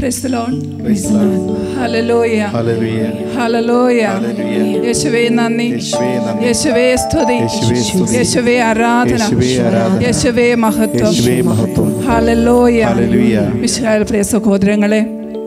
Praise the Lord. Praise the Lord. Hallelujah. Hallelujah. Hallelujah. Hallelujah. യേശുവേ നന്ദി യേശുവേ നന്ദി. യേശുവേ സ്തുതി യേശുവേ സ്തുതി. യേശുവേ ആരാധന യേശുവേ ആരാധന. യേശുവേ മഹത്വം യേശുവേ മഹത്വം. Hallelujah Hallelujah. വിശാല പ്രിയ സഹോദരങ്ങളെ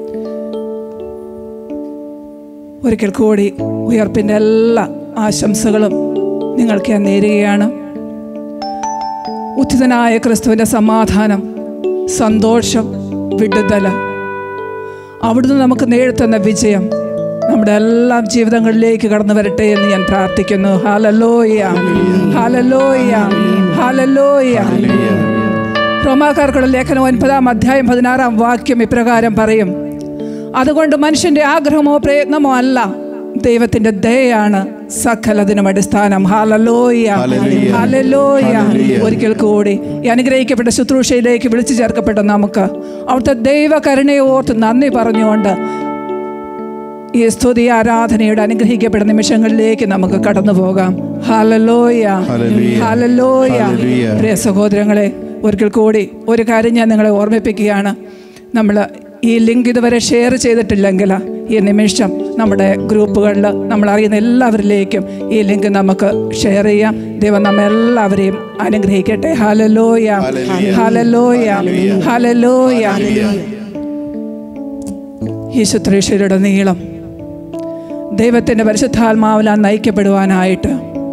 ഒരിക്കൽ കൂടി ഉയർപ്പിൻ്റെ എല്ലാ ആശംസകളും നിങ്ങൾക്ക് ഞാൻ നേരുകയാണ് ഉത്തിതനായ ക്രിസ്തുവിൻ്റെ സമാധാനം സന്തോഷം വിടുതല അവിടുന്ന് നമുക്ക് നേടുത്തുന്ന വിജയം നമ്മുടെ എല്ലാ ജീവിതങ്ങളിലേക്ക് കടന്നു വരട്ടെ എന്ന് ഞാൻ പ്രാർത്ഥിക്കുന്നു ഹാലലോയ ഹാലലോയ ഹാലലോയ റോമാക്കാർക്കുള്ള ലേഖനം ഒൻപതാം അധ്യായം പതിനാറാം വാക്യം ഇപ്രകാരം പറയും അതുകൊണ്ട് മനുഷ്യന്റെ ആഗ്രഹമോ പ്രയത്നമോ അല്ല ദൈവത്തിന്റെ ദയാണ് സകലതിനും അടിസ്ഥാനം ഹാലലോയ ഹല്ലേലൂയ. Hallelujah hallelujah. ഒരിക്കൽ കൂടി ഈ അനുഗ്രഹിക്കപ്പെട്ട ശുശ്രൂഷയിലേക്ക് വിളിച്ചു ചേർക്കപ്പെട്ട നമുക്ക് അവിടുത്തെ ദൈവ കരുണയെ ഓർത്ത് നന്ദി പറഞ്ഞുകൊണ്ട് ഈ സ്തുതി ആരാധനയുടെ അനുഗ്രഹിക്കപ്പെട്ട നിമിഷങ്ങളിലേക്ക് നമുക്ക് കടന്നു പോകാം ഹാലലോയ ഹല്ലേലൂയ. ഹാലലോയ ഹല്ലേലൂയ. പ്രിയ സഹോദരങ്ങളെ ഒരിക്കൽ കൂടി ഒരു കാര്യം ഞാൻ നിങ്ങളെ ഓർമ്മിപ്പിക്കുകയാണ് നമ്മൾ ഈ ലിങ്ക് ഇതുവരെ ഷെയർ ചെയ്തിട്ടില്ലെങ്കിൽ ഈ നിമിഷം നമ്മുടെ ഗ്രൂപ്പുകളിൽ നമ്മൾ അറിയുന്ന എല്ലാവരിലേക്കും ഈ ലിങ്ക് നമുക്ക് ഷെയർ ചെയ്യാം ദൈവം നമ്മെല്ലാവരെയും അനുഗ്രഹിക്കട്ടെ ഹലലോയ ഹലലോയ ഹലലോയ ഈ ശുശ്രൂഷയുടെ നീളം ദൈവത്തിൻ്റെ പരിശുദ്ധാത്മാവിലാൽ നയിക്കപ്പെടുവാനായിട്ട്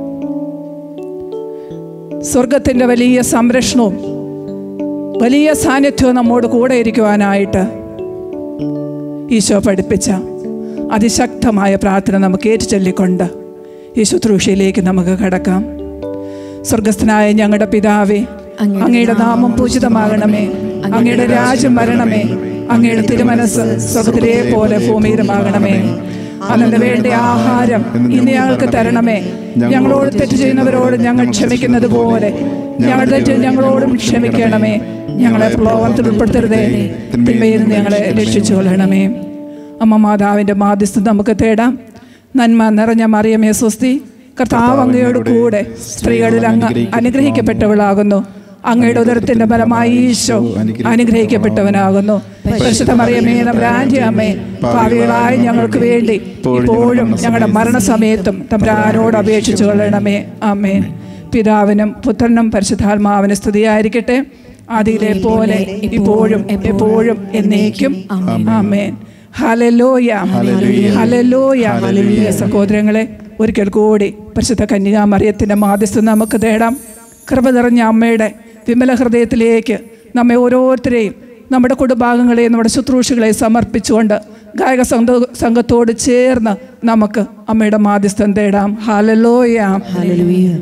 സ്വർഗത്തിൻ്റെ വലിയ സംരക്ഷണവും വലിയ സാന്നിധ്യവും നമ്മോട് കൂടെ ഇരിക്കുവാനായിട്ട് ഈശോ പഠിപ്പിച്ച അതിശക്തമായ പ്രാർത്ഥന നമുക്ക് ഏറ്റുചൊല്ലിക്കൊണ്ട് ഈ ശുശ്രൂഷയിലേക്ക് നമുക്ക് കടക്കാം സ്വർഗസ്ഥനായ ഞങ്ങളുടെ പിതാവേ അങ്ങയുടെ നാമം പൂജിതമാകണമേ അങ്ങയുടെ രാജ്യം വരണമേ അങ്ങയുടെ തിരുമനസ് സ്വർഗത്തിലെ പോലെ ഭൂമിയിലുമാകണമേ അന്നെ വേണ്ട ആഹാരം ഇന്ന് ഞങ്ങൾക്ക് തരണമേ ഞങ്ങളോട് തെറ്റ് ചെയ്യുന്നവരോട് ഞങ്ങൾ ക്ഷമിക്കുന്നത് പോലെ ഞങ്ങളുടെ തെറ്റ് ഞങ്ങളോടും ക്ഷമിക്കണമേ ഞങ്ങളെ പ്രലോഭനത്തിൽ ഉൾപ്പെടുത്തരുതേ തിന്മയിൽ നിന്ന് ഞങ്ങളെ രക്ഷിച്ചു കൊള്ളണമേ അമ്മ മാതാവിൻ്റെ മാധ്യസ്ഥം നമുക്ക് തേടാം നന്മ നിറഞ്ഞ മറിയമേ സ്വസ്തി കർത്താവ് അങ്ങയോട് കൂടെ സ്ത്രീകളിൽ അങ്ങ് അനുഗ്രഹിക്കപ്പെട്ടവളാകുന്നു അങ്ങയുടെ ഉദരത്തിന്റെ ഫലമായി ഈശോ അനുഗ്രഹിക്കപ്പെട്ടവനാകുന്നു പരിശുദ്ധ മറിയമേ നമ്മുടെ അമ്മേ ഭാവികളായി ഞങ്ങൾക്ക് വേണ്ടി ഇപ്പോഴും ഞങ്ങളുടെ മരണസമയത്തും തമ്പുരാനോട് അപേക്ഷിച്ചു കൊള്ളണമേ ആമേൻ പിതാവിനും പുത്രനും പരിശുദ്ധാത്മാവിന് സ്തുതിയായിരിക്കട്ടെ ആദിയിലെ പോലെ ഇപ്പോഴും എപ്പോഴും എന്നേക്കും ആമേൻ ഹലലോയ ഹലലോയ ഹലലോയ സഹോദരങ്ങളെ ഒരിക്കൽ കൂടി പരിശുദ്ധ കന്യകാ മറിയത്തിൻ്റെ മാധ്യസ്ഥം നമുക്ക് തേടാം കൃപ നിറഞ്ഞ അമ്മയുടെ വിമല ഹൃദയത്തിലേക്ക് നമ്മെ ഓരോരുത്തരെയും നമ്മുടെ കുടുംബാംഗങ്ങളെയും നമ്മുടെ ശുശ്രൂഷകളെയും സമർപ്പിച്ചുകൊണ്ട് ഗായക സംഘ സംഘത്തോട് ചേർന്ന് നമുക്ക് അമ്മയുടെ മാധ്യസ്ഥം തേടാം ഹലലോയ Hallelujah.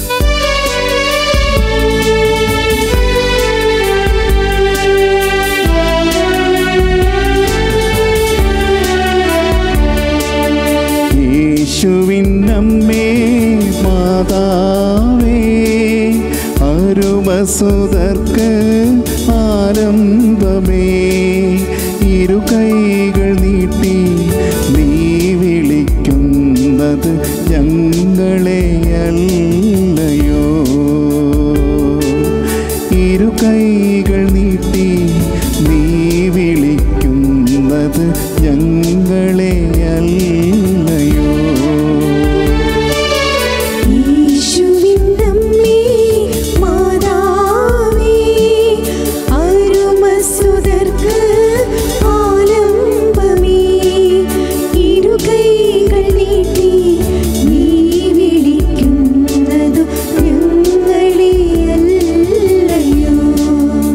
യേശുവിനമ്മേ മാതാവേ അരുമസുതർക്ക് ആനന്ദമേ ഇരു കൈകൾ നീട്ടി നീ വിളിക്കുന്നത് ഞങ്ങളെയല്ലയോ ഇരു കൈകൾ നീട്ടി നീ വിളിക്കുന്നത് ഞങ്ങളെയല്ലയോ യേശുവിനമ്മേ മാതാവേ അരുമസുതർക്ക് ആലംബമേ ഇരു കൈകൾ നീട്ടി നീ വിളിക്കുന്നതു ഞങ്ങളെയല്ലയോ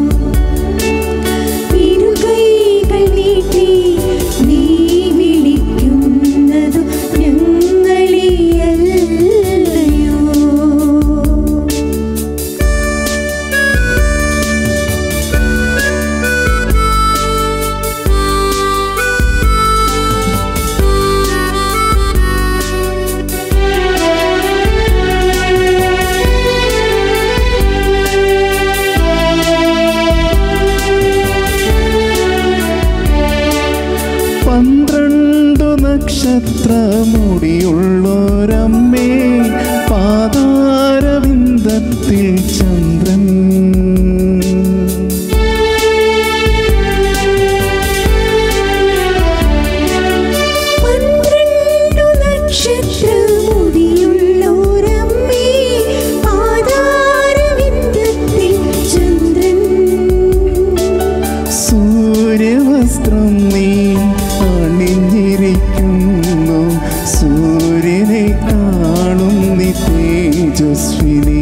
നീ തേജസ്വിനി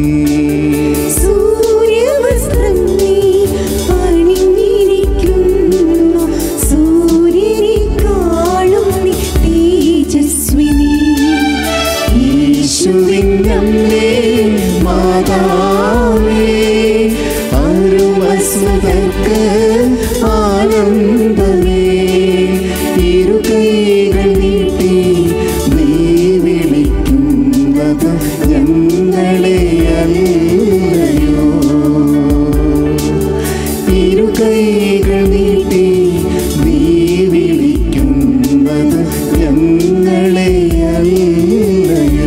സൂര്യവസ്ത്രം നീ അണിഞ്ഞിരിക്കുന്നു സൂര്യനെക്കാളും നീ തേജസ്വിനി യേശുവിൻ അമ്മേ മാതാവേ അരുമസുതർക്ക് ആനന്ദമേ ഇരു കൈകൾ നീട്ടി നീ വിളിക്കുന്നത് ഞങ്ങളെ അല്ലയോ ഇരു കൈകൾ നീട്ടി നീ വിളിക്കുന്നത് ഞങ്ങളെ അല്ലയോ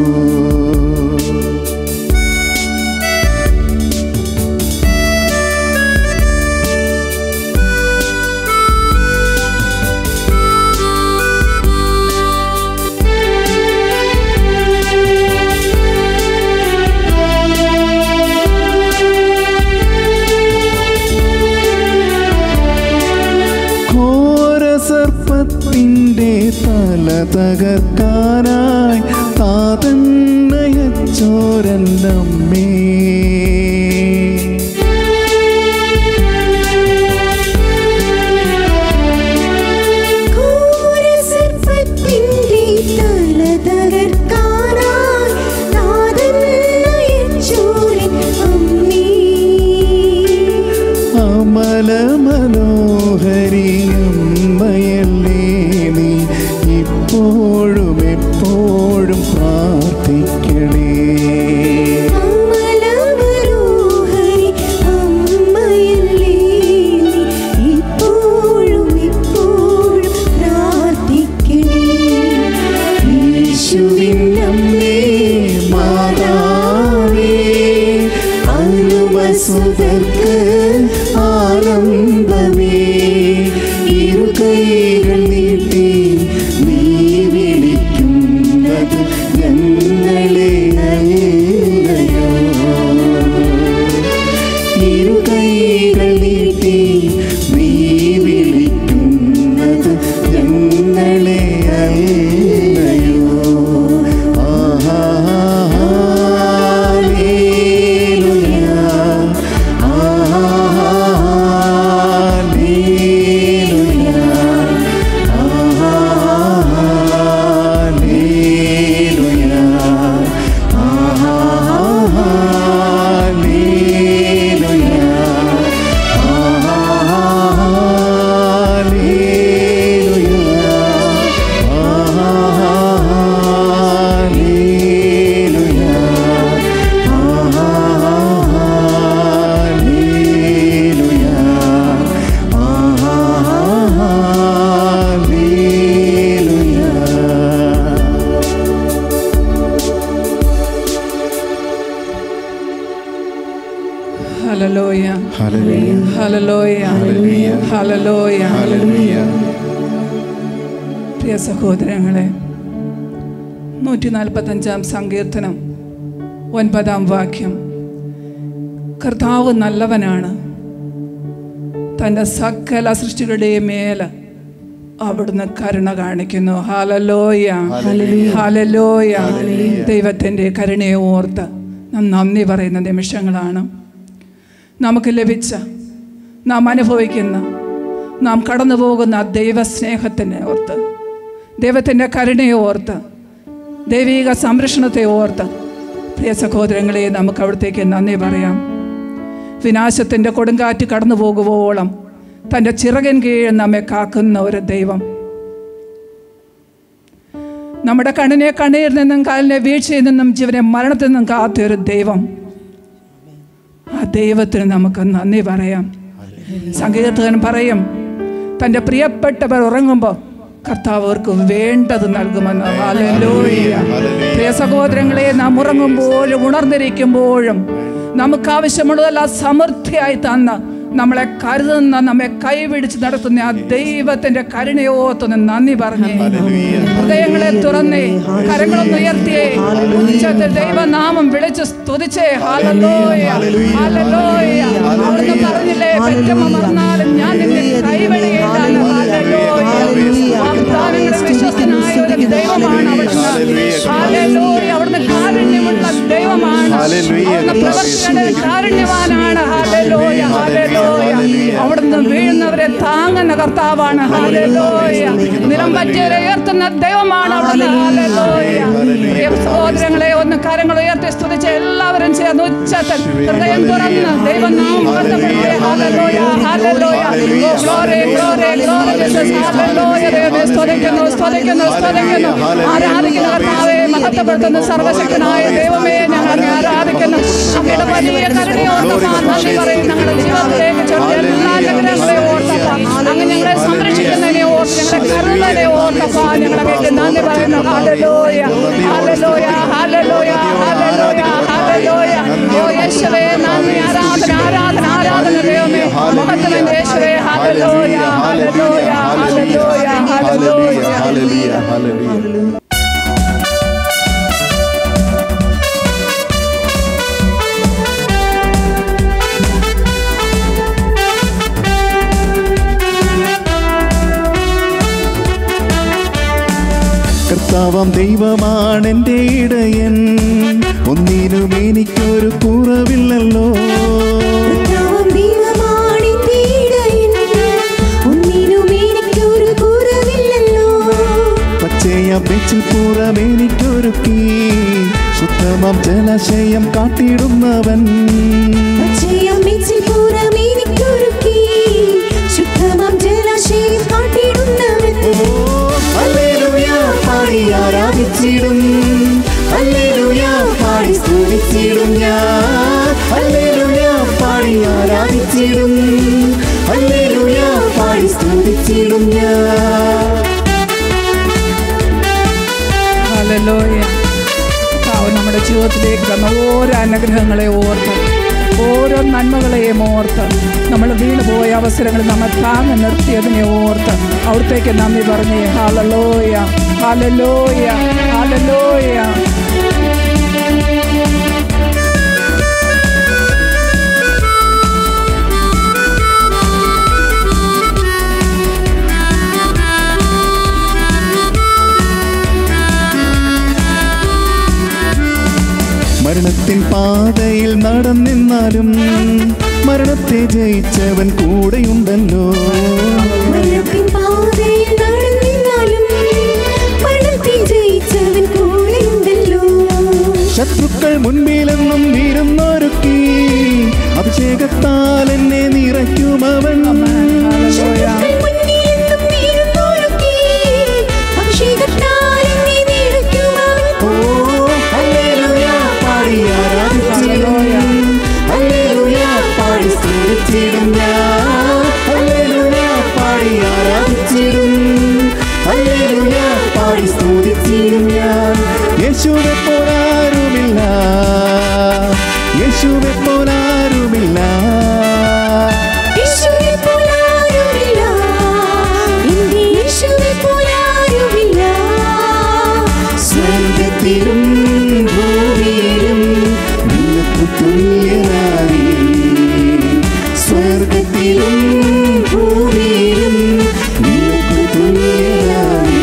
ഘോരസർപ്പത്തിൻ്റെ തല തകർക്കാനായി താതന്നയച്ചോരല്ലമ്മേ ഘോരസർപ്പത്തിൻ്റെ തല തകർക്കാനായി നാഥൻ നയിച്ചോരൻ അമ്മേ. അമല മനോഹരി അമ്മയല്ലേ നീ ഇപ്പോഴും എപ്പോഴും പ്രാർത്ഥിക്കണേ അമലമനോഹരി അമ്മയല്ലേ നീ ഇപ്പോഴും ഇപ്പോഴും പ്രാർത്ഥിക്കണേ. യേശുവിൻ അമ്മേ മാതാവേ അരുമസുതർക്ക് ആനന്ദമേ ഇരു കൈകൾ നീട്ടി നീ വിളിക്കുന്നത് ഞങ്ങളെ അല്ലയോ ഇരു കൈകൾ നീട്ടി നീ വിളിക്കുന്നത് ഞങ്ങളെ അല്ലയോ ആഹാ ഹല്ലേലൂയ. ആഹാ ഹല്ലേലൂയ. ആഹാ ഹല്ലേലൂയ. ആഹാ ഹല്ലേലൂയ. ഹലലോയ Hallelujah. ഹലലോയ Hallelujah. ഹലലോയ Hallelujah. പ്രിയ സഹോദരങ്ങളെ നൂറ്റി നാൽപ്പത്തഞ്ചാം സങ്കീർത്തനം ഒൻപതാം വാക്യം കർത്താവ് നല്ലവനാണ് തൻ്റെ സകല സൃഷ്ടികളുടെയും മേല് അവിടുന്ന് കരുണ കാണിക്കുന്നു ഹാലലോയ ഹാലലോയ ദൈവത്തിൻ്റെ കരുണയെ ഓർത്ത് നാം നന്ദി പറയുന്ന നിമിഷങ്ങളാണ് നമുക്ക് ലഭിച്ച നാം അനുഭവിക്കുന്ന നാം കടന്നു പോകുന്ന ആ ദൈവസ്നേഹത്തിനെ ഓർത്ത് ദൈവത്തിൻ്റെ കരുണയെ ഓർത്ത് ദൈവിക സംരക്ഷണത്തെ ഓർത്ത് പ്രിയ സഹോദരങ്ങളെ നമുക്ക് അവിടത്തേക്ക് നന്ദി പറയാം വിനാശത്തിൻ്റെ കൊടുങ്കാറ്റ് കടന്നു പോകുവോളം തൻ്റെ ചിറകൻ കീഴിൽ നമ്മെ കാക്കുന്ന ഒരു ദൈവം നമ്മുടെ കണ്ണിനെ കണ്ണീരിൽ നിന്നും കാലിനെ വീഴ്ചയിൽ നിന്നും ജീവനെ മരണത്തിൽ നിന്നും കാത്ത ഒരു ദൈവം ആ ദൈവത്തിന് നമുക്ക് നന്ദി പറയാം സംഗീതത്തിന് പറയും തൻ്റെ പ്രിയപ്പെട്ടവർ ഉറങ്ങുമ്പോൾ കർത്താവ് അവർക്ക് വേണ്ടത് നൽകുമെന്ന് ഹല്ലേലൂയ. പ്രിയ സഹോദരങ്ങളെ നാം ഉറങ്ങുമ്പോഴും ഉണർന്നിരിക്കുമ്പോഴും നമുക്ക് ആവശ്യമുള്ളതെല്ലാം സമൃദ്ധിയായി തന്ന് നമ്മളെ കരുതുന്ന നമ്മെ കൈപിടിച്ച് നടത്തുന്ന ആ ദൈവത്തിന്റെ കരുണയോത്തൊന്ന് നന്ദി പറഞ്ഞേ ഹൃദയങ്ങളെ തുറന്നേ കരങ്ങളൊന്ന് ഉയർത്തിയേ ഉച്ചത്തിൽ ദൈവനാമം വിളിച്ച് സ്തുതിച്ചേ ഹാലലോയ ഹാലലോയ അവിടുന്ന് പറഞ്ഞില്ലേ പെറ്റമ്മ മറന്നാലും ഞാൻ നിന്നെ കൈവഴിയില്ല ഹാലലോയ വാഗ്ദാനങ്ങളിൽ വിശ്വസ്തനായ ഒരു ദൈവമാണ് അവിടുന്ന് ഹാലലോയ അവിടുന്ന് കാൽ ഹല്ലേലൂയ, അവിടുന്ന് പ്രവർത്തിയുടെ കാരുണ്യവാനാണ് ഹല്ലേലൂയ ഹല്ലേലൂയ അവിടുന്ന് വീഴുന്നവരെ താങ്ങുന്ന കർത്താവാണ് ഹല്ലേലൂയ നിലം പറ്റിയവരെ ഉയർത്തുന്ന ദൈവമാണ് അവിടുന്ന് ഹല്ലേലൂയ പ്രിയ സഹോദരങ്ങളെ ഒന്ന് കരങ്ങൾ ഉയർത്തി സ്തുതിച്ച് എല്ലാവരും ചേർന്ന് ഉച്ചത്തിൽ ഹൃദയം തുറന്ന് ദൈവനാമം മഹത്വപ്പെടുത്തി Hallelujah Hallelujah glory glory glory Jesus hallelujah ദൈവമേ സ്തുതിക്കുന്നു സ്തുതിക്കുന്നു സ്തുതിക്കുന്നു ആരാധിക്കുന്ന കർത്താവെ മഹത്വപ്പെടുത്തുന്ന സർവശക്തനായ ദൈവമേ ഞങ്ങൾ അങ്ങേ ആരാധിക്കുന്നു അങ്ങയുടെ വലിയ കരുണയോർത്തപ്പാ നന്ദി പറയും ഞങ്ങളുടെ ജീവിതത്തിലേക്ക് ചൊല്ലിയ എല്ലാ അനുഗ്രഹങ്ങളെ ഓർത്തപ്പാ അങ്ങ് ഞങ്ങളെ സംരക്ഷിക്കുന്നതിനെ ഓർത്ത് ഞങ്ങളുടെ കരുണനെ ഓർത്തപ്പാ ഞങ്ങളെ നന്ദി പറയുന്നു ഹാലലോയ ഹാലലോയ ഹാലലോയ ഹാലലോയ ഹാലലോയ ഓ യേശുവേ നന്ദി ആരാധന ആരാധന ആരാധന ദൈവമേ മഹത്വം യേശുവേ ഹാലലോയ ഹാലലോയ ഹാലലോയ ഹാലലോയ ഹല്ലേലൂയ ഹല്ലേലൂയ കർത്താവാം ദൈവമാണ് എൻ്റെ ഇടയൻ ഒന്നിനും എനിക്കൊരു കുറവില്ലല്ലോ കർത്താവ് ദൈവമാണെന്റെ ഇടയൻ. ഒന്നിനും എനിക്കൊരു കുറവില്ലല്ലോ. പച്ചയ വെച്ചിൽ പുറം എനിക്കൊരുക്കി ശുദ്ധമാം ജലാശയം കാട്ടിടുന്നവൻ പച്ചയം മെച്ചിൽ പുറം എനിക്കൊരുക്കി. ശുദ്ധമാം ജലാശയം കാട്ടിടുന്നവൻ. ഹല്ലേലൂയ പാടി ആരാധിച്ചിടും ഹല്ലേലൂയ പാടി സ്തുതിച്ചിടും ഞാൻ ഹല്ലേലൂയ പാടി ആരാധിച്ചിടും ഹല്ലേലൂയ പാടി സ്തുതിച്ചിടും ഞാൻ ഹല്ലേലൂയ കർത്താവ് നമ്മുടെ ജീവിതത്തിലേക്ക് തന്ന ഓരോ അനുഗ്രഹങ്ങളെ ഓർത്ത് ഓരോ നന്മകളെയും ഓർത്ത് നമ്മൾ വീണുപോയ അവസരങ്ങളിൽ നമ്മൾ താങ്ങി നിർത്തിയതിനെ ഓർത്ത് അവിടത്തേക്ക് നന്ദി പറഞ്ഞേ ഹാലലോയ ഹാലലോയ ഹാലലോയ മരണത്തിൻ പാതയിൽ നടന്നിന്നാലും മരണത്തെ ജയിച്ചവൻ കൂടെയുണ്ടല്ലോ മരണത്തിൻ പാതയിൽ നടന്നിരുന്നാലും മരണത്തെ ജയിച്ചവൻ കൂടെയുണ്ടല്ലോ. ശത്രുക്കൾ മുൻപിലെന്നും വീരുന്നൊരുക്കി അഭിഷേകത്താൽ എന്നെ നിറയ്ക്കുമവൻ ശത്രുക്കൾ മുന്നിലെന്നും വീഴുന്നോരൊക്കെ അഭിഷേകത്താൽ എന്നെ നിറയ്ക്കുമവൻ. ഓ, ഹല്ലേലൂയ, പാടി ആരാധിച്ചിടും. ഹല്ലേലൂയ, പാടി സ്തുതിച്ചിടും ഞാൻ. ഹല്ലേലൂയ, പാടി ആരാധിച്ചിടും. ഹല്ലേലൂയ, പാടി സ്തുതിച്ചിടും ഞാൻ. യേശുവെ പോലാരുമില്ല യേശുവെ പോലാരുമില്ല യേശുവെ പോലാരുമില്ല. എന്റെ യേശുവെ പോലാരുമില്ല. സ്വർഗത്തിലും ഭൂമിയിലും നിനക്ക് തുല്യനായി സ്വർഗത്തിലും ഭൂമിയിലും നിനക്ക് തുല്യനായി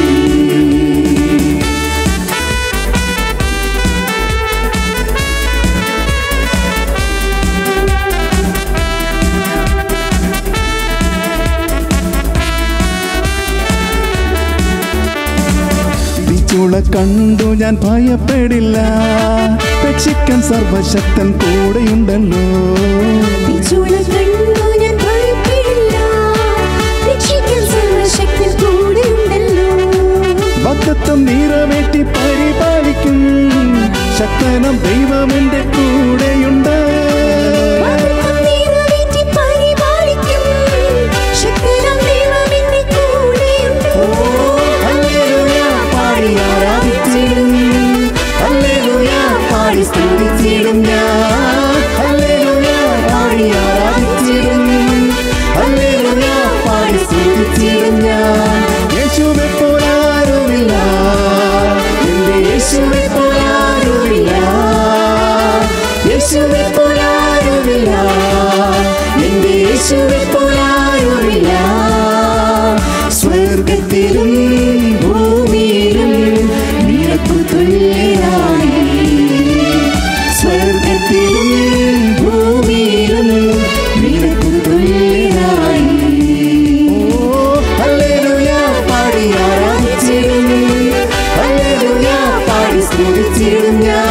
ചുള കണ്ടു ഞാൻ ഭയപ്പെടില്ല രക്ഷിക്കാൻ സർവശക്തൻ കൂടെയുണ്ടല്ലോ പിച്ചുള കണ്ടു ഞാൻ ഭയപ്പെടില്ല. രക്ഷിക്കാൻ സർവ്വശക്തൻ കൂടെയുണ്ടല്ലോ. ഭക്തത്വം നിറവേറ്റി പരിപാലിക്കും ശക്തനം ദൈവമെന്റെ കൂടെയുണ്ട് വാഗ്ദത്തം നിറവേറ്റി പരിപാലിക്കും. ശക്തനാം ദൈവം എന്റെ കൂടെയുണ്ട്. ഹല്ലേലൂയ, പാടി ആരാധിച്ചിടും ഹല്ലേലൂയ, പാടി സ്തുതിച്ചിടും ഞാൻ ഹല്ലേലൂയ, പാടി ആരാധിച്ചിടും ഹല്ലേലൂയ, പാടി സ്തുതിച്ചിടും ഞാൻ യേശുവെ പോലാരുമില്ല എന്റെ യേശുവെ പോലാരുമില്ല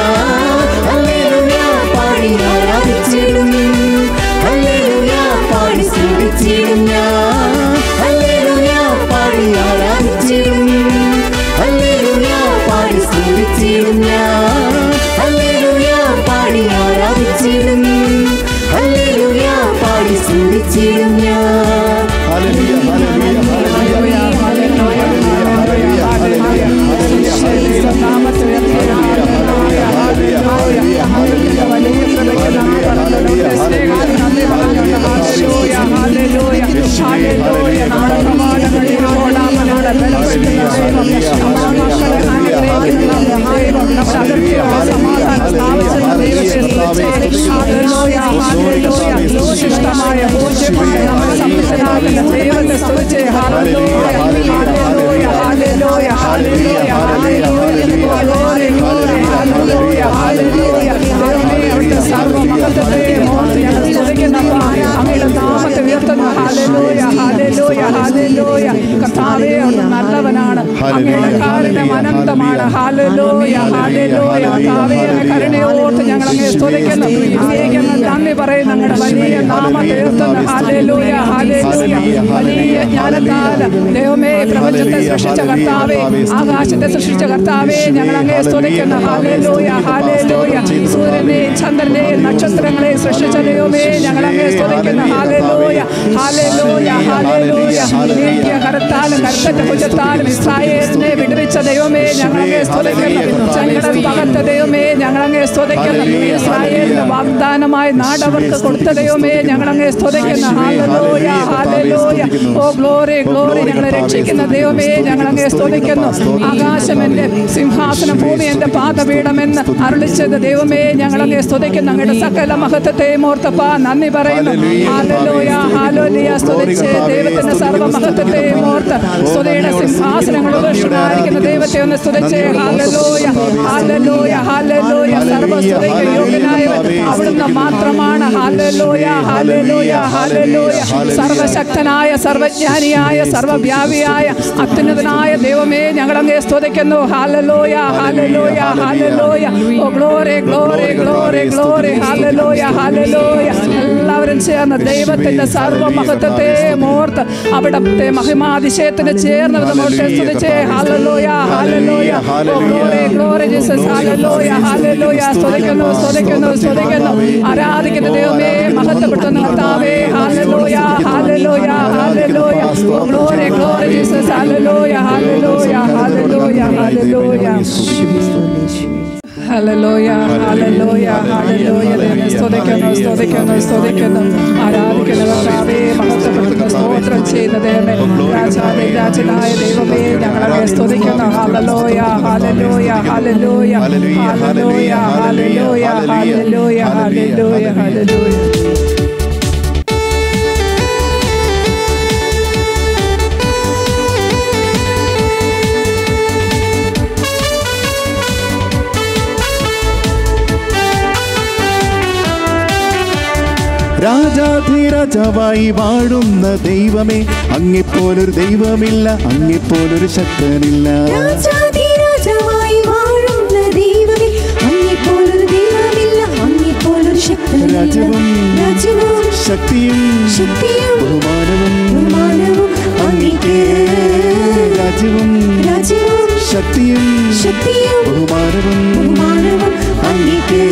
ഹല്ലേലൂയ പാടി ആരാധിച്ചിടും ഹല്ലേലൂയ പാടി സ്തുതിച്ചിടും ഞാൻ ഹല്ലേലൂയ പാടി ആരാധിച്ചിടും ഹല്ലേലൂയ പാടി സ്തുതിച്ചിടും ഞാൻ ഹല്ലേലൂയ പാടി ആരാധിച്ചിടും ഹല്ലേലൂയ പാടി സ്തുതിച്ചിടും ഞാൻ ഹല്ലേലൂയ ഹല്ലേലൂയ ഹല്ലേലൂയ ശിഷ്ടമായ പൂജ്യമായ നമ്മുടെ സംരക്ഷണാകുന്ന ദൈവത്തെ സ്തുതിച്ച് Hallelujah hallelujah hallelujah hallelujah hallelujah glory glory Hallelujah Hallelujah ദൈവമേ അവിടുത്തെ സർവ്വമഹത്വത്തെയും ഓർത്ത് ഞങ്ങൾ സ്തുതിക്കുന്നപ്പാ അങ്ങയുടെ നാമത്തെ ഉയർത്തുന്നു ഹല്ലേലൂയ ഹല്ലേലൂയ ഹല്ലേലൂയ കർത്താവേ അവിടുന്ന് നല്ലവനാണ് അങ്ങയുടെ കാരുണ്യം അനന്തമാണ് ഹല്ലേലൂയ ഹല്ലേലൂയ കർത്താവേ അങ്ങ് കരുണയോർത്ത് ഞങ്ങൾ അങ്ങേ സ്തുതിക്കുന്നു അങ്ങേക്ക് ഞങ്ങൾ നന്ദി പറയുന്നു അങ്ങയുടെ വലിയ നാമത്തെ ഉയർത്തുന്നു ഹല്ലേലൂയ ഹല്ലേലൂയ വലിയ ജ്ഞാനത്താൽ ദൈവമേ പ്രപഞ്ചത്തെ സൃഷ്ടിച്ച കർത്താവേ ആകാശത്തെ സൃഷ്ടിച്ച കർത്താവേ ഞങ്ങൾ അങ്ങേ സ്തുതിക്കുന്നു ഹല്ലേലൂയ ഹല്ലേലൂയ സൂര്യനെയും ചന്ദ്രനെയും നക്ഷത്രങ്ങളെയും സൃഷ്ടിച്ച ദൈവമേ ഞങ്ങൾ അങ്ങേ സ്തുതിക്കുന്നു ഹല്ലേലൂയ ഹല്ലേലൂയ ഹല്ലേലൂയ നീട്ടിയ കരത്താലും കരുത്തറ്റ ഭുജത്താലും ഇസ്രായേലിനെ വിടുവിച്ച ദൈവമേ ഞങ്ങൾ അങ്ങേ സ്തുതിക്കുന്നു ചെങ്കടൽ തകർത്ത ദൈവമേ ഞങ്ങൾ അങ്ങേ സ്തുതിക്കുന്നു ഇസ്രായേലിന് വാഗ്ദാനമായി നാട് അവർക്ക് കൊടുത്ത ദൈവമേ ഞങ്ങൾ അങ്ങേ സ്തുതിക്കുന്നു hallelujah hallelujah oh glory glory ഞങ്ങളെ രക്ഷിക്കുന്ന ദൈവമേ ഞങ്ങൾ അങ്ങേ സ്തുതിക്കുന്നു ആകാശം എന്റെ സിംഹാസനം ഭൂമി എന്റെ പാദപീഠമെന്ന് അരുളിച്ചത് ദൈവമേ ഞങ്ങൾ അങ്ങേ സ്തുതിക്കുന്നു അങ്ങയുടെ സകല മഹത്വത്തെയും ഓർത്തപ്പാ നന്ദി പറയുന്നു ഹാലലോയ ഹാലോലിയ സ്തുതിച്ച് ദൈവത്തിന്റെ സർവ്വമഹത്വത്തെയും ഓർത്ത് സ്തുതിയുടെ സിംഹാസനങ്ങൾ ഉപേക്ഷിക്കുന്ന ദൈവത്തെ ഒന്ന് സ്തുതിച്ച് ഹാലലോയ ഹാലലോയ ഹാലലോയ സർവ്വസ്തുതിക്ക് യോഗ്യനായവൻ അവിടുന്ന് മാത്രമാണ് ഹാലലോയ ഹാലലോയ ഹാലലോയ സർവശക്തനായ സർവജ്ഞാനിയായ സർവവ്യാപിയായ അത്യുന്നതനായ ദൈവമേ ഞങ്ങൾ അങ്ങേ സ്തുതിക്കുന്നു Hallelujah ഹാലലോയ ഹാലലോയ oh glory glory glory glory Hallelujah Hallelujah എല്ലാവരും ചേർന്ന് ദൈവത്തിന്റെ സർവ്വമഹത്വത്തെ ഓർത്ത് അവിടത്തെ മഹിമാതിശയത്തിന് ചേർന്ന് നമ്മോട്ട് സ്തുതിച്ചേ Hallelujah ഹാലലോയ oh glory glory Jesus ഹാലലോയ Hallelujah സ്തുതിക്കുന്നു സ്തുതിക്കുന്നു സ്തുതിക്കുന്നു ആരാധിക്കുന്ന ദൈവമേ മഹത്വപ്പെടുത്തുന്ന കർത്താവേ Hallelujah ഹാലലോയ ഹാലലോയ oh glory glory Jesus ഹാലലോയ ഹാലലോയ ഹാലലോയ Hallelujah Hallelujah hallelujah Hallelujah ദൈവമേ സ്തുതിക്കുന്നു സ്തുതിക്കുന്നു സ്തുതിക്കുന്നു ആരാധിക്കുന്ന കർത്താവേ മഹത്വപ്പെടുത്തുന്ന സ്തോത്രം ചെയ്യുന്ന ദൈവമേ രാജാവേ രാജനായ ദൈവമേ ഞങ്ങളെ സ്തുതിക്കുന്നു hallelujah hallelujah hallelujah hallelujah hallelujah hallelujah hallelujah Hallelujah രാജാധിരാജാവായി വാഴുന്ന ദൈവമേ അങ്ങിപ്പോലൊരു ദൈവമില്ല അങ്ങിപ്പോലൊരു ശക്തനില്ല രാജാധിരാജാവായി വാഴുന്ന ദൈവമേ, അങ്ങേപ്പോലൊരു ദൈവമില്ല, അങ്ങേപ്പോലൊരു ശക്തനില്ല. രാജ്യവും രാജ്യവും ശക്തിയും ശക്തിയും ബഹുമാനവും ബഹുമാനവും അങ്ങേക്ക് രാജ്യവും രാജ്യവും ശക്തിയും ശക്തിയും ബഹുമാനവും ബഹുമാനവും അങ്ങേക്ക്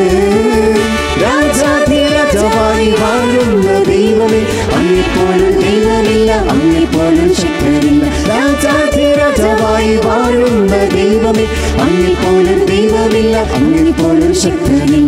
രാജാധിരാജാവായി വാഴുന്ന ദൈവമേ അങ്ങിപ്പോലൊരു ദൈവമില്ല അങ്ങിപ്പോലൊരു ശക്തനില്ല രാജാധിരാജാവായി വാഴുന്ന ദൈവമേ അങ്ങിപ്പോലൊരു ദൈവമില്ല അങ്ങിപ്പോലൊരു ശക്തനില്ല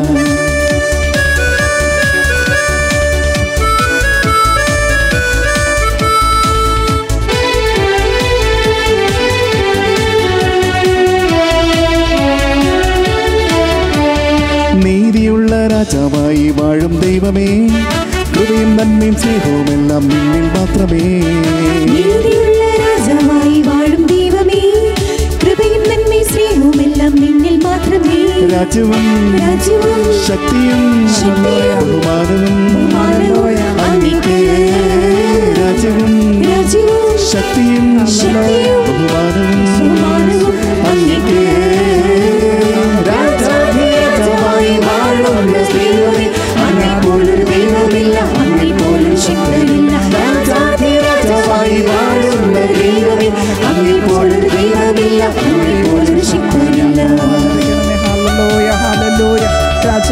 നീതിയുള്ള രാജാവായി വാഴും ദൈവമേ കൃപയും നന്മയും സ്നേഹവും എല്ലാം നിന്നിൽ മാത്രമേ നീതിയുള്ള രാജാവായി വാഴും ദൈവമേ കൃപയും നന്മയും സ്നേഹവും എല്ലാം നിന്നിൽ മാത്രമേ രാജ്യവും രാജ്യവും ശക്തിയും ശക്തിയും ബഹുമാനവും ബഹുമാനവും അങ്ങേക്ക് രാജ്യവും രാജ്യവും ശക്തിയും ശക്തിയും ബഹുമാനവും ബഹുമാനവും അങ്ങേക്ക് രാജാ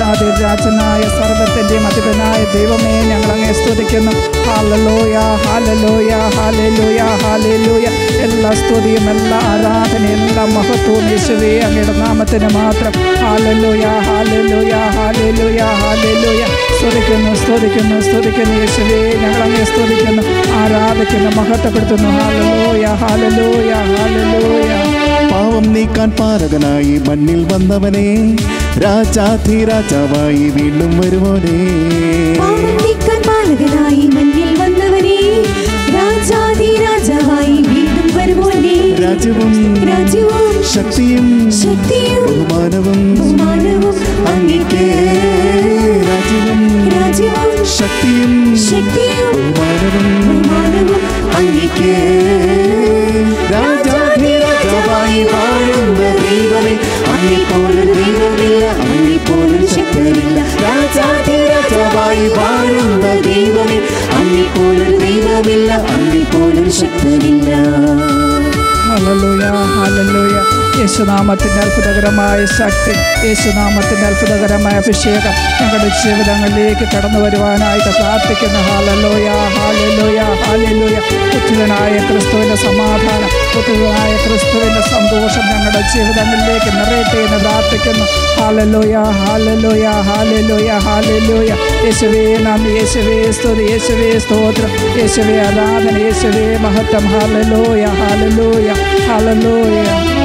രാജാതിരാജനായ സർവത്തിൻ്റെയും അധിപനായ ദൈവമേ ഞങ്ങളങ്ങെ സ്തുതിക്കുന്നു ഹാലലോയ ഹാലലോയ ഹാലലോയ ഹാലലോയ എല്ലാ സ്തുതിയും എല്ലാ ആരാധനയും എല്ലാ മഹത്വവും യേശുവേ അങ്ങയുടെ നാമത്തിന് മാത്രം ഹാലലോയ ഹാലലോയ ഹാലലോയ ഹാലലോയ സ്തുതിക്കുന്നു സ്തുതിക്കുന്നു സ്തുതിക്കുന്നു യേശുവേ ഞങ്ങളങ്ങെ സ്തുതിക്കുന്നു ആരാധിക്കുന്നു മഹത്വപ്പെടുത്തുന്നു ഹാലലോയ ഹാലലോയ ഹാലലോയ പാവം നീക്കാൻ പാലകനായി മണ്ണിൽ വന്നവനെ രാജാധിരാജാവായി വീണ്ടും വരുവോനേ പാവം നീക്കാൻ പാലകനായി മണ്ണിൽ വന്നവനെ രാജാതി രാജാവായി വീണ്ടും വരുമോനെ രാജ്യവും രാജ്യവും ശക്തിയും ശക്തിയും ബഹുമാനവും ബഹുമാനവും അങ്ങേക്കേ രാജ്യവും രാജ്യവും ശക്തിയും ശക്തിയും ബഹുമാനവും ബഹുമാനവും അങ്ങേക്കേ രാജാധിരാജാവായി വാഴുന്ന ദൈവമേ അങ്ങേപ്പോലൊരു ദൈവമില്ല അങ്ങേപ്പോലൊരു ശക്തനില്ല രാജാധിരാജാവായി വാഴുന്ന ദൈവമേ അങ്ങേപ്പോലൊരു ദൈവമില്ല അങ്ങേപ്പോലൊരു ശക്തനില്ല ഹല്ലേലൂയ ഹല്ലേലൂയ യേശുനാമത്തിൻ്റെ അത്ഭുതകരമായ ശക്തി യേശുനാമത്തിൻ്റെ അത്ഭുതകരമായ അഭിഷേകം ഞങ്ങളുടെ ജീവിതങ്ങളിലേക്ക് കടന്നു വരുവാനായിട്ട് പ്രാർത്ഥിക്കുന്നു ഹാലലോയ ഹാലലോയ ഹാലലോയ പുത്രനായ ക്രിസ്തുവിൻ്റെ സമാധാനം പുത്രനായ ക്രിസ്തുവിൻ്റെ സന്തോഷം ഞങ്ങളുടെ ജീവിതങ്ങളിലേക്ക് നിറയട്ടെ എന്ന് പ്രാർത്ഥിക്കുന്നു ഹാലലോയ ഹാലലോയ ഹാലലോയ ഹാലലോയ യേശുവേ നന്ദി യേശുവേ സ്തുതി യേശുവേ സ്തോത്രം യേശുവേ ആരാധന യേശുവേ മഹത്വം ഹാലലോയ ഹാലലോയ ഹാലലോയ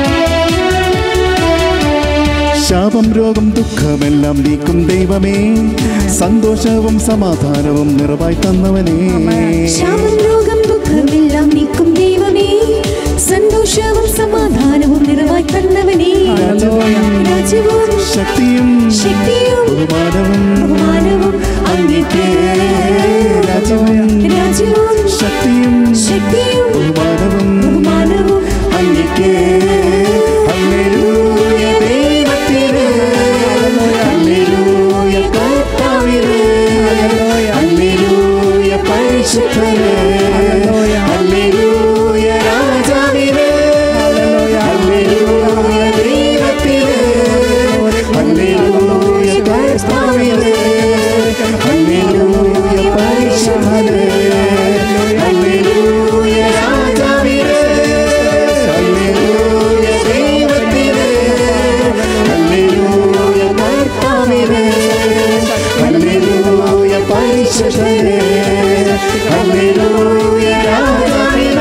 ശാപം രോഗം ദുഃഖമെല്ലാം നീക്കും ദൈവമേ സന്തോഷവും സമാധാനവും നിറവായി തന്നവനേ ശാപം രോഗം ദുഃഖമെല്ലാം നീക്കും ദൈവമേ സന്തോഷവും സമാധാനവും നിറവായി തന്നവനേ രാജ്യവും ശക്തിയും ശക്തിയും ബഹുമാനവും ബഹുമാനവും അങ്ങേക്കേ രാജ്യവും രാജ്യവും ശക്തിയും ശക്തിയും ബഹുമാനവും ബഹുമാനവും അങ്ങേക്കേ ഹല്ലേലൂയ ദൈവത്തിന് ഹല്ലേലൂയ കർത്താവിന് ഹല്ലേലൂയ പരിശുദ്ധന് ഹല്ലേലൂയ രാജാവിന് ഹല്ലേലൂയ ദൈവത്തിന് ഹല്ലേലൂയ കർത്താവിന് ഹല്ലേലൂയ പരിശുദ്ധന് ഹല്ലേലൂയ രാജാവിന് ഹല്ലേലൂയ ദൈവത്തിന് ഹല്ലേലൂയ കർത്താവിന് ഹല്ലേലൂയ പരിശുദ്ധന് ഹല്ലേലൂയ രാജാവിന്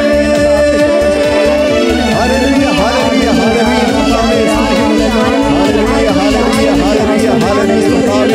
Hallelujah hallelujah hallelujah hallelujah hallelujah hallelujah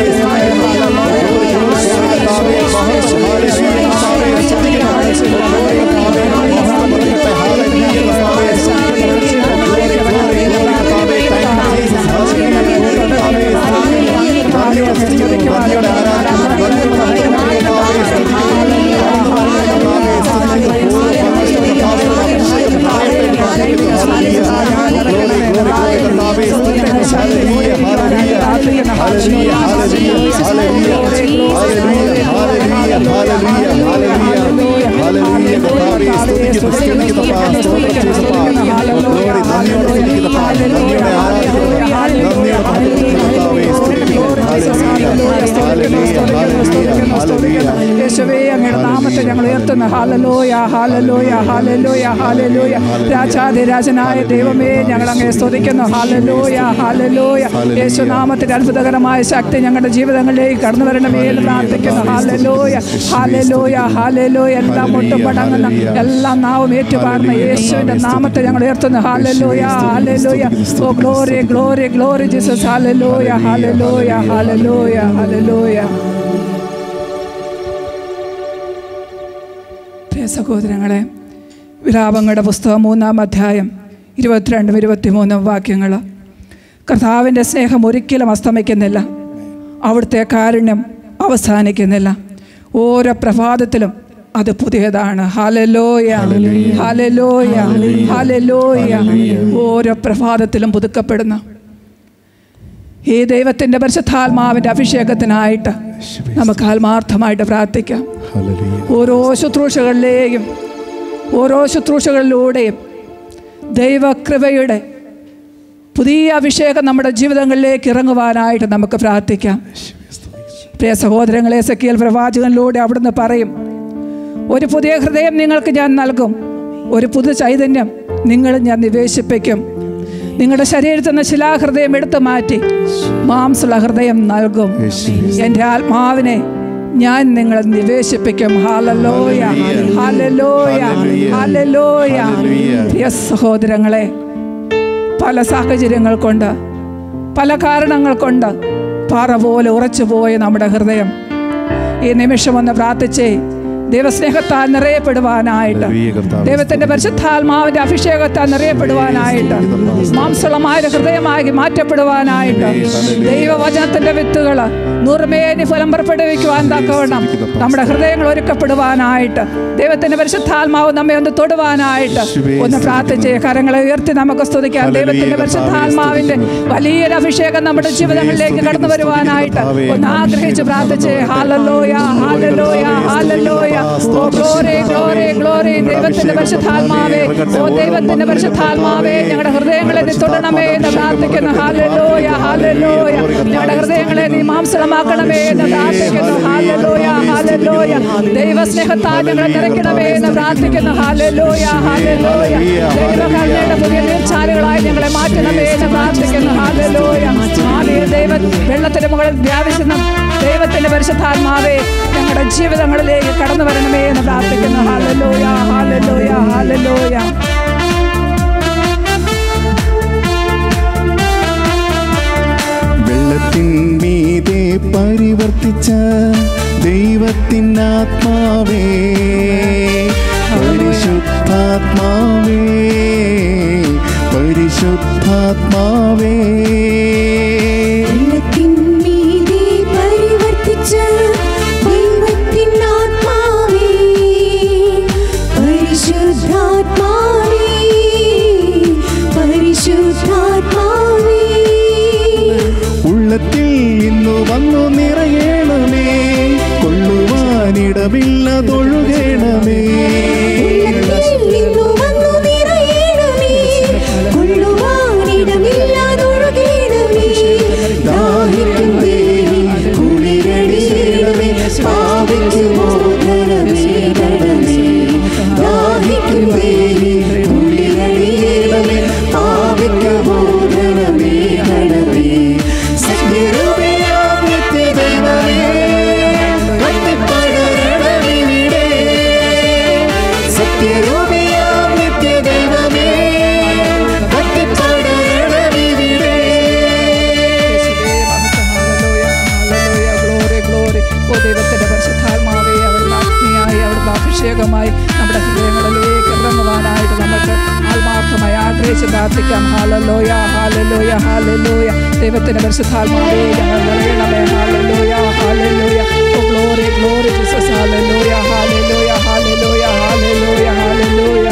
യേശുവേ അങ്ങയുടെ നാമത്തെ ഞങ്ങൾ ഉയർത്തുന്ന ഹാലലോയ ഹാലലോയ ഹാലലോയ ഹാലലോയ രാജാതിരാജനായ ദൈവമേ ഞങ്ങൾ അങ്ങേ സ്തുതിക്കുന്നു ഹാലലോയ ഹാലലോയ യേശുനാമത്തിന്റെ അത്ഭുതകരമായ ശക്തി ഞങ്ങളുടെ ജീവിതങ്ങളിലേക്ക് കടന്നു വരണമേ എന്ന് പ്രാർത്ഥിക്കുന്നു ഹാലലോയ ഹാലലോയ ഹാലലോയ എല്ലാം മുട്ടുപടങ്ങുന്ന എല്ലാ നാവും ഏറ്റുപാടുന്ന യേശുവിന്റെ നാമത്തെ ഞങ്ങൾ ഉയർത്തുന്നു Hallelujah ഹാലലോയ oh glory glory glory Jesus ഹാലലോയ ഹാലലോയ ഹാലലോയ Hallelujah പ്രിയ സഹോദരങ്ങളെ വിലാപങ്ങളുടെ പുസ്തകം മൂന്നാം അധ്യായം ഇരുപത്തിരണ്ടും ഇരുപത്തിമൂന്നും വാക്യങ്ങൾ കർത്താവിൻ്റെ സ്നേഹം ഒരിക്കലും അസ്തമിക്കുന്നില്ല അവിടുത്തെ കാരുണ്യം അവസാനിക്കുന്നില്ല ഓരോ പ്രഭാതത്തിലും അത് പുതിയതാണ് ഹലലോയ ഹലലോയ ഹലലോയ ഓരോ പ്രഭാതത്തിലും പുതുക്കപ്പെടുന്ന ഈ ദൈവത്തിൻ്റെ പരിശുദ്ധാത്മാവിൻ്റെ അഭിഷേകത്തിനായിട്ട് നമുക്ക് ആത്മാർത്ഥമായിട്ട് പ്രാർത്ഥിക്കാം ഓരോ ശുശ്രൂഷകളിലെയും ഓരോ ശുശ്രൂഷകളിലൂടെയും ദൈവകൃപയുടെ പുതിയ അഭിഷേകം നമ്മുടെ ജീവിതങ്ങളിലേക്ക് ഇറങ്ങുവാനായിട്ട് നമുക്ക് പ്രാർത്ഥിക്കാം പ്രിയ സഹോദരങ്ങളെ സക്കിയൽ പ്രവാചകനിലൂടെ അവിടുന്ന് പറയും ഒരു പുതിയ ഹൃദയം നിങ്ങൾക്ക് ഞാൻ നൽകും ഒരു പുതു ചൈതന്യം നിങ്ങൾ ഞാൻ നിവേശിപ്പിക്കും നിങ്ങളുടെ ശരീരത്തിൽ നിന്ന് ശിലാഹൃദയം എടുത്തു മാറ്റി മാംസുള്ള ഹൃദയം നൽകും എൻ്റെ ആത്മാവിനെ ഞാൻ നിങ്ങളെ നിവേശിപ്പിക്കും ഹാലലോയ ഹാലലോയ ഹാലലോയ പ്രിയ സഹോദരങ്ങളെ പല സാഹചര്യങ്ങൾ കൊണ്ട് പല കാരണങ്ങൾ കൊണ്ട് പാറ പോലെ ഉറച്ചുപോയ നമ്മുടെ ഹൃദയം ഈ നിമിഷം ഒന്ന് പ്രാർത്ഥിച്ചേ ദൈവസ്നേഹത്താൽ നിറയപ്പെടുവാനായിട്ട് ഹല്ലേലൂയ കർത്താവേ. ദൈവത്തിന്റെ പരിശുദ്ധാത്മാവിന്റെ അഭിഷേകത്താൽ നിറയപ്പെടുവാനായിട്ട് മാംസളമായ ഒരു ഹൃദയമായി മാറ്റപ്പെടുവാനായിട്ട് ദൈവവചനത്തിന്റെ വിത്തുകൾ നൂറുമേനി ഫലം പുറപ്പെടുവിക്കുവാൻ തക്കവണ്ണം നമ്മുടെ ഹൃദയങ്ങൾ ഒരുക്കപ്പെടുവാനായിട്ട് ദൈവത്തിന്റെ പരിശുദ്ധാത്മാവ് നമ്മെ ഒന്ന് തൊടുവാനായിട്ട് ഒന്ന് പ്രാർത്ഥിച്ച് കരങ്ങളെ ഉയർത്തി നമുക്ക് സ്തുതിക്കാം ദൈവത്തിന്റെ പരിശുദ്ധാത്മാവിന്റെ വലിയൊരു അഭിഷേകം നമ്മുടെ ജീവിതങ്ങളിലേക്ക് കടന്നു വരുവാനായിട്ട് ഒന്ന് ആഗ്രഹിച്ച് പ്രാർത്ഥിച്ച് Hallelujah ഹാലലോയ ഹാലലോയ oh glory glory glory ദൈവത്തിന്റെ പരിശുദ്ധാത്മാവേ ഓ ദൈവത്തിന്റെ പരിശുദ്ധാത്മാവേ ഞങ്ങളുടെ ഹൃദയങ്ങളെ നീ തൊടണമേ എന്ന് പ്രാർത്ഥിക്കുന്നു ഹാലലോയ ഹാലലോയ ഞങ്ങളുടെ ഹൃദയങ്ങളെ നീ മാംസളമാക്കണമേ എന്ന് പ്രാർത്ഥിക്കുന്നു ഹാലലോയ ഹാലലോയ ദൈവസ്നേഹത്താൽ ഞങ്ങളെ നിറയ്ക്കണമേ എന്ന് പ്രാർത്ഥിക്കുന്നു ഹാലലോയ ഹാലലോയ ദൈവകരുണയുടെ പുതിയ നീർച്ചാലുകളായി ഞങ്ങളെ മാറ്റണമേ എന്ന് പ്രാർത്ഥിക്കുന്നു ഹാലലോയ ആദിയിൽ ദൈവ വെള്ളത്തിന് മുകളിൽ വ്യാപിക്കുന്ന ദൈവത്തിന്റെ പരിശുദ്ധാത്മാവേ ഞങ്ങളുടെ ജീവിതങ്ങളിലേക്ക് കടന്നു വരണമേ എന്ന് പ്രാർത്ഥിക്കുന്നു ഹാലലോയ ഹാലലോയ ഹാലലോയ വെള്ളത്തിൻ മീതെ പരിവർത്തിച്ച ദൈവത്തിൻ ആത്മാവേ പരിശുദ്ധാത്മാവേ പരിശുദ്ധാത്മാവേ വെള്ളത്തിന്മീതെ പരിവർത്തിച്ച ദൈവത്തിൻ ആത്മാവേ, പരിശുദ്ധാത്മാവേ, പരിശുദ്ധാത്മാവേ ഉള്ളത്തിൽ ഇന്നു വന്നു നിറയണമേ കൊള്ളുവാനിടമില്ലതൊഴുകണമേ ഉള്ളത്തിൽ നിന്നു വന്നു നിറയണമേ, കൊള്ളുവാനിടമില്ലാതൊഴുകണമേ. ദാഹിക്കും ദേവി കുളിരണിയണമേ പാപിക്ക് മോചനമേകണമേ ദാഹിക്കും ദേവി കുളിരണിയണമേ പാപിക്ക് മോചനമേകണമേ സത്യരൂപിയാം നിത്യദൈവമേ കത്തിപ്പടരണമിവിടെ സത്യരൂപിയാം നിത്യദൈവമേ കത്തിപ്പടരണമിവിടെ ഓ ദൈവത്തിന്റെ പരിശുദ്ധാത്മാവേ അവിടുന്ന് അഗ്നിയായി അവിടുന്ന് അഭിഷേകമായി നമ്മുടെ ഹൃദയങ്ങളിലേക്ക് ഇറങ്ങുവാനായിട്ട് നമുക്ക് ആത്മാർത്ഥമായി ആഗ്രഹിച്ച് പ്രാർത്ഥിക്കാം ഹാലലോയ ഹാലലോയ ഹാലലോയ ദൈവത്തിന്റെ പരിശുദ്ധാത്മാവേ ഞങ്ങൾ നിറയണമേ Hallelujah ഹാലലോയ oh glory glory Jesus ഹാലലോയ ഹാലലോയ ഹാലലോയ ഹാലലോയ Hallelujah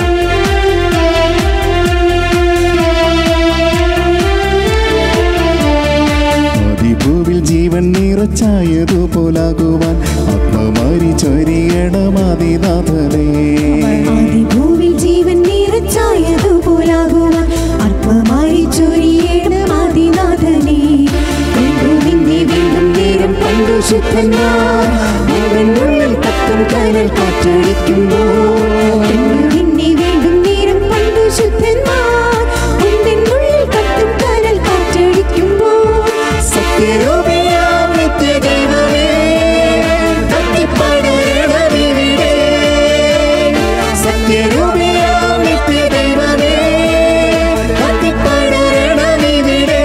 ആദിഭൂവിൽ ജീവൻ നിറച്ചായതുപോലാകുവാൻ ആത്മമാരി ചൊരിയണമാതിനാഥനേ ആദിഭൂവിൽ ജീവൻ നിറച്ചായതുപോലാകുവാൻ ആത്മമായി ചൊരിയണം ആദിനാഥനേ. വീണ്ടും നിന്നെ വീണ്ടും നേരം കണ്ടു ശുദ്ധന്മാർ അവനുള്ളിൽ കത്തും കനൽ കാറ്റടിക്കുമ്പോൾ വീണ്ടും നിന്നെ വീണ്ടും നേരം കണ്ടു ശുദ്ധന്മാർ അവനുള്ളിൽ കത്തും കനൽ കാറ്റടിക്കുമ്പോൾ സത്യരൂപിയാം നിത്യദൈവമേ കത്തിപ്പടരണമിവിടെ സത്യരൂപിയാം നിത്യദൈവമേ കത്തിപ്പടരണമിവിടെ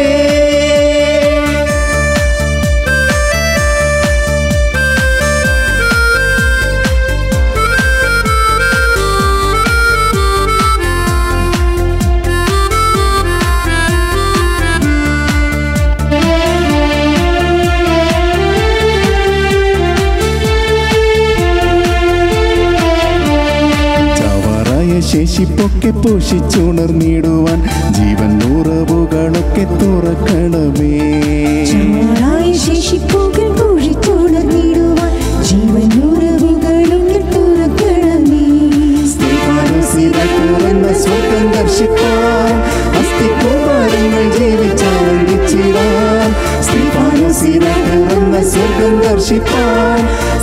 ചവറായ ശേഷിപ്പൊക്കെ പോഷിച്ചുണർന്നിടുവാൻ ജീവൻ ഉറവുകളൊക്കെ തുറക്കണമേ ചാറായ ശേഷിപ്പുകൾ പൂഴിച്ചുണർന്നിടുവാൻ ജീവനുറവുകളൊക്കെ തുറക്കണമേ സ്തേഫാനോസിനെ തുറന്ന സ്വർഗം ദർശിപ്പാൻ അസ്ഥിക്കുമാരങ്ങൾ ജീവ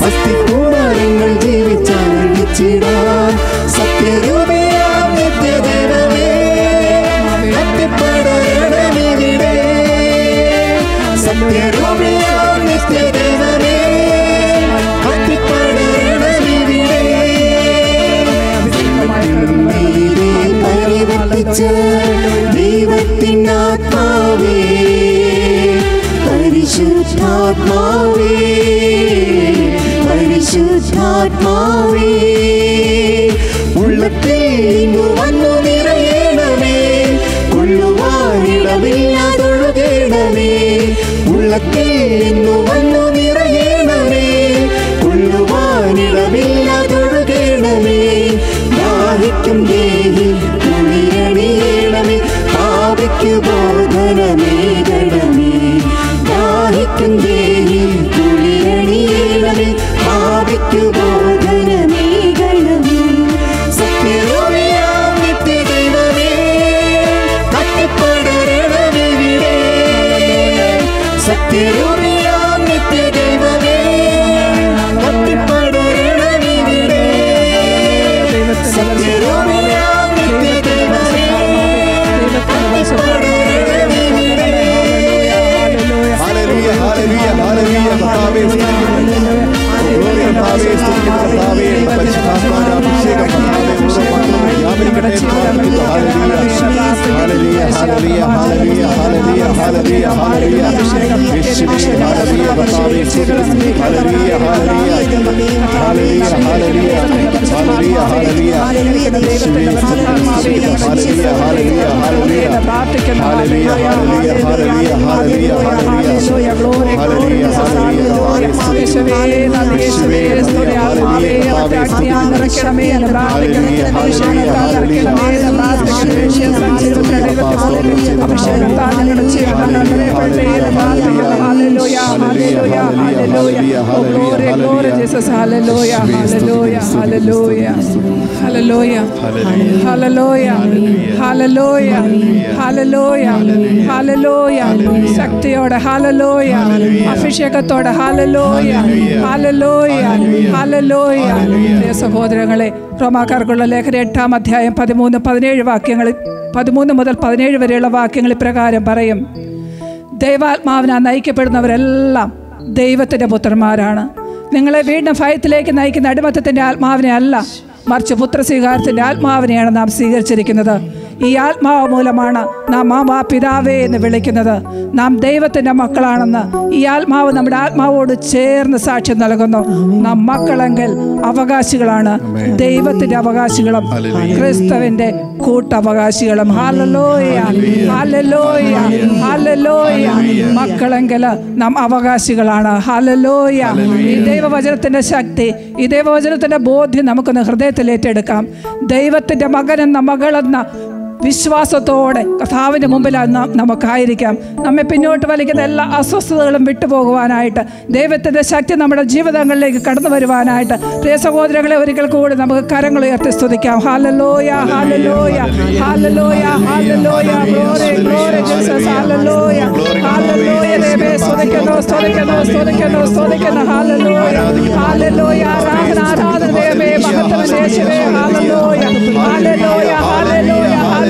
അസ്ഥികൂടാരങ്ങൾ ജീവിച്ചാനന്ദിച്ചിടാൻ സത്യരൂപിയാം നിത്യദേവമേ കത്തിപ്പടരണമിവിടെ സത്യരൂപിയാം നിത്യദേവമേ കത്തിപ്പടരണമിവിടെ നീതി പരിവർത്തിച്ച ദൈവത്തിനാത്മാവേ പരിശുദ്ധാത്മാവേ പരിശുദ്ധാത്മാവേ ഉള്ളത്തിൽ ഇങ്ങു വന്നു നിറയണമേ കൊള്ളുവാനിടമില്ലാതൊഴുകണമേ ഉള്ളത്തിൽ ഇന്നു വന്നു നിറയണമേ കൊള്ളുവാനിടമില്ലാതൊഴുകണമേ ദാഹിക്കും ദേഹി കുളിരണിയണമേ പാപിക്കു ബോധനമേകണമേ ദാഹിക്കും ദേഹി കുളിരണിയണമേ പാപിക്കു ബോധനമേകണമേ സത്യരൂപിയാം നിത്യദൈവമേ കത്തിപ്പടരണമിവിടെ സത്യരൂപിയാം നിത്യദൈവമേ കത്തിപ്പടരണമിവിടെ സത്യരൂപിയാം നിത്യദൈവമേ കത്തിപ്പടരണമിവിടെ ഹല്ലേലൂയ ഹല്ലേലൂയ ഹല്ലേലൂയ കർത്താവേ സ്തുതിക്കുന്നു ഗ്ലോറി കർത്താവേ സ്തുതിക്കുന്നു കർത്താവേ പരിശുദ്ധാത്മാവിന്റെ അഭിഷേകം കർത്താവേ ഓരോ മക്കളും വ്യാപരിക്കട്ടെ എന്ന് പ്രാർത്ഥിക്കുന്നു hallelujah hallelujah hallelujah hallelujah hallelujah hallelujah hallelujah യേശുവേ ഹല്ലേലൂയ കർത്താവേ സ്തുതിക്കുന്നു hallelujah hallelujah hallelujah hallelujah hallelujah hallelujah യേശുവേ സ്തുതിക്കുന്നു ഹല്ലേലൂയ ഹല്ലേലൂയ ഹല്ലേലൂയ പ്രാർത്ഥിക്കുന്നു hallelujah hallelujah hallelujah hallelujah hallelujah hallelujah യേശുവേ നന്ദി യേശുവേ സ്തുതി ആത്മാവേ അവിടുത്തെ അഗ്നിയാൽ നിറയ്ക്കണമേ എന്ന് പ്രാർത്ഥിക്കുന്നു അഭിഷേകത്താൽ നിറയ്ക്കണമേ എന്ന് പ്രാർത്ഥിക്കുന്നു അഭിഷേകത്താൽ നിങ്ങളുടെ ജീവിതം നിറയപ്പെടട്ടെ എന്ന് പ്രാർത്ഥിക്കുന്നു hallelujah hallelujah hallelujah oh glory glory Jesus hallelujah hallelujah hallelujah hallelujah hallelujah hallelujah hallelujah hallelujah ശക്തിയോടെ ഹല്ലേലൂയ അഭിഷേകത്തോടെ ഹല്ലേലൂയ ഹല്ലേലൂയ ഹല്ലേലൂയ പ്രിയ സഹോദരങ്ങളെ റോമാക്കാർക്കുള്ള ലേഖന എട്ടാം അധ്യായം പതിമൂന്ന് പതിനേഴ് വാക്യങ്ങളിൽ പതിമൂന്ന് മുതൽ പതിനേഴ് വരെയുള്ള വാക്യങ്ങൾ ഇപ്രകാരം പറയും ദൈവാത്മാവിനാൽ നയിക്കപ്പെടുന്നവരെല്ലാം ദൈവത്തിൻ്റെ പുത്രന്മാരാണ് നിങ്ങളെ വീണ്ടും ഭയത്തിലേക്ക് നയിക്കുന്ന അടിമത്തത്തിൻ്റെ ആത്മാവിനെ അല്ല മറിച്ച് പുത്രസ്വീകാരത്തിൻ്റെ ആത്മാവിനെയാണ് നാം സ്വീകരിച്ചിരിക്കുന്നത് ഈ ആത്മാവ് മൂലമാണ് നാം മാമാ പിതാവേ എന്ന് വിളിക്കുന്നത് നാം ദൈവത്തിൻ്റെ മക്കളാണെന്ന് ഈ ആത്മാവ് നമ്മുടെ ആത്മാവോട് ചേർന്ന് സാക്ഷ്യം നൽകുന്നു നാം മക്കളെങ്കിൽ അവകാശികളാണ് ദൈവത്തിൻ്റെ അവകാശികളും ക്രിസ്തുവിൻ്റെ കൂട്ടവകാശികളും ഹാലലോയ ഹാലലോയ ഹാലലോയ മക്കളെങ്കിൽ നാം അവകാശികളാണ് ഹാലലോയ ഈ ദൈവവചനത്തിൻ്റെ ശക്തി ഈ ദൈവവചനത്തിൻ്റെ ബോധ്യം നമുക്കൊന്ന് ഹൃദയത്തിൽ ഏറ്റെടുക്കാം ദൈവത്തിൻ്റെ മകനെന്ന മകളെന്ന വിശ്വാസത്തോടെ കഥാവിൻ്റെ മുമ്പിൽ നാം നമുക്കായിരിക്കാം നമ്മെ പിന്നോട്ട് വലിക്കുന്ന എല്ലാ അസ്വസ്ഥതകളും വിട്ടുപോകുവാനായിട്ട് ദൈവത്തിൻ്റെ ശക്തി നമ്മുടെ ജീവിതങ്ങളിലേക്ക് കടന്നു വരുവാനായിട്ട് പ്രിയ സഹോദരങ്ങളെ ഒരിക്കൽ കൂടി നമുക്ക് കരങ്ങൾ ഉയർത്തി സ്തുതിക്കാം hallelujah ഹാലലോയ ഹാലലോയ hallelujah glory glory Jesus ഹാലലോയ hallelujah ദൈവമേ സ്തുതിക്കുന്നു സ്തുതിക്കുന്നു സ്തുതിക്കുന്നു സ്തുതിക്കുന്നു ഹാലലോയ ഹാലലോയ ആരാധന ആരാധന ദൈവമേ മഹത്വം യേശുവേ hallelujah ഹാലലോയ ഹാലലോയ ഹാലലോയ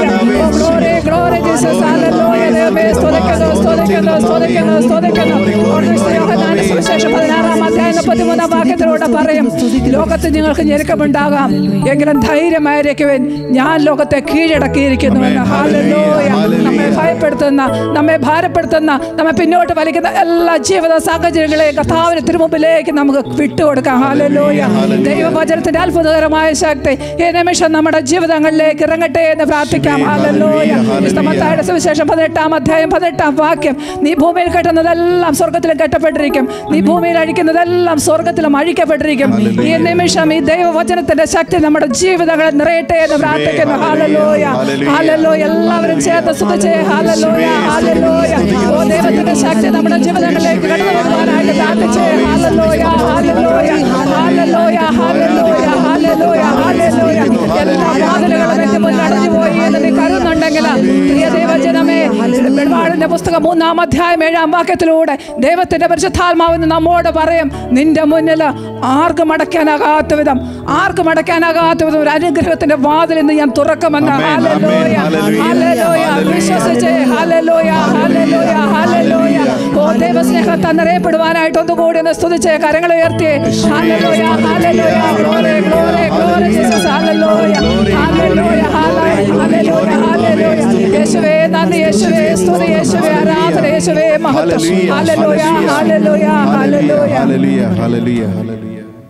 oh glory glory Jesus hallelujah ദൈവമേ സ്തുതിക്കുന്നു സ്തുതിക്കുന്നു സ്തുതിക്കുന്നു സ്തുതിക്കുന്നു ഓ ക്രിസ്തു യോഹന്നാന്റെ സുവിശേഷം പതിനാറാം അധ്യായം മുപ്പത്തിമൂന്നാം വാക്യത്തിലൂടെ പറയും ലോകത്ത് നിങ്ങൾക്ക് ഞെരുക്കമുണ്ടാകാം എങ്കിലും ധൈര്യമായിരിക്കുവാൻ ഞാൻ ലോകത്തെ കീഴടക്കിയിരിക്കുന്നുവെന്ന് ഹാലലോയ നമ്മെ ഭയപ്പെടുത്തുന്ന നമ്മെ ഭാരപ്പെടുത്തുന്ന നമ്മെ പിന്നോട്ട് വലിക്കുന്ന എല്ലാ ജീവിത സാഹചര്യങ്ങളെയും കർത്താവിന് തിരുമുമ്പിലേക്ക് നമുക്ക് വിട്ടുകൊടുക്കാം ഹാലലോയ ദൈവവചനത്തിന്റെ അത്ഭുതകരമായ ശക്തി ഈ നിമിഷം നമ്മുടെ ജീവിതങ്ങളിലേക്ക് ഇറങ്ങട്ടെ എന്ന് പ്രാർത്ഥിക്കാം ഹാലലോയ ഇഷ്ടമത്തായുടെ സുവിശേഷം പതിനെട്ടാം അധ്യായം പതിനെട്ടാം വാക്യം നീ ഭൂമിയിൽ കെട്ടുന്നതെല്ലാം സ്വർഗത്തിലും കെട്ടപ്പെട്ടിരിക്കും നീ ഭൂമിയിൽ അഴിക്കുന്നതെല്ലാം സ്വർഗത്തിലും അഴിക്കപ്പെട്ടിരിക്കും ഈ നിമിഷം ഈ ദൈവവചനത്തിന്റെ ശക്തി നമ്മുടെ ജീവിതങ്ങളെ നിറയട്ടെ എന്ന് പ്രാർത്ഥിക്കുന്നു ഹാലലോയ ഹാലലോയ എല്ലാവരും ചേർന്ന് സ്തുതിച്ചേ ഹാലലോയ ഹാലലോയ ഓ ദൈവത്തിന്റെ ശക്തി നമ്മുടെ ജീവിതങ്ങളിലേക്ക് കടന്നു വരുവാനായിട്ട് പ്രാർത്ഥിച്ചേ ഹാലലോയ ഹാലലോയ ഹാലലോയ ഹാലലോയ ഹാലലോയ ഹാലലോയ എല്ലാ വാതിലുകളും എന്റെ മുന്നിൽ അടഞ്ഞു പോയി എന്ന് നീ കരുതുന്നുണ്ടെങ്കിൽ പ്രിയ ദൈവജനമേ വെളിപാടിന്റെ പുസ്തകം മൂന്നാം അധ്യായം ഏഴാം വാക്യത്തിലൂടെ ദൈവത്തിന്റെ പരിശുദ്ധാത്മാവെന്ന് നമ്മോട് പറയും നിന്റെ മുന്നിൽ ആർക്കും അടയ്ക്കാനാകാത്ത വിധം ആർക്കും അടയ്ക്കാനാകാത്ത വിധം ഒരു അനുഗ്രഹത്തിന്റെ വാതിൽ ഇന്ന് ഞാൻ തുറക്കുമെന്ന് Amen, ഹല്ലേലൂയ. amen, hallelujah, ഹല്ലേലൂയ. hallelujah. വിശ്വസിച്ച് ഹല്ലേലൂയ, ഹല്ലേലൂയ, ഹല്ലേലൂയ. ഓ ദൈവസ്നേഹത്താൽ നിറയപ്പെടുവാനായിട്ട് ഒന്നുകൂടി ഒന്ന് സ്തുതിച്ച് കരങ്ങൾ ഉയർത്തി ഹല്ലേലൂയ, hallelujah, glory, glory, glory, Jesus, ഹല്ലേലൂയ, ഹല്ലേലൂയ, ഹല്ലേലൂയ, ഹല്ലേലൂയ. യേശുവേ നന്ദി യേശുവേ സ്തുതി യേശുവേ ആരാധന യേശുവേ മഹത്വം hallelujah hallelujah hallelujah hallelujah hallelujah ഹല്ലേലൂയ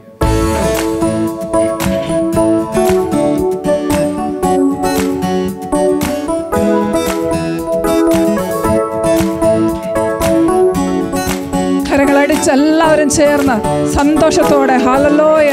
കരങ്ങളടിച്ച് എല്ലാവരും ചേർന്ന് സന്തോഷത്തോടെ ഹല്ലേലൂയ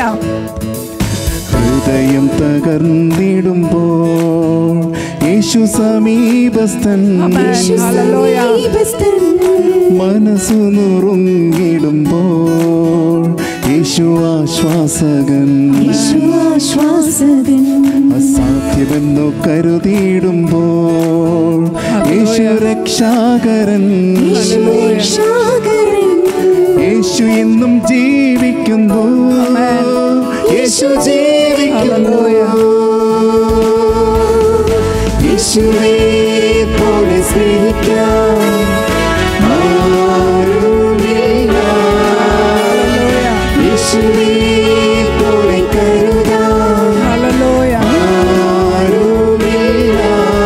ഹൃദയം തകർന്നിടുമ്പോൾ യേശു സമീപസ്ഥൻ ആമേൻ. ഹല്ലേലൂയ മനസ്സു നുറുങ്ങിടുമ്പോൾ യേശു ആശ്വാസകൻ ശ്വാസകൻ അസാധ്യമെന്നു കരുതിയിടുമ്പോൾ യേശു രക്ഷാകരൻ രക്ഷാകരൻ യേശു ഇന്നും ജീവിക്കുന്നു യേശു ജീവിക്കുന്നു യേശുവേ പോലെ സ്നേഹിക്കാൻ ആരുമില്ല. യേശുവേ പോലെ കരുതാൻ ഹല്ലേലൂയ ആരുമില്ല.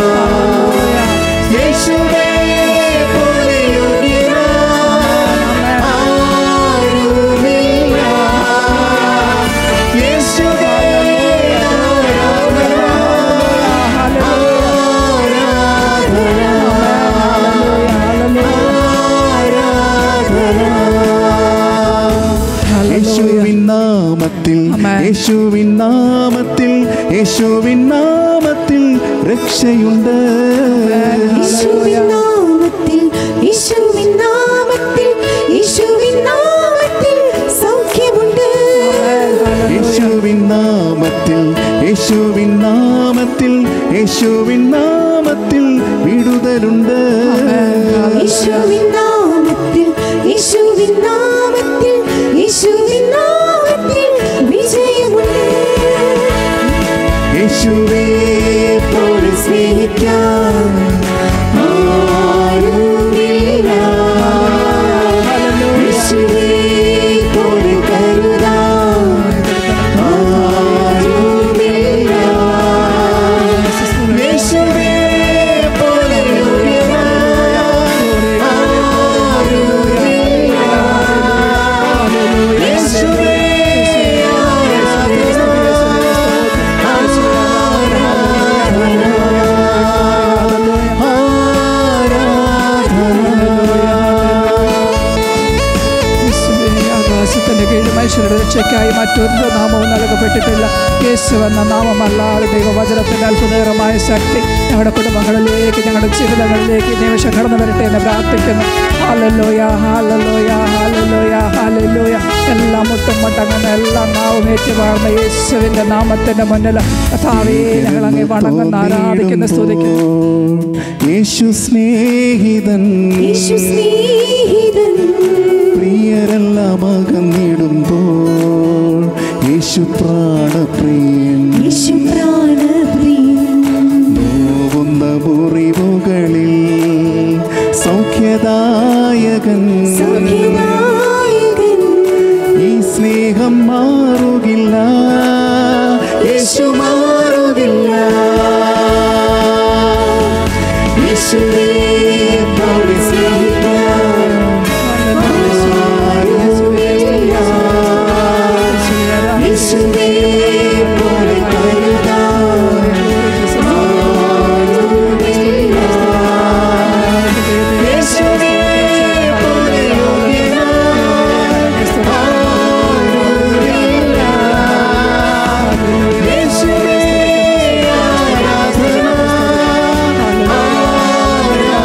യേശുവേ പോലെ യോഗ്യനാൻ ആരുമില്ല. യേശുവേ യേശുവിൻ നാമത്തിൽ ആമേൻ. യേശുവിൻ നാമത്തിൽ യേശുവിൻ നാമത്തിൽ രക്ഷയുണ്ട് യേശുവിൻ നാമത്തിൽ യേശുവിൻ നാമത്തിൽ യേശുവിൻ നാമത്തിൽ സൗഖ്യമുണ്ട് യേശുവിൻ നാമത്തിൽ യേശുവിൻ നാമത്തിൽ യേശുവിൻ നാമത്തിൽ വിടുതലുണ്ട് യേശുവിൻ നാമത്തിൽ യേശുവിൻ നാമത്തിൽ യേശുവിൻ നാമത്തിൽ വിജയമുണ്ട് യേശുവേ പോലെ സ്നേഹിക്കാൻ ആരുമില്ല യേശുവേ പോലെ കരുതാൻ ആരുമില്ല യേശുവേ പോലെ യോഗ്യനായ ആരുമില്ല യേശുവേ യേശുവേ, ആകാശത്തിന്റെ കീഴിൽ മനുഷ്യരുടെ രക്ഷയ്ക്കായി മറ്റൊരു നാമവും നൽകപ്പെട്ടിട്ടില്ല യേശു എന്ന നാമമല്ലാതെ ദൈവവചനത്തിന്റെ അത്ഭുതകരമായ ശക്തി ഞങ്ങളുടെ കുടുംബങ്ങളിലേക്ക് ഞങ്ങളുടെ ജീവിതങ്ങളിലേക്ക് ഈ നിമിഷം കടന്നു വരട്ടെ എന്ന് പ്രാർത്ഥിക്കുന്നു ഹാലലോയ ഹാലലോയ ഹാലലോയ ഹാലലോയ എല്ലാം മുട്ടും മട്ടങ്ങുന്ന എല്ലാ നാവും ഏറ്റുപാടുന്ന യേശുവിന്റെ നാമത്തിന്റെ മുന്നിൽ കഥാവേ ഞങ്ങൾ അങ്ങേ വണങ്ങുന്ന ആരാധിക്കുന്ന സ്തുതിക്കുന്നു യേശു സ്നേഹിതൻ യേശു സ്നേഹിതൻ പ്രിയരെല്ലാം അകന്നിടുമ്പോൾ യേശു പ്രാണപ്രിയൻ യേശു പ്രാണപ്രിയൻ നോവുന്ന മുറിവുകളിൽ സൗഖ്യദായകൻ സൗഖ്യദായകൻ ഈ സ്നേഹം മാറുകില്ല യേശു മാറുകില്ല യേശുവേ പോലെ സ്നേഹിക്കാൻ യേശുവേ പോലെ കരുതാൻ യേശുവേ പോലെ യേശുവേ ആരാധന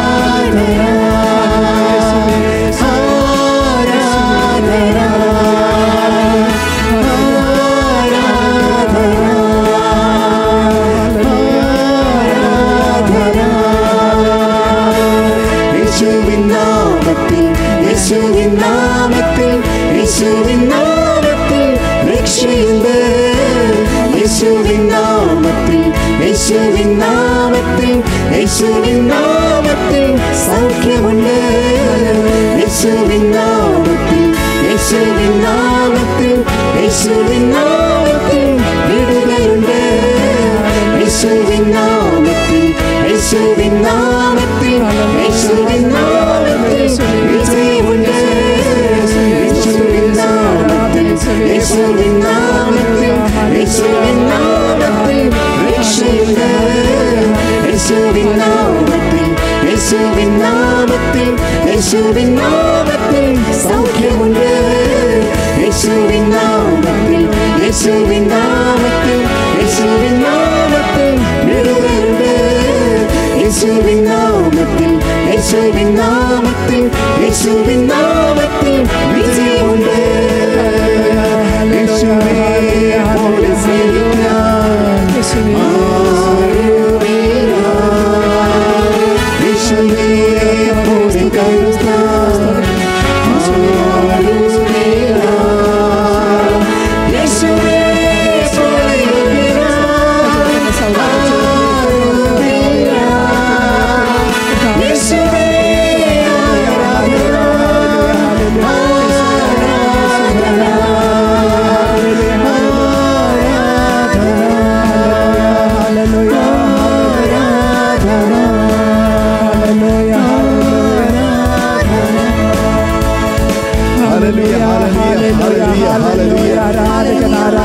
നാമത്തിൽ യേശുവിൻ നാമത്തിൽ യേശുവിൻ നാമത്തിൽ രക്ഷയുണ്ട് യേശുവിൻ നാമത്തിൽ യേശുവിൻ നാമത്തിൽ യേശുവിൻ നാമത്തിൽ സൗഖ്യമുണ്ട് യേശുവിൻ നാമത്തിൽ യേശുവിൻ നാമത്തിൽ യേശുവിൻ നാമത്തിൽ വിടുതലുണ്ട് യേശുവിൻ നാമത്തിൽ യേശുവിൻ നാമത്തിൽ യേശുവിൻ നാമത്തിൽ വിജയമുണ്ട് യേശുവിൻ നാമത്തിൽ യേശുവിൻ നാമത്തിൽ യേശുവിൻ നാമത്തിൽ രക്ഷയുണ്ട് യേശുവിൻ നാമത്തിൽ യേശുവിൻ നാമത്തിൽ യേശുവിൻ നാമത്തിൽ സൗഖ്യമുണ്ട് യേശുവിൻ നാമത്തിൽ യേശുവിൻ നാമത്തിൽ യേശുവിൻ നാമത്തിൽ വിടുതലുണ്ട് യേശുവിൻ നാമത്തിൽ യേശുവിൻ നാമത്തിൽ യേശുവിൻ നാമത്തിൽ വിജയമുണ്ട് യേശുവേ പോലെ സ്നേഹിക്കാൻ ആരുമില്ല. യേശുവേ പോലെ കരുതാൻ ആരുമില്ല. യേശുവേ പോലെ യോഗ്യനാൻ ആരുമില്ല. യേശുവേ ആരാധന ഹല്ലേലൂയ ഹല്ലേലൂയ ഹല്ലേലൂയ ഹല്ലേലൂയ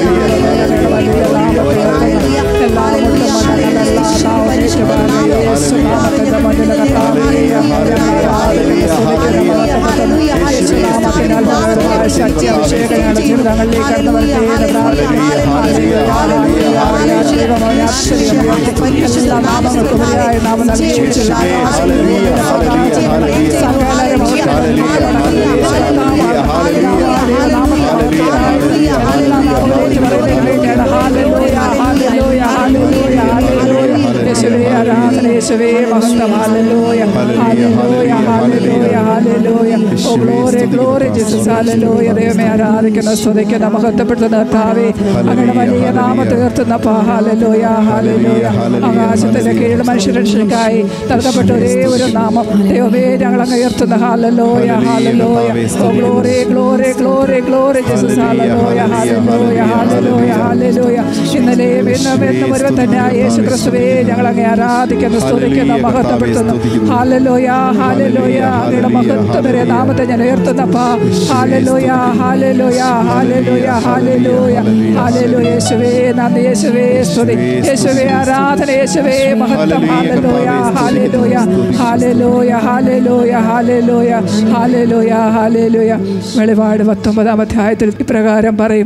ആരാധന യേശുവേ മഹത്വം hallelujah hallelujah hallelujah hallelujah oh glory glory Jesus hallelujah ദൈവമേ ആരാധിക്കുന്ന സ്തുതിക്കുന്ന മഹത്വപ്പെടുത്തുന്ന കർത്താവേ അങ്ങയുടെ വലിയ നാമത്തെ ഉയർത്തുന്ന പാ ഹല്ലേലൂയ ഹല്ലേലൂയ ആകാശത്തിന്റെ കീഴിൽ മനുഷ്യരക്ഷയ്ക്കായി നൽകപ്പെട്ട ഒരേ ഒരു നാമം ദൈവമേ ഞങ്ങൾ അങ്ങ് ഉയർത്തുന്ന hallelujah hallelujah oh glory glory glory glory Jesus hallelujah hallelujah hallelujah hallelujah ഇന്നലെയും ഇന്നും എന്നും ഒരുവൻ തന്നെ യേശു ക്രിസ്തുവേ ഞങ്ങൾ അങ്ങ് ആരാധിക്കുന്നു സ്തുതിക്കുന്നു മഹത്വപ്പെടുത്തുന്നു ഹാലലോയ ഹാലലോയ അങ്ങയുടെ മഹത്വമേറിയ നാമത്തെ ഞാൻ ഉയർത്തുന്നപ്പാ ഹാലലോയ ഹാലലോയ ഹാലലോയ ഹാലലോയ ഹാലലോയ യേശുവേ നന്ദി യേശുവേ സ്തുതി യേശുവേ ആരാധന യേശുവേ മഹത്വം ഹാലലോയ ഹാലലോയ ഹാലലോയ ഹാലലോയ ഹാലലോയ ഹാലലോയ ഹാലലോയ വെളിപാട് പത്തൊമ്പതാം അധ്യായത്തിൽ ഇപ്രകാരം പറയും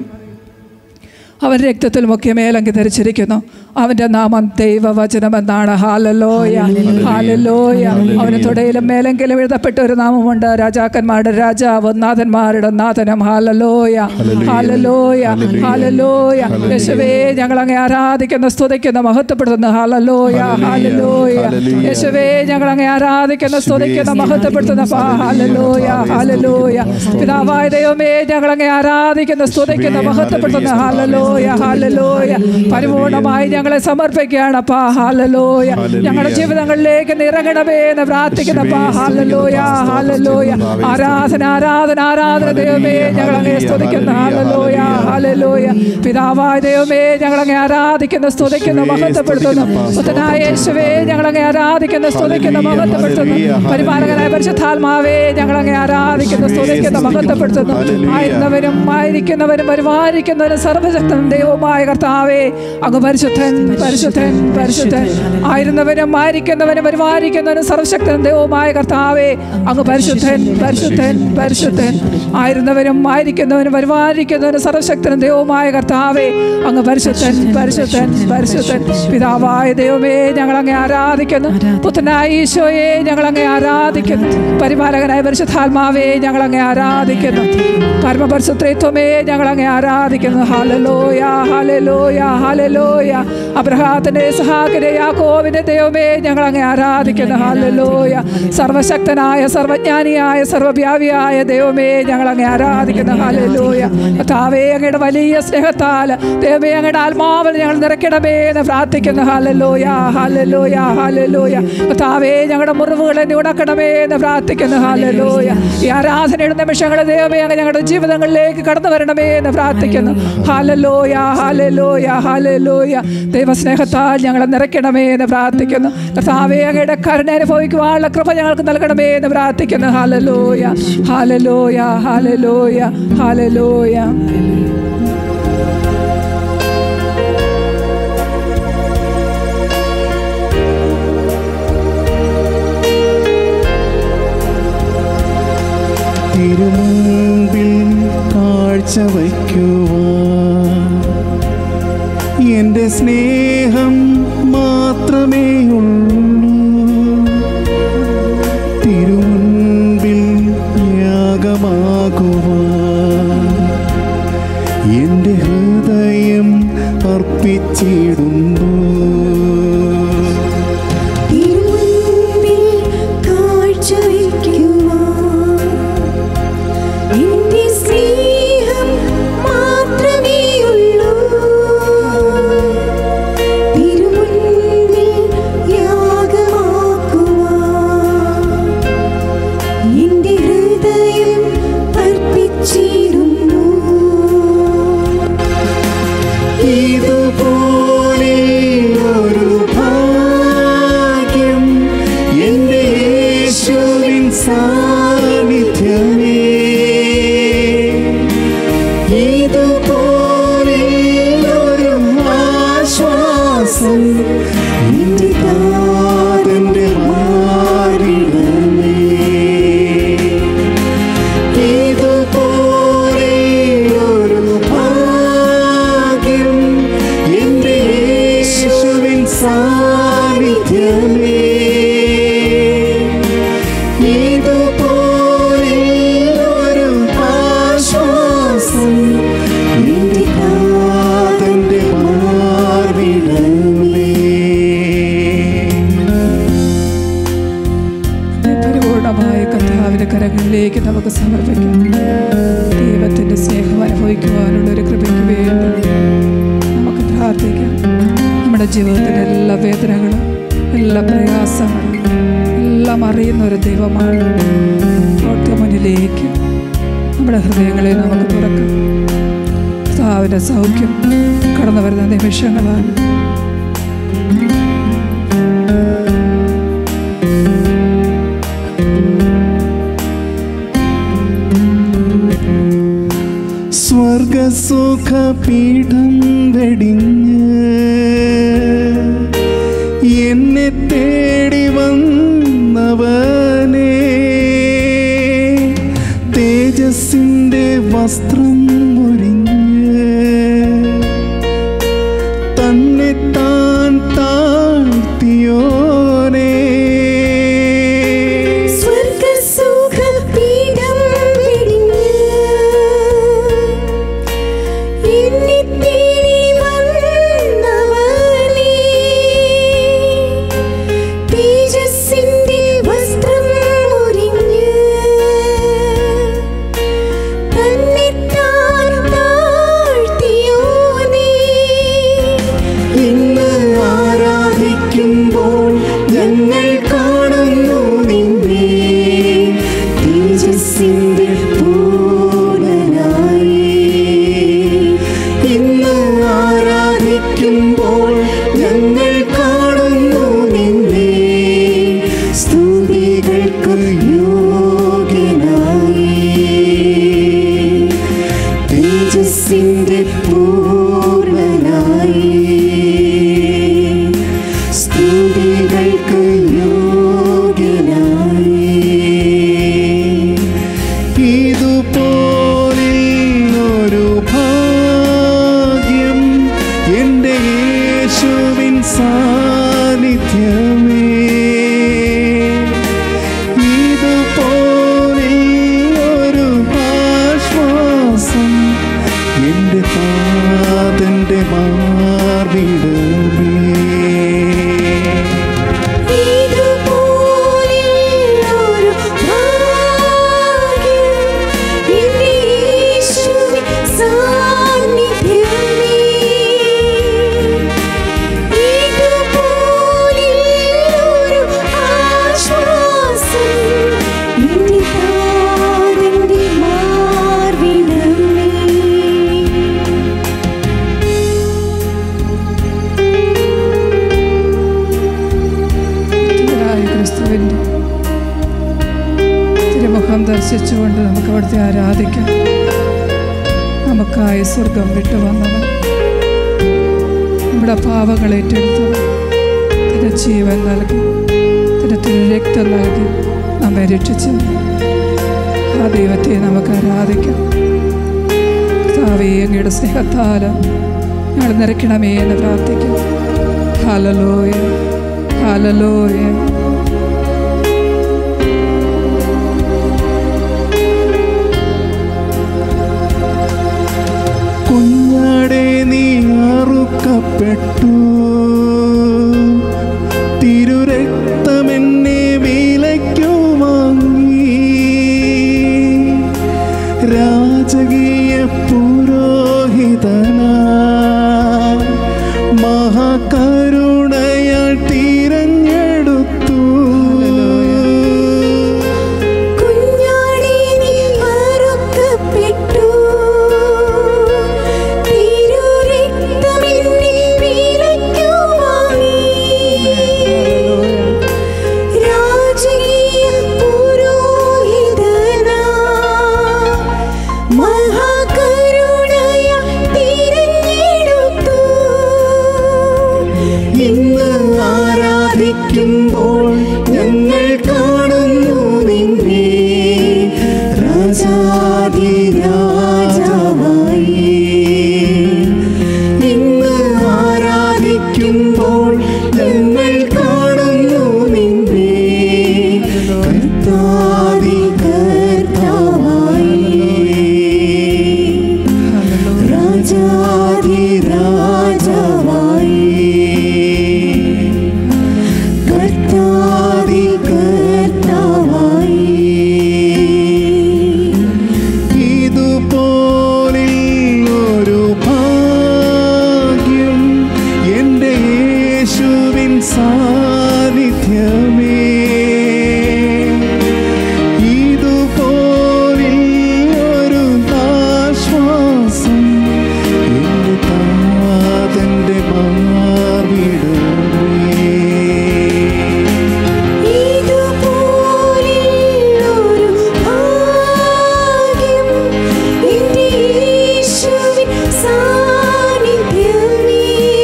അവൻ രക്തത്തിൽ മുഖ്യ മേലങ്കി ധരിച്ചിരിക്കുന്നു അവന്റെ നാമം ദൈവവചനമെന്നാണ് ഹാലലോയ ഹാലലോയ അവന് തുടയിലും മേലെങ്കിലും എഴുതപ്പെട്ട ഒരു നാമമുണ്ട് രാജാക്കന്മാരുടെ രാജാവ് നാഥന്മാരുടെ നാഥനം ഹാലലോയ ഹാലലോയ ഹാലലോയ യേശുവേ ഞങ്ങൾ അങ്ങേ ആരാധിക്കുന്ന സ്തുതിക്കുന്ന മഹത്വപ്പെടുത്തുന്നു ഹാലലോയ ഹാലലോയ യേശുവേ ഞങ്ങൾ അങ്ങേ ആരാധിക്കുന്ന സ്തുതിക്കുന്ന മഹത്വപ്പെടുത്തുന്ന പാ ഹാലലോയ ഹാലലോയ പിതാവായ ദൈവമേ ഞങ്ങൾ അങ്ങേ ആരാധിക്കുന്ന സ്തുതിക്കുന്ന മഹത്വപ്പെടുത്തുന്ന ഹാലലോയ ഹാലലോയ പരിപൂർണമായി ഞങ്ങളെ സമർപ്പിക്കുകയാണ് അപ്പാ ഹാലലോയ ഞങ്ങളുടെ ജീവിതങ്ങളിലേക്ക് നിറങ്ങണമേ എന്ന് പ്രാർത്ഥിക്കുന്ന അപ്പാ ഹാലലോയ ഹാലലോയ ആരാധന ആരാധന ആരാധന ദൈവമേ ഞങ്ങൾ അങ്ങേ സ്തുതിക്കുന്ന ഹാലലോയ ഹാലലോയ പിതാവായ ദൈവമേ ഞങ്ങൾ അങ്ങേ ആരാധിക്കുന്ന സ്തുതിക്കുന്ന മഹത്വപ്പെടുത്തുന്നു പുത്തനായ യേശുവേ ഞങ്ങൾ അങ്ങേ ആരാധിക്കുന്ന സ്തുതിക്കുന്ന മഹത്വപ്പെടുത്തുന്നു പരിപാലകനായ പരിശുദ്ധാത്മാവേ ഞങ്ങൾ അങ്ങേ ആരാധിക്കുന്ന സ്തുതിക്കുന്ന മഹത്വപ്പെടുത്തുന്നു ആയിരുന്നവരും ആയിരിക്കുന്നവരും പരിപാലിക്കുന്നവരും സർവശക്തൻ ദൈവമായ കർത്താവേ അങ്ങ് പരിശുദ്ധൻ പരിശുദ്ധൻ പരിശുദ്ധൻ ആയിരുന്നവരും ആയിരിക്കുന്നവരും പരിപാലിക്കുന്നവരും സർവശക്തൻ ദൈവമായ കർത്താവേ അങ്ങ് പരിശുദ്ധൻ പരിശുദ്ധൻ പരിശുദ്ധൻ ആയിരുന്നവരും ആയിരിക്കുന്നവരും പരിപാലിക്കുന്നവരും സർവശക്തനും ദൈവമായ കർത്താവേ അങ്ങ് പരിശുദ്ധൻ പരിശുദ്ധൻ പരിശുദ്ധൻ പിതാവായ ദൈവമേ ഞങ്ങൾ അങ്ങേ ആരാധിക്കുന്നു പുത്രനായ ഈശോയെ ഞങ്ങൾ അങ്ങേ ആരാധിക്കുന്നു പരിപാലകനായ പരിശുദ്ധാത്മാവേ ഞങ്ങൾ അങ്ങേ ആരാധിക്കുന്നു പരമപരിശുദ്ധത്വമേ ഞങ്ങൾ അങ്ങേ ആരാധിക്കുന്നു ഹാലലോയ ഹാലലോയ ഹാലലോയ ഹാലലോയ അബ്രഹാത്തിന്റെ സഹാക്കിന്റെ യാക്കോവിന്റെ ദൈവമേ ഞങ്ങൾ അങ്ങ് ആരാധിക്കുന്നു ഹാലലോയ സർവശക്തനായ സർവജ്ഞാനിയായ സർവവ്യാപിയായ ദൈവമേ ഞങ്ങൾ അങ്ങ് ആരാധിക്കുന്നു ഹാലലോയ കർത്താവേ അങ്ങയുടെ വലിയ സ്നേഹത്താൽ ദൈവമേ അങ്ങയുടെ ആത്മാവിൽ ഞങ്ങൾ നിറയ്ക്കണമേ എന്ന് പ്രാർത്ഥിക്കുന്നു ഹാലലോയ ഹാലലോയ ഹാലലോയ കർത്താവേ ഞങ്ങളുടെ മുറിവുകളെ നീ ഉണക്കണമേ എന്ന് പ്രാർത്ഥിക്കുന്നു ഹാലലോയ ഈ ആരാധനയുടെ നിമിഷങ്ങളെ ദൈവമേ അങ്ങ് ഞങ്ങളുടെ ജീവിതങ്ങളിലേക്ക് കടന്നു വരണമേ എന്ന് പ്രാർത്ഥിക്കുന്നു ഹാലലോയ ഹാലലോയ ഹാലലോയ ദൈവസ്നേഹത്താൽ ഞങ്ങളെ നിറയ്ക്കണമേ എന്ന് പ്രാർത്ഥിക്കുന്നു കർത്താവേ അങ്ങയുടെ കരുണ അനുഭവിക്കുവാനുള്ള കൃപ ഞങ്ങൾക്ക് നൽകണമേ എന്ന് പ്രാർത്ഥിക്കുന്നു ഹാലലോയ ഹാലലോയ ഹാലലോയ ഹാലലോയ തിരുമുമ്പിൽ കാഴ്ചവയ്ക്കുവാൻ എൻ്റെ സ്നേഹം മാത്രമേ ഉള്ളൂ തിരുമുൻപിൽ യാഗമാകുവാൻ എൻ്റെ ഹൃദയം അർപ്പിച്ചിടുന്നു തിരുമുൻപിൽ കാഴ്ചവയ്ക്കുവാൻ എന്റെ സ്നേഹം മാത്രമേ ഉള്ളൂ തിരുമുൻപിൽ യാഗമാക്കുവാൻ എന്റെ ഹൃദയം അർപ്പിച്ചിടുന്നു ഇതുപോലെ ഒരു ഭാഗ്യം എൻ്റെ യേശുവിൻ സാന്നിധ്യമേ ഇതുപോലെ ഒരു ആശ്വാസം എൻ്റെ താതൻ്റെ മാറിടമേ ഇതുപോലെ ഒരു ഭാഗ്യം എൻ്റെ യേശുവിൻ സാന്നിധ്യമേ ഇതുപോലെ ഒരു ആശ്വാസം എൻ്റെ താതൻ്റെ മാർവിടമേ പരിപൂർണമായ കർത്താവിന്റെ കരങ്ങളിലേക്ക് നമുക്ക് സമർപ്പിക്കാം ദൈവത്തിന്റെ സ്നേഹം അനുഭവിക്കുവാനുള്ള ഒരു കൃപയ്ക്ക് വേണ്ടി നമുക്ക് പ്രാർത്ഥിക്കാം നമ്മുടെ ജീവിതത്തിലെ എല്ലാ വേദനകളും എല്ലാ പ്രയാസങ്ങളും എല്ലാം അറിയുന്ന ഒരു ദൈവമാണ് അവിടുത്തെ മുന്നിലേക്ക് നമ്മുടെ ഹൃദയങ്ങളെ നമുക്ക് തുറക്കാം കർത്താവിൻ്റെ സൗഖ്യം കടന്നു വരുന്ന നിമിഷങ്ങളാണ് സ്വർഗസുഖപീഠം വെടിഞ്ഞ് എന്നെ തേടി വന്നവനെ തേജസ്സിൻ്റെ വസ്ത്രം ഒരിഞ്ഞ് തന്നെ താൻ താഴ്ത്തിയോനേ സ്വർഗസുഖപീഠം വെടിഞ്ഞ് എന്നെ തേടി വന്നവനേ തേജസ്സിന്റെ വസ്ത്രം ഒരിഞ്ഞ് തന്നെത്താൻ താഴ്ത്തിയോനേ ഇന്ന് ആരാധിക്കുമ്പോൾ ഞങ്ങൾ കാണുന്നു നിന്നെ തേജസ്സിന്റെ പൂർണ്ണനായി ഇന്ന് ആരാധിക്കുമ്പോൾ ഞങ്ങൾ കാണുന്നു നിന്നെ സ്തുതികൾക്ക് യോഗ്യനായി തേജസ്സിന്റെ പൂർണ്ണനായി സ്തുതികൾക്ക് യോഗ്യനായി പാടിക്കൊണ്ട് നമുക്ക് അവിടുത്തെ ആരാധിക്കാം നമുക്കായി സ്വർഗം വിട്ടുവന്നവൻ നമ്മുടെ പാവങ്ങൾ ഏറ്റെടുത്തവൻ തിരു ജീവൻ നൽകി തിരു തിരു രക്തം നൽകി നമ്മെ രക്ഷിച്ചു ആ ദൈവത്തെ നമുക്ക് ആരാധിക്കാം കർത്താവേ അങ്ങയുടെ സ്നേഹത്താൽ ഞങ്ങൾ നിറയ്ക്കണമേ എന്ന് പ്രാർത്ഥിക്കും ഹലലോയ ഹലലോയ കുഞ്ഞാടെ നീ അറുക്കപ്പെട്ടു തിരുരക്തമെന്നെ വിലയ്ക്കു വാങ്ങി രാജകീയ പുരോഹിതന മഹാകരുണയാൽ തിരഞ്ഞെടുത്തു കുഞ്ഞാടി നീ അറുക്കപ്പെട്ടു തിരുരക്തമെന്നെ വിലയ്ക്കു വാങ്ങി രാജകീയ പുരോഹിതനാ മഹാകരുണയ തിരഞ്ഞെടുത്തു ഇന്ന് ആരാധിക്കുമ്പോൾ ഞങ്ങൾ കാണുന്നു നിന്നെ രാജാധിരാജാവായി ഇന്ന് ആരാധിക്കുമ്പോൾ ഞങ്ങൾ കാണുന്നു നിന്നെ കർത്താതി കർത്താവായി രാജാധിരാജാവായി കർത്താതി കർത്താവായി ഇതുപോലിൽ ഒരു ഭാഗ്യം എൻ്റെ യേശുവിൻ സാന്നിധ്യമേ ഇതുപോലിൽ ഒരു ആശ്വാസം എൻ്റെ താതൻ്റെ മാർവിടമേ ഇതുപോലൊരു ഭാഗ്യം എൻ്റെ യേശുവിൻ സാന്നിധ്യമേ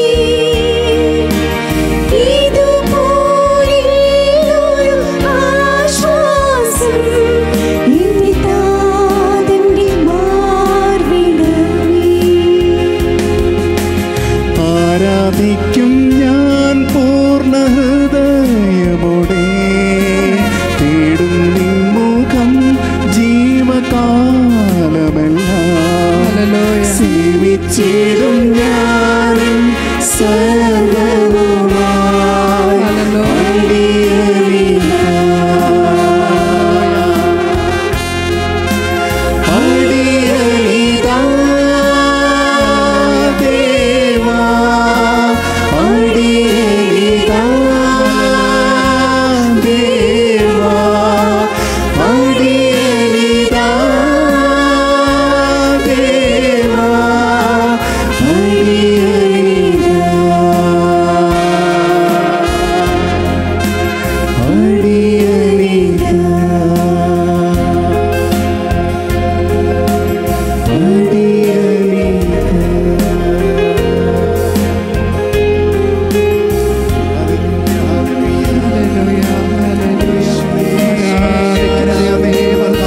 ഇതുപോലൊരു ആശ്വാസം എൻ്റെ താതൻ്റെ മാർവിടമേ ആരാധിക്കും ഞാൻ പൂർണ്ണ ഹൃദയമോടെ തേടും നിൻമുഖം ജീവകാലമെല്ലാം ഹല്ലേലൂയ. സേവിച്ചിടും ഞാൻ സർവവുമായി ഹല്ലേലൂയ. അടിയനിതാ ദേവാ അടിയനിതാ ദേവാ അടിയനിതാ ദേവാ അടിയനിതാ അടിയനിതാ ഹല്ലേലൂയ. ഹല്ലേലൂയ. ആരാധിക്കണമേ.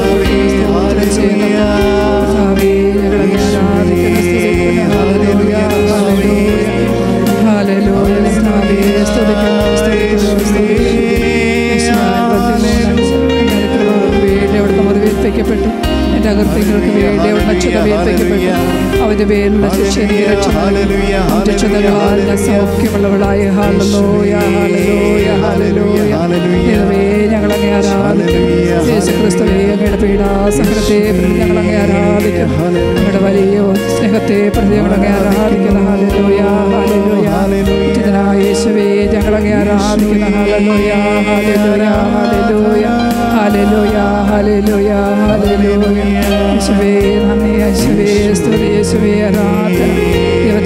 കർത്താവേ, ഞങ്ങളങ്ങേ ആരാധിക്കുന്നു, സ്തുതിക്കുന്നു. ഹല്ലേലൂയ. ഹല്ലേലൂയ. ഹല്ലേലൂയ. കർത്താവേ, സ്തുതിക്കുന്നു, സ്തുതിക്കുന്നു, സ്തുതിക്കുന്നു. യേശുവിനെ പ്രതിമേൽക്ക് വേണ്ടി അവിടുന്ന് മുറിവേൽപ്പിക്കപ്പെട്ടു എൻ്റെ അകൃത്യങ്ങൾക്ക് വേണ്ടി അവിടുന്ന് അച്യുത വേൽപ്പിക്കപ്പെട്ടു അവൻ്റെ പേരിലുള്ള ശിക്ഷ എനിക്ക് രക്ഷപ്പെട്ടു രക്ഷതകളാൽ ഞാൻ സൗഖ്യമുള്ളവളായ ഹാലലോയ ഹാലലോയ ഹാലലോയ ദൈവമേ ഞങ്ങളങ്ങേ ആരാധിക്കും യേശു ക്രിസ്തുവേ അങ്ങയുടെ പീഡാസഹനത്തെ പ്രതി ഞങ്ങളങ്ങേ ആരാധിക്കും അങ്ങയുടെ വലിയ സ്നേഹത്തെ പ്രതി ഞങ്ങളങ്ങേ ആരാധിക്കുന്ന ഹാലലോയ ഹാലലോയ ഉചിതനായ യേശുവേ ഞങ്ങളങ്ങേ ആരാധിക്കുന്ന ഹാലലോയ ഹാലലോയ ഹാലലോയ ഹാലലോയ ഹാലലോയ ഹാലലോയ യേശുവേ നന്ദി യേശുവേ സ്തുതി യേശുവേ ആരാധന ദൈവത്തെ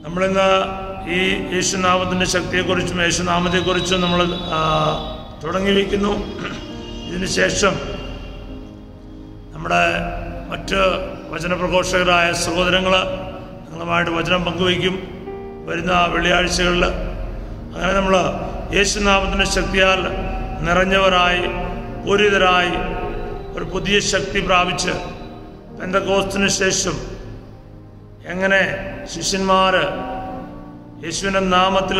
നമ്മളിന്ന് ഈ യേശുനാമത്തിൻ്റെ ശക്തിയെക്കുറിച്ചും യേശുനാമത്തെക്കുറിച്ചും നമ്മൾ ആ, തുടങ്ങി വയ്ക്കുന്നു ഇതിന് ശേഷം നമ്മുടെ മറ്റ് വചനപ്രഘോഷകരായ സഹോദരങ്ങൾ നിങ്ങളുമായിട്ട് വചനം പങ്കുവയ്ക്കും വരുന്ന വെള്ളിയാഴ്ചകളിൽ അങ്ങനെ നമ്മൾ യേശുനാമത്തിൻ്റെ ശക്തിയാൽ നിറഞ്ഞവരായി പൂരിതരായി ഒരു പുതിയ ശക്തി പ്രാപിച്ച് പെന്തക്കോസ്തിന് ശേഷം എങ്ങനെ ശിഷ്യന്മാർ യേശുവിൻ്റെ നാമത്തിൽ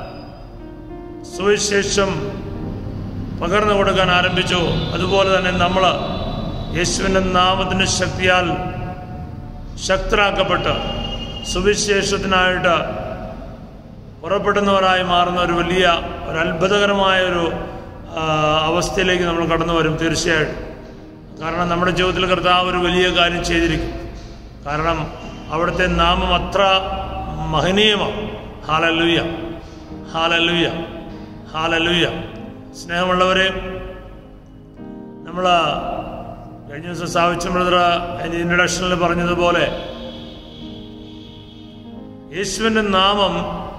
സുവിശേഷം പകർന്നു കൊടുക്കാൻ ആരംഭിച്ചു അതുപോലെ തന്നെ നമ്മൾ യേശുവിൻ്റെ നാമത്തിൻ്റെ ശക്തിയാൽ ശക്തരാക്കപ്പെട്ട് സുവിശേഷത്തിനായിട്ട് പുറപ്പെടുന്നവരായി മാറുന്ന ഒരു വലിയ ഒരു അത്ഭുതകരമായ ഒരു ആ, അവസ്ഥയിലേക്ക് നമ്മൾ കടന്നു വരും തീർച്ചയായിട്ടും കാരണം നമ്മുടെ ജീവിതത്തിൽ കർത്താവ് ഒരു വലിയ കാര്യം ചെയ്തിരിക്കും കാരണം അവിടുത്തെ നാമം അത്ര മഹനീയമാണ് ഹാലലുയ്യ ഹാലലുയ്യ ഹാലലുയ്യ സ്നേഹമുള്ളവരെ നമ്മൾ കഴിഞ്ഞ ദിവസം സാവിച്ച ബ്രദർ അതിൻ്റെ ഇൻട്രഡക്ഷനിൽ പറഞ്ഞതുപോലെ യേശുവിൻ്റെ നാമം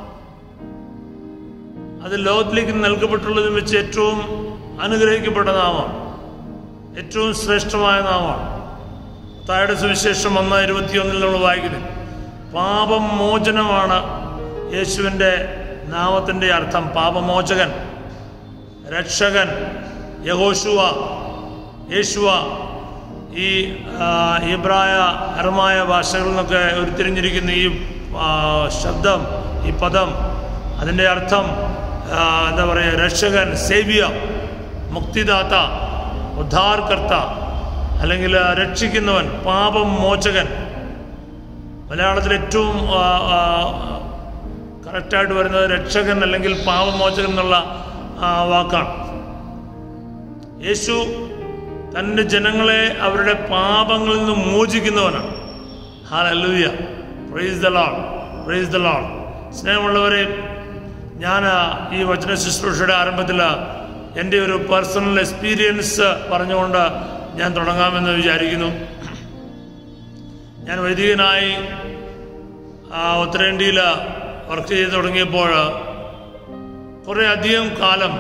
അത് ലോകത്തിലേക്ക് നൽകപ്പെട്ടുള്ളതിൽ വെച്ച് ഏറ്റവും അനുഗ്രഹിക്കപ്പെട്ട നാമമാണ് ഏറ്റവും ശ്രേഷ്ഠമായ നാമമാണ് തായുടെ സുവിശേഷം ഒന്ന് ഇരുപത്തിയൊന്നിൽ നമ്മൾ വായിക്കുന്നത് പാപം മോചനമാണ് യേശുവിൻ്റെ നാമത്തിൻ്റെ അർത്ഥം പാപമോചകൻ രക്ഷകൻ യഹോശുവ യേശുവ ഈ ആ, ഇബ്രായ അറമായ ഭാഷകളിൽ നിന്നൊക്കെ ഉരുത്തിരിഞ്ഞിരിക്കുന്ന ഈ ആ, ശബ്ദം ഈ പദം അതിൻ്റെ അർത്ഥം ആ, എന്താ പറയുക രക്ഷകൻ സേവ്യ മുക്തിദാത ഉദ്ധാർക്കർത്ത അല്ലെങ്കിൽ രക്ഷിക്കുന്നവൻ പാപം മോചകൻ മലയാളത്തിൽ ഏറ്റവും ആ, ആ, കറക്റ്റായിട്ട് വരുന്നത് രക്ഷകൻ അല്ലെങ്കിൽ പാപമോചകൻ എന്നുള്ള ആ, വാക്കാണ് യേശു തൻ്റെ ജനങ്ങളെ അവരുടെ പാപങ്ങളിൽ നിന്ന് മോചിക്കുന്നവനാണ് hallelujah praise the Lord praise the Lord സ്നേഹമുള്ളവരെ ഞാൻ ആ, ഈ വചന ശുശ്രൂഷയുടെ ആരംഭത്തിൽ എൻ്റെ ഒരു പേഴ്സണൽ എക്സ്പീരിയൻസ് പറഞ്ഞുകൊണ്ട് ഞാൻ തുടങ്ങാമെന്ന് വിചാരിക്കുന്നു ഞാൻ വൈദികനായി ആ, ഉത്തരേന്ത്യയിൽ വർക്ക് ചെയ്ത് തുടങ്ങിയപ്പോൾ കുറേ അധികം കാലം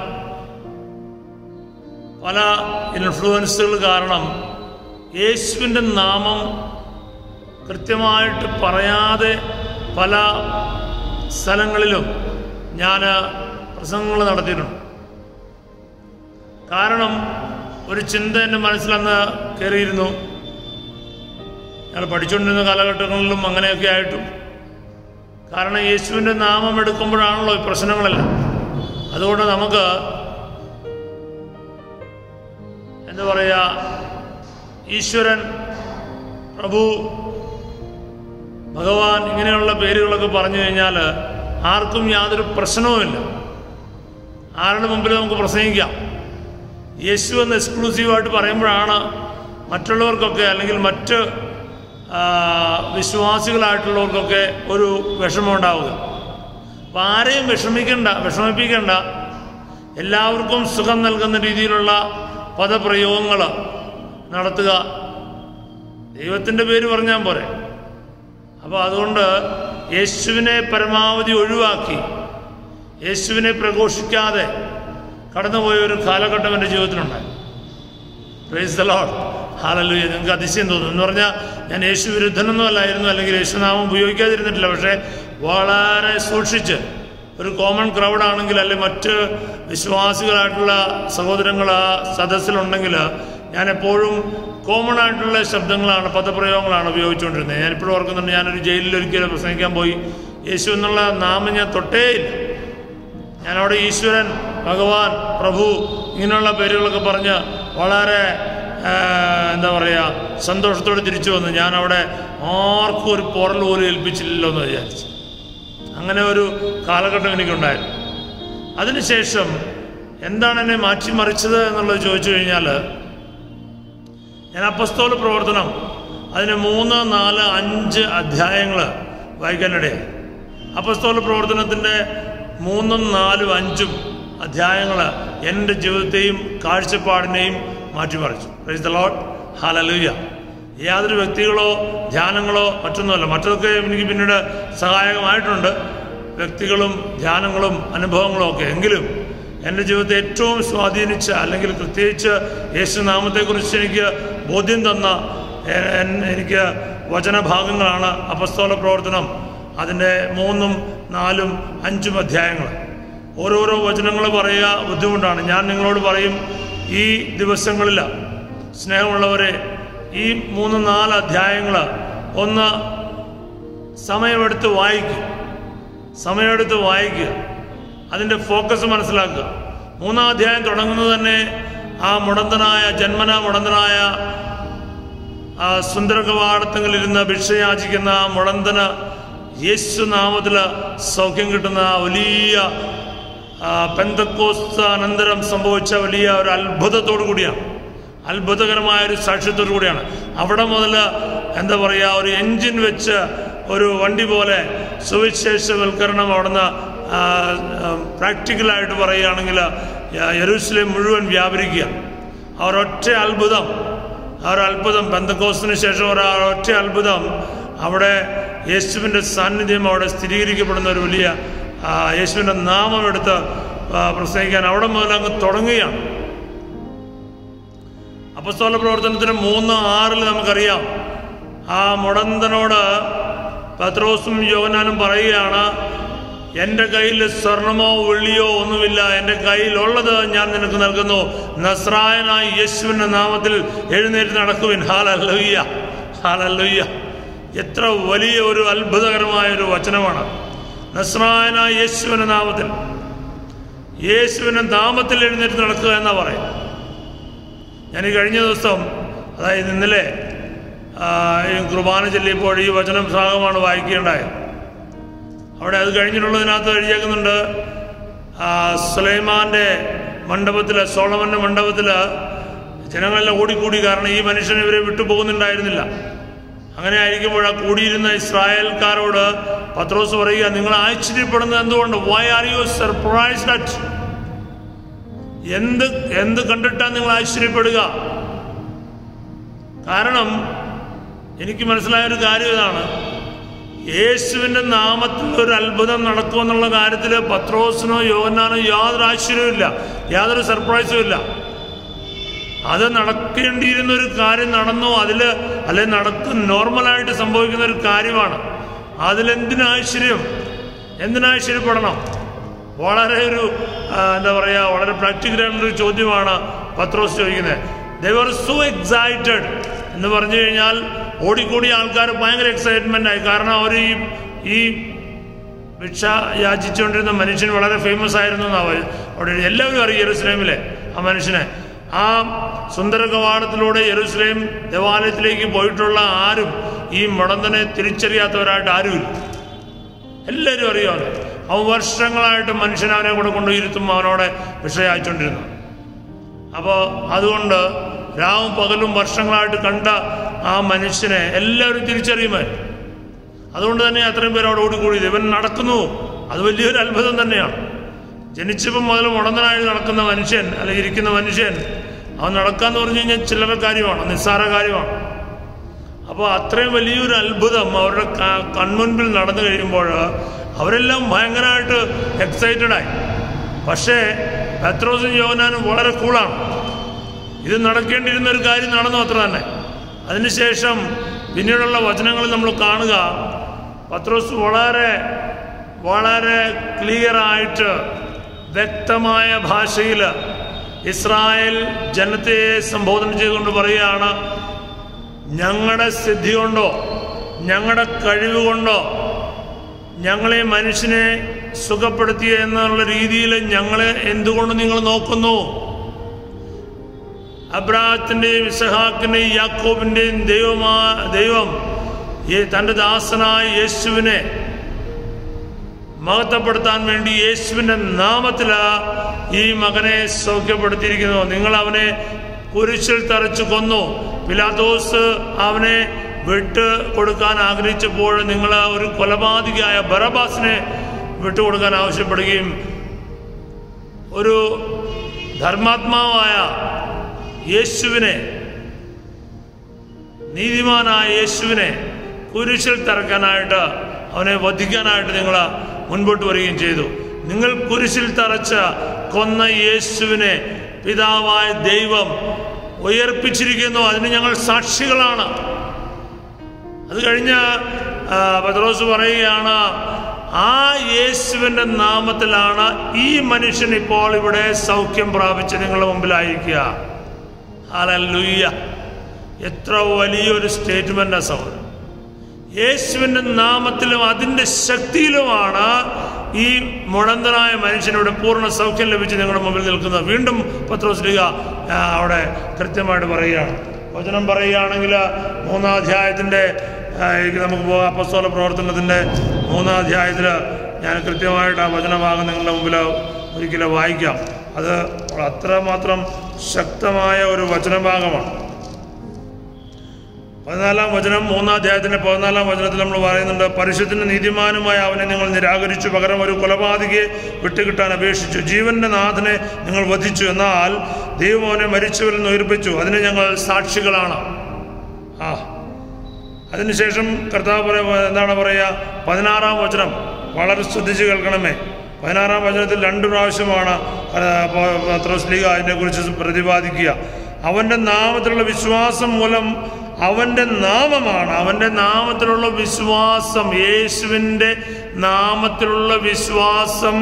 പല ഇൻഫ്ലുവൻസുകൾ കാരണം യേശുവിൻ്റെ നാമം കൃത്യമായിട്ട് പറയാതെ പല സ്ഥലങ്ങളിലും ഞാൻ പ്രസംഗങ്ങൾ നടത്തിയിട്ടുണ്ട് കാരണം ഒരു ചിന്ത എൻ്റെ മനസ്സിലന്ന് കയറിയിരുന്നു ഞങ്ങൾ പഠിച്ചുകൊണ്ടിരുന്ന കാലഘട്ടങ്ങളിലും അങ്ങനെയൊക്കെ ആയിട്ടും കാരണം യേശുവിൻ്റെ നാമം എടുക്കുമ്പോഴാണല്ലോ ഈ പ്രശ്നങ്ങളെല്ലാം അതുകൊണ്ട് നമുക്ക് എന്താ പറയുക ഈശ്വരൻ പ്രഭു ഭഗവാൻ ഇങ്ങനെയുള്ള പേരുകളൊക്കെ പറഞ്ഞു കഴിഞ്ഞാൽ ആർക്കും യാതൊരു പ്രശ്നവുമില്ല ആരുടെ മുമ്പിൽ നമുക്ക് പ്രസംഗിക്കാം യേശു എന്ന് എക്സ്ക്ലൂസീവായിട്ട് പറയുമ്പോഴാണ് മറ്റുള്ളവർക്കൊക്കെ അല്ലെങ്കിൽ മറ്റ് ആ, വിശ്വാസികളായിട്ടുള്ളവർക്കൊക്കെ ഒരു വിഷമം ഉണ്ടാവുക അപ്പം ആരെയും വിഷമിക്കണ്ട വിഷമിപ്പിക്കണ്ട എല്ലാവർക്കും സുഖം നൽകുന്ന രീതിയിലുള്ള പദപ്രയോഗങ്ങൾ നടത്തുക ദൈവത്തിൻ്റെ പേര് പറഞ്ഞാൽ പോരെ അപ്പോൾ അതുകൊണ്ട് യേശുവിനെ പരമാവധി ഒഴിവാക്കി യേശുവിനെ പ്രഘോഷിക്കാതെ കടന്നുപോയ ഒരു കാലഘട്ടം എൻ്റെ ജീവിതത്തിലുണ്ടായി പ്രൈസ് ദ ലോഡ് ഹാലലുയ നിങ്ങൾക്ക് അതിശയം തോന്നും എന്ന് പറഞ്ഞാൽ ഞാൻ യേശു വിരുദ്ധനൊന്നും അല്ലായിരുന്നു അല്ലെങ്കിൽ യേശുനാമം ഉപയോഗിക്കാതിരുന്നിട്ടില്ല പക്ഷേ വളരെ സൂക്ഷിച്ച് ഒരു കോമൺ ക്രൗഡ് ആണെങ്കിൽ അല്ലെങ്കിൽ മറ്റ് വിശ്വാസികളായിട്ടുള്ള സഹോദരങ്ങൾ ആ സദസ്സിലുണ്ടെങ്കിൽ ഞാൻ എപ്പോഴും കോമൺ ആയിട്ടുള്ള ശബ്ദങ്ങളാണ് പദപ്രയോഗങ്ങളാണ് ഉപയോഗിച്ചുകൊണ്ടിരുന്നത് ഞാനിപ്പോഴും ഓർക്കുന്നുണ്ട് ഞാനൊരു ജയിലിൽ ഒരിക്കലും പ്രസംഗിക്കാൻ പോയി യേശു എന്നുള്ള നാമം ഞാൻ തൊട്ടേയില്ല ഞാനവിടെ ഈശ്വരൻ ഭഗവാൻ പ്രഭു ഇങ്ങനെയുള്ള പേരുകളൊക്കെ പറഞ്ഞ് വളരെ ആ, എന്താ പറയുക സന്തോഷത്തോടെ തിരിച്ചു വന്നു ഞാനവിടെ ആർക്കും ഒരു പുറൽ പോലും ഏൽപ്പിച്ചില്ലല്ലോ എന്ന് വിചാരിച്ചു അങ്ങനെ ഒരു കാലഘട്ടം എനിക്കുണ്ടായിരുന്നു അതിനുശേഷം എന്താണ് എന്നെ മാറ്റിമറിച്ചത് എന്നുള്ളത് ചോദിച്ചു കഴിഞ്ഞാൽ ഞാൻ അപ്പസ്തോല പ്രവർത്തനം അതിന് മൂന്ന് നാല് അഞ്ച് അധ്യായങ്ങൾ വായിക്കാനിടയായി അപ്പസ്തോല പ്രവർത്തനത്തിൻ്റെ മൂന്നും നാലും അഞ്ചും അധ്യായങ്ങൾ എൻ്റെ ജീവിതത്തെയും കാഴ്ചപ്പാടിനെയും മാറ്റിമറിച്ചു പ്രൈസ് ദ ലോഡ് ഹാലലൂയ യാതൊരു വ്യക്തികളോ ധ്യാനങ്ങളോ മറ്റൊന്നുമല്ല മറ്റതൊക്കെ എനിക്ക് പിന്നീട് സഹായകമായിട്ടുണ്ട് വ്യക്തികളും ധ്യാനങ്ങളും അനുഭവങ്ങളും ഒക്കെ എങ്കിലും എൻ്റെ ജീവിതത്തെ ഏറ്റവും സ്വാധീനിച്ച അല്ലെങ്കിൽ പ്രത്യേകിച്ച് യേശുനാമത്തെക്കുറിച്ച് എനിക്ക് ബോധ്യം തന്ന എ- എൻ- എനിക്ക് വചനഭാഗങ്ങളാണ് അപസ്തോല പ്രവർത്തനം അതിൻ്റെ മൂന്നും നാലും അഞ്ചും അധ്യായങ്ങൾ ഓരോരോ വചനങ്ങൾ പറയുക ബുദ്ധിമുട്ടാണ് ഞാൻ നിങ്ങളോട് പറയും ഈ ദിവസങ്ങളിൽ സ്നേഹമുള്ളവരെ ഈ മൂന്ന് നാല് അധ്യായങ്ങൾ ഒന്ന് സമയമെടുത്ത് വായിക്കുക സമയമെടുത്ത് വായിക്കുക അതിൻ്റെ ഫോക്കസ് മനസ്സിലാക്കുക മൂന്നാം അധ്യായം തുടങ്ങുന്നത് തന്നെ ആ മുടന്തനായ ജന്മന മുടന്തനായ ആ സുന്ദര കവാടത്തങ്ങളിലിരുന്ന് ഭിക്ഷയാചിക്കുന്ന ആ മുടന്തന് യേശു നാമത്തിൽ സൗഖ്യം കിട്ടുന്ന ആ വലിയ ആ, പെന്തക്കോസ്ത അനന്തരം സംഭവിച്ച വലിയ ഒരു അത്ഭുതത്തോടു കൂടിയാണ് അത്ഭുതകരമായ ഒരു സാക്ഷ്യത്തോടു കൂടിയാണ് അവിടെ മുതൽ എന്താ പറയുക ഒരു എൻജിൻ വെച്ച് ഒരു വണ്ടി പോലെ സുവിശേഷവൽക്കരണം അവിടുന്ന് പ്രാക്ടിക്കലായിട്ട് പറയുകയാണെങ്കിൽ യെരൂസലേം മുഴുവൻ വ്യാപരിക്കുക ആ ഒരൊറ്റ അത്ഭുതം ആ ഒരു അത്ഭുതം ബന്ധക്കോസിന് ശേഷം ഒരു ആ ഒറ്റ അത്ഭുതം അവിടെ യേശുവിൻ്റെ സാന്നിധ്യം അവിടെ സ്ഥിരീകരിക്കപ്പെടുന്ന ഒരു വലിയ ആ, യേശുവിൻ്റെ നാമം എടുത്ത് ആ, പ്രസംഗിക്കാൻ അവിടെ മുതൽ അങ്ങ് തുടങ്ങുകയാണ് അപ്പസ്തോല പ്രവർത്തനത്തിന് മൂന്ന് ആറിൽ നമുക്കറിയാം ആ മുടന്തനോട് പത്രോസും യോഹനാനും പറയുകയാണ് എൻ്റെ കയ്യിൽ സ്വർണമോ വെള്ളിയോ ഒന്നുമില്ല എൻ്റെ കയ്യിലുള്ളത് ഞാൻ നിനക്ക് നൽകുന്നു നസ്രായനായ യേശുവിൻ്റെ നാമത്തിൽ എഴുന്നേറ്റ് നടക്കുവിൻ ഹാലല്ലയ്യ ഹാലല്ലയ്യ എത്ര വലിയ ഒരു അത്ഭുതകരമായ ഒരു വചനമാണ് നസ്രായനായ യേശുവിൻ്റെ നാമത്തിൽ യേശുവിൻ്റെ നാമത്തിൽ എഴുന്നേറ്റ് നടക്കുക എന്നാ പറയും ഞാൻ ഈ കഴിഞ്ഞ ദിവസം അതായത് ഇന്നലെ ആ, ഈ കുർബാന ചൊല്ലിയപ്പോൾ ഈ വചനം ഭാഗമാണ് വായിക്കേണ്ടായത് അവിടെ അത് കഴിഞ്ഞിട്ടുള്ളതിനകത്ത് എഴുതിയേക്കുന്നുണ്ട് ആ, സുലൈമാന്റെ മണ്ഡപത്തിൽ സോളമന്റെ മണ്ഡപത്തിൽ ജനങ്ങളെല്ലാം ഓടിക്കൂടി കാരണം ഈ മനുഷ്യൻ ഇവരെ വിട്ടുപോകുന്നുണ്ടായിരുന്നില്ല അങ്ങനെ ആയിരിക്കുമ്പോൾ ആ കൂടിയിരുന്ന ഇസ്രായേൽക്കാരോട് പത്രോസ് പറയുക നിങ്ങൾ ആശ്ചര്യപ്പെടുന്നത് എന്തുകൊണ്ട് why are you surprised at എന്ത് എന്ത് കണ്ടിട്ടാണ് നിങ്ങൾ ആശ്ചര്യപ്പെടുക കാരണം എനിക്ക് മനസ്സിലായ ഒരു കാര്യം ഇതാണ് യേശുവിൻ്റെ നാമത്തിൽ ഒരു അത്ഭുതം നടക്കുമെന്നുള്ള കാര്യത്തിൽ പത്രോസിനോ യോഹന്നാനോ യാതൊരു ആശ്ചര്യവുമില്ല യാതൊരു സർപ്രൈസും ഇല്ല അത് നടക്കേണ്ടിയിരുന്ന ഒരു കാര്യം നടന്നു അതിൽ അല്ലെ നടക്കും നോർമലായിട്ട് സംഭവിക്കുന്ന ഒരു കാര്യമാണ് അതിലെന്തിനാശ്ചര്യം എന്തിനാശ്ചര്യപ്പെടണം വളരെ ഒരു ആ, എന്താ പറയുക വളരെ പ്രാക്ടിക്കലായിട്ടുള്ളൊരു ചോദ്യമാണ് പത്രോസ് ചോദിക്കുന്നത് ദർ സോ എക്സൈറ്റഡ് എന്ന് പറഞ്ഞു കഴിഞ്ഞാൽ ഓടിക്കൂടിയ ആൾക്കാർ ഭയങ്കര എക്സൈറ്റ്മെൻ്റ് ആയി കാരണം അവർ ഈ ഈ ഭിക്ഷ യാചിച്ചുകൊണ്ടിരുന്ന മനുഷ്യൻ വളരെ ഫേമസ് ആയിരുന്നു എന്നാ പറ- അവിടെ എല്ലാവരും അറിയും യെറുസലേമിലെ ആ മനുഷ്യനെ ആ സുന്ദര കവാടത്തിലൂടെ യെറുസലേം ദേവാലയത്തിലേക്ക് പോയിട്ടുള്ള ആരും ഈ മുടന്തനെ തിരിച്ചറിയാത്തവരായിട്ട് ആരുമില്ല എല്ലാവരും അറിയാം അവൻ വർഷങ്ങളായിട്ട് മനുഷ്യൻ അവനെ കൂടെ കൊണ്ടുയിരുത്തും അവനോടെ വിഷയായിക്കൊണ്ടിരുന്നു അപ്പോൾ അതുകൊണ്ട് രാവും പകലും വർഷങ്ങളായിട്ട് കണ്ട ആ മനുഷ്യനെ എല്ലാവരും തിരിച്ചറിയുമായിരുന്നു അതുകൊണ്ട് തന്നെ അത്രയും പേര് അവിടെ ഓടിക്കൂടിയത് ഇവൻ നടക്കുന്നു അത് വലിയൊരു അത്ഭുതം തന്നെയാണ് ജനിച്ചപ്പം മുതൽ മുടന്തനായി നടക്കുന്ന മനുഷ്യൻ അല്ലെങ്കിൽ ഇരിക്കുന്ന മനുഷ്യൻ അവൻ നടക്കാന്ന് പറഞ്ഞു കഴിഞ്ഞാൽ ചില്ലറ കാര്യമാണ് നിസ്സാര കാര്യമാണ് അപ്പോൾ അത്രയും വലിയൊരു അത്ഭുതം അവരുടെ ക- കൺമുൻപിൽ നടന്നു കഴിയുമ്പോൾ അവരെല്ലാം ഭയങ്കരമായിട്ട് എക്സൈറ്റഡ് ആയി പക്ഷേ പത്രോസും യോഹനാനും വളരെ കൂളാണ് ഇത് നടക്കേണ്ടിയിരുന്ന ഒരു കാര്യം നടന്നു അത്ര തന്നെ അതിനുശേഷം പിന്നീടുള്ള വചനങ്ങൾ നമ്മൾ കാണുക പത്രോസ് വളരെ വളരെ ക്ലിയറായിട്ട് വ്യക്തമായ ഭാഷയിൽ ഇസ്രായേൽ ജനത്തെ സംബോധന ചെയ്തുകൊണ്ട് പറയുകയാണ് ഞങ്ങളുടെ സിദ്ധി കൊണ്ടോ ഞങ്ങളുടെ കഴിവ് കൊണ്ടോ ഞങ്ങളെ മനുഷ്യനെ സുഖപ്പെടുത്തിയ എന്നുള്ള രീതിയിൽ ഞങ്ങളെ എന്തുകൊണ്ട് നിങ്ങൾ നോക്കുന്നു അബ്രാഹത്തിൻ്റെയും ഇസഹാക്കിൻ്റെയും യാക്കോബിൻ്റെയും ദൈവമാ ദൈവം ഈ തൻ്റെ ദാസനായ യേശുവിനെ മഹത്വപ്പെടുത്താൻ വേണ്ടി യേശുവിൻ്റെ നാമത്തിലാ ഈ മകനെ സൗഖ്യപ്പെടുത്തിയിരിക്കുന്നു നിങ്ങൾ അവനെ കുരിശിൽ തറച്ചു കൊന്നു പിലാത്തോസ് അവനെ വിട്ട് കൊടുക്കാൻ ആഗ്രഹിച്ചപ്പോൾ നിങ്ങൾ ഒരു കൊലപാതകയായ ബറബാസിനെ വിട്ടുകൊടുക്കാൻ ആവശ്യപ്പെടുകയും ഒരു ധർമാത്മാവായ യേശുവിനെ നീതിമാനായ യേശുവിനെ കുരിശിൽ തറക്കാനായിട്ട് അവനെ വധിക്കാനായിട്ട് നിങ്ങൾ മുൻപോട്ട് വരികയും ചെയ്തു നിങ്ങൾ കുരിശിൽ തറച്ച കൊന്ന യേശുവിനെ പിതാവായ ദൈവം ഉയർപ്പിച്ചിരിക്കുന്നു അതിന് ഞങ്ങൾ സാക്ഷികളാണ് അത് കഴിഞ്ഞ് ആ, പത്രോസ് പറയുകയാണ് ആ യേശുവിൻ്റെ നാമത്തിലാണ് ഈ മനുഷ്യൻ ഇപ്പോൾ ഇവിടെ സൗഖ്യം പ്രാപിച്ച് നിങ്ങളുടെ മുമ്പിലായിരിക്കുക ഹല്ലേലൂയ എത്ര വലിയൊരു സ്റ്റേറ്റ്മെൻ്റാണ് സഹോദരൻ യേശുവിൻ്റെ നാമത്തിലും അതിൻ്റെ ശക്തിയിലുമാണ് ഈ മുടന്തനായ മനുഷ്യനിവിടെ പൂർണ്ണ സൗഖ്യം ലഭിച്ച് നിങ്ങളുടെ മുമ്പിൽ നിൽക്കുന്നത് വീണ്ടും പത്രോസ്ലിക ആ, അവിടെ കൃത്യമായിട്ട് പറയുകയാണ് വചനം പറയുകയാണെങ്കിൽ മൂന്നാം അധ്യായത്തിൻ്റെ ആ, എനിക്ക് നമുക്ക് പോകാം അപ്പസ്തോല പ്രവർത്തനത്തിൻ്റെ മൂന്നാം അധ്യായത്തിൽ ഞാൻ കൃത്യമായിട്ട് ആ വചനഭാഗം നിങ്ങളുടെ മുമ്പിൽ ഒരിക്കലും വായിക്കാം അത് അത്രമാത്രം ശക്തമായ ഒരു വചനഭാഗമാണ് പതിനാലാം വചനം മൂന്നാം അധ്യായത്തിന്റെ പതിനാലാം വചനത്തിൽ നമ്മൾ പറയുന്നുണ്ട് പരിശുദ്ധന് നീതിമാനുമായ അവനെ നിങ്ങൾ നിരാകരിച്ചു പകരം ഒരു കൊലപാതകയെ വിട്ടുകിട്ടാൻ അപേക്ഷിച്ചു ജീവന്റെ നാഥനെ നിങ്ങൾ വധിച്ചു എന്നാൽ ദൈവം അവനെ മരിച്ചവരിൽ നിന്ന് ഉയർപ്പിച്ചു അതിന് ഞങ്ങൾ സാക്ഷികളാണ് ആ അതിനുശേഷം കർത്താവ് പറയ എന്താണ് പറയുക പതിനാറാം വചനം വളരെ ശ്രദ്ധിച്ച് കേൾക്കണമേ പതിനാറാം വചനത്തിൽ രണ്ട് പ്രാവശ്യമാണ് പത്രോസ്ലിക അതിനെക്കുറിച്ച് പ്രതിപാദിക്കുക അവൻ്റെ നാമത്തിലുള്ള വിശ്വാസം മൂലം അവൻ്റെ നാമമാണ് അവൻ്റെ നാമത്തിലുള്ള വിശ്വാസം യേശുവിൻ്റെ നാമത്തിലുള്ള വിശ്വാസം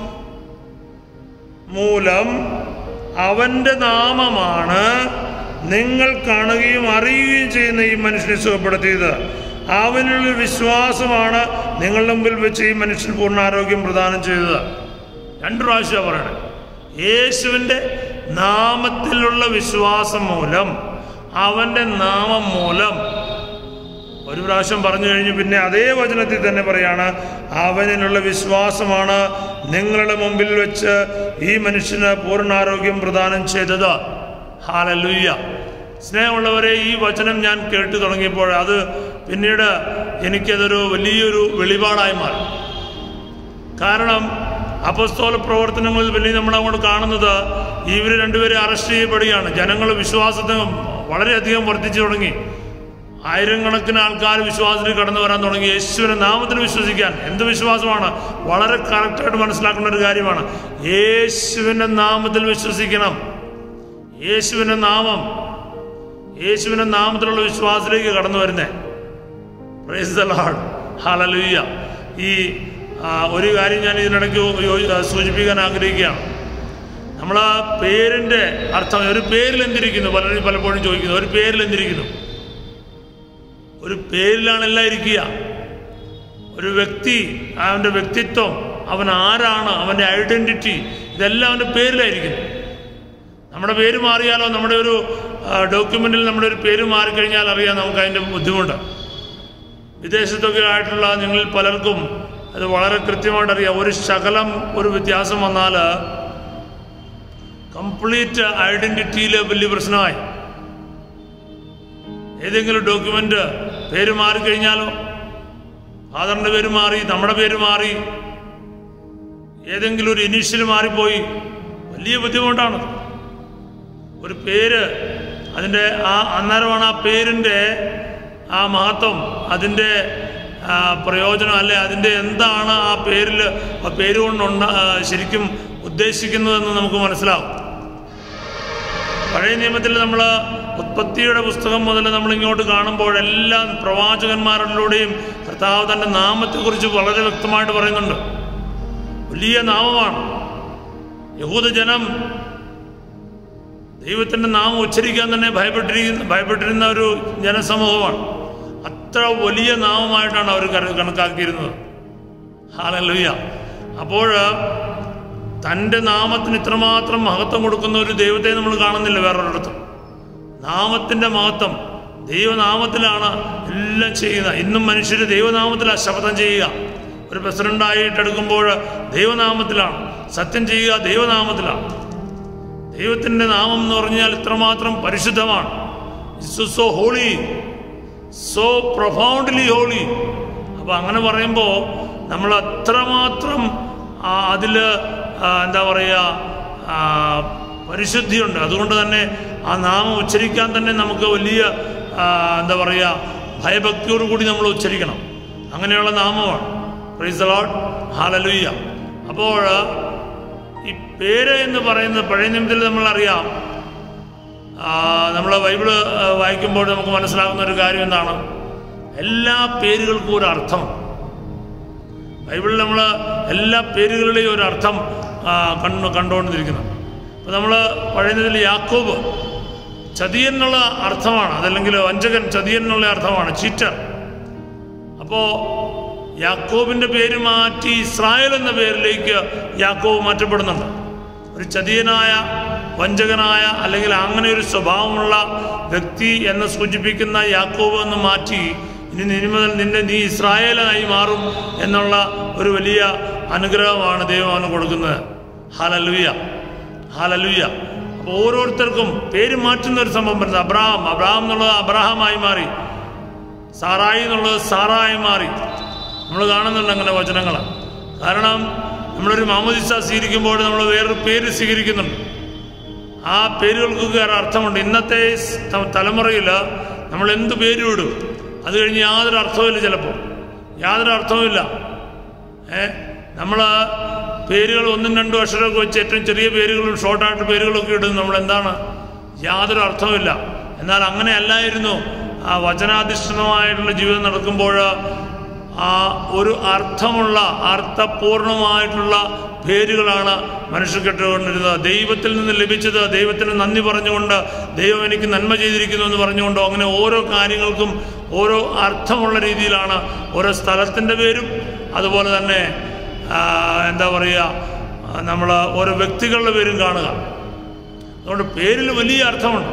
മൂലം അവൻ്റെ നാമമാണ് നിങ്ങൾ കാണുകയും അറിയുകയും ചെയ്യുന്ന ഈ മനുഷ്യനെ സുഖപ്പെടുത്തിയത് അവനുള്ള വിശ്വാസമാണ് നിങ്ങളുടെ മുമ്പിൽ വെച്ച് ഈ മനുഷ്യന് പൂർണ്ണാരോഗ്യം പ്രദാനം ചെയ്തത് രണ്ട് പ്രാവശ്യമാണ് പറയണത് യേശുവിൻ്റെ നാമത്തിലുള്ള വിശ്വാസം മൂലം അവൻ്റെ നാമം മൂലം ഒരു പ്രാവശ്യം പറഞ്ഞു കഴിഞ്ഞു പിന്നെ അതേ വചനത്തിൽ തന്നെ പറയാണ് അവനിലുള്ള വിശ്വാസമാണ് നിങ്ങളുടെ മുമ്പിൽ വെച്ച് ഈ മനുഷ്യന് പൂർണ്ണാരോഗ്യം പ്രദാനം ചെയ്തത് ഹാലലുയ്യ സ്നേഹമുള്ളവരെ ഈ വചനം ഞാൻ കേട്ടു തുടങ്ങിയപ്പോൾ അത് പിന്നീട് എനിക്കതൊരു വലിയൊരു വെളിപാടായി മാറി കാരണം അപസ്തോല പ്രവർത്തനങ്ങളിൽ വലിയ നമ്മൾ അങ്ങോട്ട് കാണുന്നത് ഇവർ രണ്ടുപേരെ അറസ്റ്റ് ചെയ്യപ്പെടുകയാണ് ജനങ്ങൾ വിശ്വാസത്തെ വളരെയധികം വർദ്ധിച്ചു തുടങ്ങി ആയിരക്കണക്കിന് ആൾക്കാർ വിശ്വാസത്തിൽ കടന്നു വരാൻ തുടങ്ങി യേശുവിന്റെ നാമത്തിൽ വിശ്വസിക്കാൻ എന്ത് വിശ്വാസമാണ് വളരെ കറക്റ്റായിട്ട് മനസ്സിലാക്കേണ്ട ഒരു കാര്യമാണ് യേശുവിന്റെ നാമത്തിൽ വിശ്വസിക്കണം യേശുവിന്റെ നാമം യേശുവിന്റെ നാമത്തിലുള്ള വിശ്വാസത്തിലേക്ക് കടന്നു വരുന്നേ പ്രൈസ് ദ ലോർഡ് ഹല്ലേലൂയ ഈ ആ, ഒരു കാര്യം ഞാൻ ഇതിനിടയ്ക്ക് യോ- ആ, സൂചിപ്പിക്കാൻ ആഗ്രഹിക്കുകയാണ് നമ്മൾ ആ പേരിൻ്റെ അർത്ഥം ഒരു പേരിൽ എന്തിരിക്കുന്നു പലരും പലപ്പോഴും ചോദിക്കുന്നു ഒരു പേരിൽ എന്തിരിക്കുന്നു ഒരു പേരിലാണ് എല്ലാം ഇരിക്കുക ഒരു വ്യക്തി അവൻ്റെ വ്യക്തിത്വം അവൻ ആരാണ് അവൻ്റെ ഐഡൻറ്റിറ്റി ഇതെല്ലാം അവൻ്റെ പേരിലായിരിക്കുന്നു നമ്മുടെ പേര് മാറിയാലോ നമ്മുടെ ഒരു ഡോക്യുമെന്റിൽ നമ്മുടെ ഒരു പേര് മാറിക്കഴിഞ്ഞാൽ അറിയാം നമുക്ക് അതിൻ്റെ ബുദ്ധിമുട്ട് വിദേശത്തൊക്കെ ആയിട്ടുള്ള നിങ്ങളിൽ പലർക്കും അത് വളരെ കൃത്യമായിട്ട് അറിയാം ഒരു ശകലം ഒരു വ്യത്യാസം വന്നാൽ കംപ്ലീറ്റ് ഐഡന്റിറ്റിയിൽ വലിയ പ്രശ്നമായി ഏതെങ്കിലും ഡോക്യുമെന്റ് പേര് മാറിക്കഴിഞ്ഞാലോ ഫാദറിന്റെ പേര് മാറി നമ്മുടെ പേര് മാറി ഏതെങ്കിലും ഒരു ഇനീഷ്യൽ മാറിപ്പോയി വലിയ ബുദ്ധിമുട്ടാണ് ഒരു പേര് അതിൻ്റെ ആ അന്നേരമാണ് ആ പേരിൻ്റെ ആ മഹത്വം അതിൻ്റെ ആ, പ്രയോജനം അല്ലെ അതിൻ്റെ എന്താണ് ആ പേരിൽ ആ പേര് കൊണ്ടുണ്ട ആ, ശരിക്കും ഉദ്ദേശിക്കുന്നതെന്ന് നമുക്ക് മനസ്സിലാവും പഴയ നിയമത്തിൽ നമ്മൾ ഉത്പത്തിയുടെ പുസ്തകം മുതൽ നമ്മൾ ഇങ്ങോട്ട് കാണുമ്പോഴെല്ലാം പ്രവാചകന്മാരിലൂടെയും കർത്താവ് തൻ്റെ നാമത്തെക്കുറിച്ച് വളരെ വ്യക്തമായിട്ട് പറയുന്നുണ്ട് വലിയ നാമമാണ് യഹൂദജനം ദൈവത്തിൻ്റെ നാമം ഉച്ചരിക്കാൻ തന്നെ ഭയപ്പെട്ടിരിക്കുന്ന ഭയപ്പെട്ടിരുന്ന ഒരു ജനസമൂഹമാണ് അത്ര വലിയ നാമമായിട്ടാണ് അവർ കര- കണക്കാക്കിയിരുന്നത് ഹാലലുയ്യ അപ്പോൾ തൻ്റെ നാമത്തിന് ഇത്രമാത്രം മഹത്വം കൊടുക്കുന്ന ഒരു ദൈവത്തെ നമ്മൾ കാണുന്നില്ല വേറൊരിടത്തും നാമത്തിൻ്റെ മഹത്വം ദൈവനാമത്തിലാണ് എല്ലാം ചെയ്യുന്നത് ഇന്നും മനുഷ്യർ ദൈവനാമത്തിലാണ് ശപഥം ചെയ്യുക ഒരു പ്രസിഡൻ്റായിട്ട് എടുക്കുമ്പോൾ ദൈവനാമത്തിലാണ് സത്യം ചെയ്യുക ദൈവനാമത്തിലാണ് ദൈവത്തിൻ്റെ നാമം എന്ന് പറഞ്ഞാൽ ഇത്രമാത്രം പരിശുദ്ധമാണ് so holy so profoundly holy അപ്പോൾ അങ്ങനെ പറയുമ്പോൾ നമ്മൾ അത്രമാത്രം അതിൽ എന്താ പറയുക ആ, പരിശുദ്ധിയുണ്ട് അതുകൊണ്ട് തന്നെ ആ നാമം ഉച്ചരിക്കാൻ തന്നെ നമുക്ക് വലിയ ആ, എന്താ പറയുക ഭയഭക്തിയോടു കൂടി നമ്മൾ ഉച്ചരിക്കണം അങ്ങനെയുള്ള നാമമാണ് പ്രൈസ് ലോഡ് ഹാലലുയ്യ അപ്പോൾ ഈ പേര് എന്ന് പറയുന്നത് പഴയ നിയമത്തിൽ നമ്മൾ അറിയാം നമ്മൾ ബൈബിള് ആ, വായിക്കുമ്പോൾ നമുക്ക് മനസ്സിലാകുന്ന ഒരു കാര്യം എന്താണ് എല്ലാ പേരുകൾക്കും ഒരു അർത്ഥം ബൈബിളിൽ നമ്മൾ എല്ലാ പേരുകളുടെയും ഒരു അർത്ഥം ആ, കണ്ടു കണ്ടുകൊണ്ടിരിക്കുന്നു അപ്പോൾ നമ്മൾ പഴയതിൽ യാക്കോബ് ചതിയൻ എന്നുള്ള അർത്ഥമാണ് അതല്ലെങ്കിൽ വഞ്ചകൻ ചതിയൻ എന്നുള്ള അർത്ഥമാണ് ചീറ്റർ അപ്പോൾ യാക്കോബിൻ്റെ പേര് മാറ്റി ഇസ്രായേൽ എന്ന പേരിലേക്ക് യാക്കോബ് മാറ്റപ്പെടുന്നുണ്ട് ഒരു ചതിയനായ വഞ്ചകനായ അല്ലെങ്കിൽ അങ്ങനെ ഒരു സ്വഭാവമുള്ള വ്യക്തി എന്ന് സൂചിപ്പിക്കുന്ന യാക്കോബ് എന്ന് മാറ്റി ഇനി ഇനി മുതൽ നിന്നെ നീ ഇസ്രായേലായി മാറും എന്നുള്ള ഒരു വലിയ അനുഗ്രഹമാണ് ദൈവം അവന് കൊടുക്കുന്നത് ഹാലലുയ ഹാലലുയ അപ്പോൾ ഓരോരുത്തർക്കും പേര് മാറ്റുന്ന ഒരു സംഭവം വരുന്നത് അബ്രഹാം അബ്രഹാം എന്നുള്ളത് അബ്രഹാമായി മാറി സാറായി എന്നുള്ളത് സാറായി മാറി നമ്മൾ കാണുന്നുണ്ട് അങ്ങനെ വചനങ്ങൾ കാരണം നമ്മളൊരു മാമോദിസ സ്വീകരിക്കുമ്പോൾ നമ്മൾ വേറൊരു പേര് സ്വീകരിക്കുന്നുണ്ട് ആ പേരുകൾക്കൊക്കെ ഒരു അർത്ഥമുണ്ട് ഇന്നത്തെ സ് ത- തലമുറയിൽ നമ്മൾ എന്ത് പേരും ഇടും അത് കഴിഞ്ഞ് യാതൊരു അർത്ഥവുമില്ല ചിലപ്പോൾ യാതൊരു അർത്ഥവുമില്ല ഏ നമ്മൾ പേരുകൾ ഒന്നും രണ്ടും അക്ഷരമൊക്കെ വെച്ച് ഏറ്റവും ചെറിയ പേരുകളും ഷോർട്ടായിട്ട് പേരുകളൊക്കെ ഇടും നമ്മൾ എന്താണ് യാതൊരു അർത്ഥവുമില്ല എന്നാൽ അങ്ങനെ അല്ലായിരുന്നു ആ വചനാധിഷ്ഠിതമായിട്ടുള്ള ജീവിതം നടക്കുമ്പോൾ ആ ഒരു അർത്ഥമുള്ള അർത്ഥപൂർണമായിട്ടുള്ള പേരുകളാണ് മനുഷ്യർ കെട്ടുകൊണ്ടിരുന്നത് ദൈവത്തിൽ നിന്ന് ലഭിച്ചത് ദൈവത്തിന് നന്ദി പറഞ്ഞുകൊണ്ട് ദൈവം എനിക്ക് നന്മ ചെയ്തിരിക്കുന്നു എന്ന് പറഞ്ഞുകൊണ്ടോ അങ്ങനെ ഓരോ കാര്യങ്ങൾക്കും ഓരോ അർത്ഥമുള്ള രീതിയിലാണ് ഓരോ സ്ഥലത്തിൻ്റെ പേരും അതുപോലെ തന്നെ ആ, എന്താ പറയുക നമ്മൾ ഓരോ വ്യക്തികളുടെ പേരും കാണുക അതുകൊണ്ട് പേരിൽ വലിയ അർത്ഥമുണ്ട്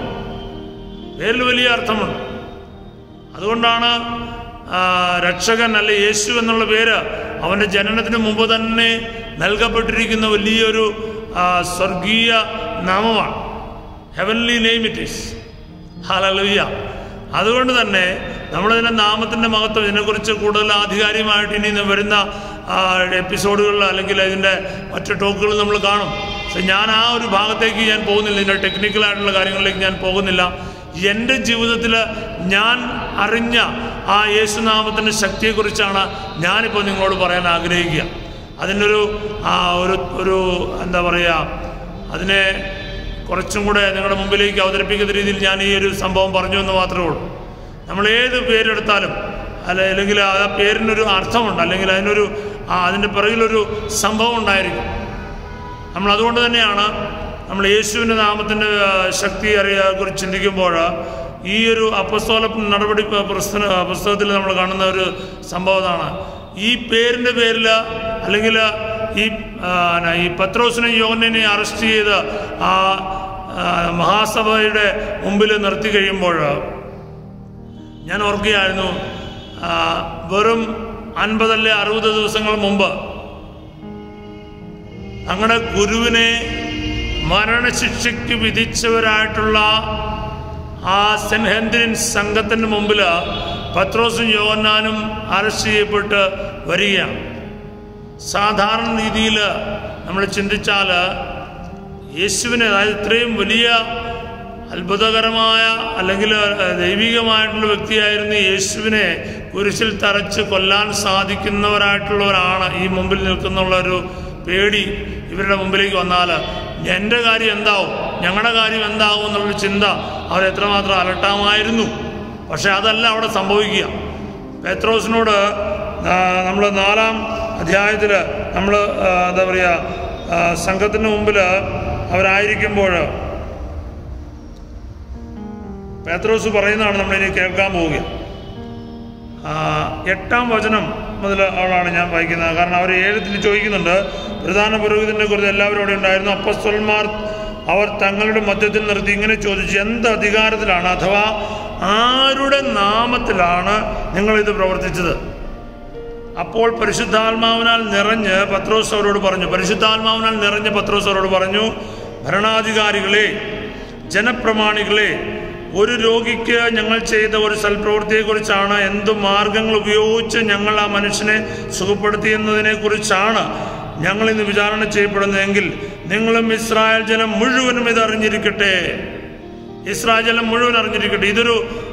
പേരിൽ വലിയ അർത്ഥമുണ്ട് അതുകൊണ്ടാണ് ആ, രക്ഷകൻ അല്ലെ യേശു എന്നുള്ള പേര് അവൻ്റെ ജനനത്തിന് മുമ്പ് തന്നെ നൽകപ്പെട്ടിരിക്കുന്ന വലിയൊരു ആ, സ്വർഗീയ നാമമാണ് ഹെവൻലി നെയിം ഇറ്റ് ഈസ് ഹാലലുയ്യ അതുകൊണ്ട് തന്നെ നമ്മളിതിൻ്റെ നാമത്തിൻ്റെ മഹത്വം ഇതിനെക്കുറിച്ച് കൂടുതൽ ആധികാരികമായിട്ട് ഇനി വരുന്ന ആ, എപ്പിസോഡുകളിൽ അല്ലെങ്കിൽ ഇതിൻ്റെ മറ്റു ടോക്കുകൾ നമ്മൾ കാണും പക്ഷെ ഞാൻ ആ ഒരു ഭാഗത്തേക്ക് ഞാൻ പോകുന്നില്ല ഇതിൻ്റെ ടെക്നിക്കലായിട്ടുള്ള കാര്യങ്ങളിലേക്ക് ഞാൻ പോകുന്നില്ല എൻ്റെ ജീവിതത്തിൽ ഞാൻ അറിഞ്ഞ ആ യേശുനാമത്തിൻ്റെ ശക്തിയെക്കുറിച്ചാണ് ഞാനിപ്പോൾ നിങ്ങളോട് പറയാൻ ആഗ്രഹിക്കുക അതിൻ്റെ ഒരു ആ ഒരു ഒരു എന്താ പറയുക അതിനെ കുറച്ചും കൂടെ നിങ്ങളുടെ മുമ്പിലേക്ക് അവതരിപ്പിക്കുന്ന രീതിയിൽ ഞാൻ ഈ ഒരു സംഭവം പറഞ്ഞു എന്ന് മാത്രമേ ഉള്ളൂ നമ്മൾ ഏത് പേരെടുത്താലും അല്ല അല്ലെങ്കിൽ ആ പേരിനൊരു അർത്ഥമുണ്ട് അല്ലെങ്കിൽ അതിനൊരു ആ അതിൻ്റെ പിറകിലൊരു സംഭവം ഉണ്ടായിരിക്കും നമ്മൾ അതുകൊണ്ട് തന്നെയാണ് നമ്മൾ യേശുവിൻ്റെ നാമത്തിൻ്റെ ആ, ശക്തി അറിയ കുറിച്ച് ചിന്തിക്കുമ്പോൾ ഈ ഒരു അപ്പസ്തോല നടപടി പ- പുസ്തക പുസ്തകത്തിൽ നമ്മൾ കാണുന്ന ഒരു സംഭവമാണ് ഈ പേരിൻ്റെ പേരിൽ അല്ലെങ്കിൽ ഈ ആ, ന- ഈ പത്രോസിനെ യോഹനെ അറസ്റ്റ് ചെയ്ത് ആ ആ, മഹാസഭയുടെ മുമ്പിൽ നിർത്തി കഴിയുമ്പോൾ ഞാൻ ഓർക്കുകയായിരുന്നു ആ, വെറും അൻപതല്ലേ അറുപത് ദിവസങ്ങൾ മുമ്പ് ഞങ്ങളുടെ ഗുരുവിനെ മരണശിക്ഷയ്ക്ക് വിധിച്ചവരായിട്ടുള്ള ആ സെന്റ് ഹെൻറിൻ സംഘത്തിന് മുമ്പിൽ പത്രോസും യോഹന്നാനും അറസ്റ്റ് ചെയ്യപ്പെട്ട് വരികയാണ് സാധാരണ രീതിയിൽ നമ്മൾ ചിന്തിച്ചാൽ യേശുവിനെ അതായത് ഇത്രയും വലിയ അത്ഭുതകരമായ അല്ലെങ്കിൽ ദൈവികമായിട്ടുള്ള വ്യക്തിയായിരുന്ന യേശുവിനെ കുരിശിൽ തറച്ച് കൊല്ലാൻ സാധിക്കുന്നവരായിട്ടുള്ളവരാണ് ഈ മുമ്പിൽ നിൽക്കുന്നുള്ള ഒരു പേടി ഇവരുടെ മുമ്പിലേക്ക് വന്നാൽ എൻ്റെ കാര്യം എന്താവും ഞങ്ങളുടെ കാര്യം എന്താവും എന്നുള്ളൊരു ചിന്ത അവരെത്രമാത്രം അലട്ടാമായിരുന്നു പക്ഷെ അതല്ല അവിടെ സംഭവിക്കുക പെത്രോസിനോട് നമ്മൾ നാലാം അധ്യായത്തിൽ നമ്മൾ എന്താ പറയുക സംഘത്തിന് മുമ്പിൽ അവരായിരിക്കുമ്പോൾ പേത്രോസ് പറയുന്നതാണ് നമ്മളിനി കേൾക്കാൻ പോവുക ആ, എട്ടാം വചനം മുതൽ അവളാണ് ഞാൻ വായിക്കുന്നത് കാരണം അവർ ഏഴത്തിൽ ചോദിക്കുന്നുണ്ട് പ്രധാന പുരോഹിതനെ കുറിച്ച് എല്ലാവരും അവിടെ ഉണ്ടായിരുന്നു അപ്പസ്വലന്മാർ അവർ തങ്ങളുടെ മധ്യത്തിൽ നിർത്തി ഇങ്ങനെ ചോദിച്ചു എന്ത് അധികാരത്തിലാണ് അഥവാ ആരുടെ നാമത്തിലാണ് നിങ്ങളിത് പ്രവർത്തിച്ചത് അപ്പോൾ പരിശുദ്ധാത്മാവിനാൽ നിറഞ്ഞ് പത്രോസ് അവരോട് പറഞ്ഞു പരിശുദ്ധാത്മാവിനാൽ നിറഞ്ഞ പത്രോസ് അവരോട് പറഞ്ഞു ഭരണാധികാരികളെ ജനപ്രമാണികളെ ഒരു രോഗിക്ക് ഞങ്ങൾ ചെയ്ത ഒരു സൽപ്രവൃത്തിയെക്കുറിച്ചാണ് എന്തു മാർഗങ്ങൾ ഉപയോഗിച്ച് ഞങ്ങൾ ആ മനുഷ്യനെ സുഖപ്പെടുത്തിയെന്നതിനെ കുറിച്ചാണ് ഞങ്ങൾ ഇന്ന് വിചാരണ ചെയ്യപ്പെടുന്നതെങ്കിൽ നിങ്ങളും ഇസ്രായേൽ ജനം മുഴുവനും ഇത് അറിഞ്ഞിരിക്കട്ടെ ഇസ്രായേൽ ജനം മുഴുവൻ അറിഞ്ഞിരിക്കട്ടെ ഇതൊരു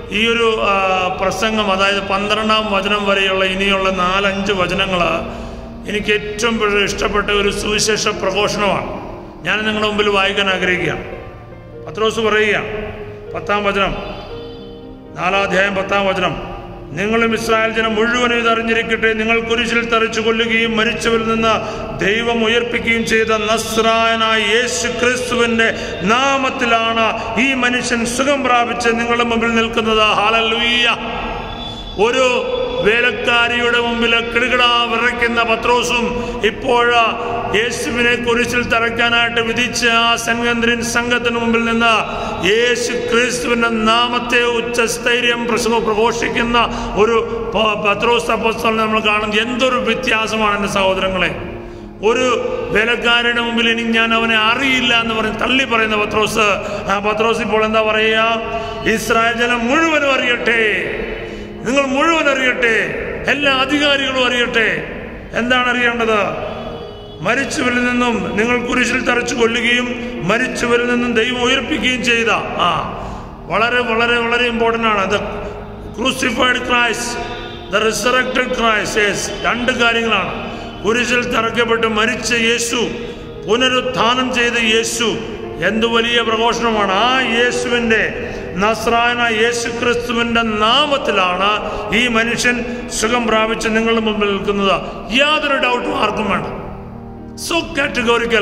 ഈ ഒരു ആ, പ്രസംഗം അതായത് പന്ത്രണ്ടാം വചനം വരെയുള്ള ഇനിയുള്ള നാലഞ്ച് വചനങ്ങൾ എനിക്ക് ഏറ്റവും കൂടുതൽ ഇഷ്ടപ്പെട്ട ഒരു സുവിശേഷ പ്രഘോഷണമാണ് ഞാൻ നിങ്ങളുടെ മുമ്പിൽ വായിക്കാൻ ആഗ്രഹിക്കുകയാണ് പത്രോസ് പറയുക പത്താം വചനം നാലാധ്യായം പത്താം വചനം നിങ്ങളും ഇസ്രായേൽ ജനം മുഴുവനും ഇത് അറിഞ്ഞിരിക്കട്ടെ നിങ്ങൾ കുരിശിൽ തറിച്ചു കൊല്ലുകയും മരിച്ചവരിൽ നിന്ന് ദൈവം ഉയർപ്പിക്കുകയും ചെയ്ത നസ്രായനായ യേശു ക്രിസ്തുവിന്റെ നാമത്തിലാണ് ഈ മനുഷ്യൻ സുഖം പ്രാപിച്ച് നിങ്ങളുടെ മുമ്പിൽ നിൽക്കുന്നത് ഹാലലൂയ്യ ഒരു വേലക്കാരിയുടെ മുമ്പിൽ കിടുകിടാ വിറയ്ക്കുന്ന പത്രോസും ഇപ്പോൾ യേശുവിനെ കുരിശിൽ തറയ്ക്കാനായിട്ട് വിധിച്ച ആ സംഗന്ത്രിൻ സംഘത്തിന് മുമ്പിൽ നിന്ന് യേശു ക്രിസ്തുവിന്റെ നാമത്തെ ഉച്ചസ്ഥൈര്യം പ്രസംഗം പ്രഘോഷിക്കുന്ന ഒരു പ- പത്രോസ് അപ്പോസ്തലനെ നമ്മൾ കാണുന്നത് എന്തൊരു വ്യത്യാസമാണ് എൻ്റെ സഹോദരങ്ങളെ ഒരു വേലക്കാരുടെ മുമ്പിൽ ഇനി ഞാൻ അവനെ അറിയില്ല എന്ന് പറഞ്ഞ് തള്ളി പറയുന്ന പത്രോസ് ആ പത്രോസ് ഇപ്പോൾ എന്താ പറയുക ഇസ്രായേൽ ജനം മുഴുവനും അറിയട്ടെ നിങ്ങൾ മുഴുവൻ അറിയട്ടെ എല്ലാ അധികാരികളും അറിയട്ടെ എന്താണ് അറിയേണ്ടത് മരിച്ചവരിൽ നിന്നും നിങ്ങൾ കുരിശിൽ തറച്ചു കൊല്ലുകയും മരിച്ചവരിൽ നിന്നും ദൈവം ഉയർപ്പിക്കുകയും ചെയ്ത ആ വളരെ വളരെ വളരെ ഇമ്പോർട്ടൻ്റ് ആണ് the crucified Christ the resurrected Christ yes രണ്ട് കാര്യങ്ങളാണ് കുരിശിൽ തറക്കപ്പെട്ട് മരിച്ച യേശു പുനരുത്ഥാനം ചെയ്ത യേശു എന്ത് വലിയ പ്രഘോഷണമാണ് ആ യേശുവിൻ്റെ നസ്രായന യേശു ക്രിസ്തുവിൻ്റെ നാമത്തിലാണ് ഈ മനുഷ്യൻ സുഖം പ്രാപിച്ച് നിങ്ങളുടെ മുമ്പിൽ നിൽക്കുന്നത് യാതൊരു ഡൗട്ടും ആർക്കും വേണ്ട സോ കാറ്റഗോറിക്കൽ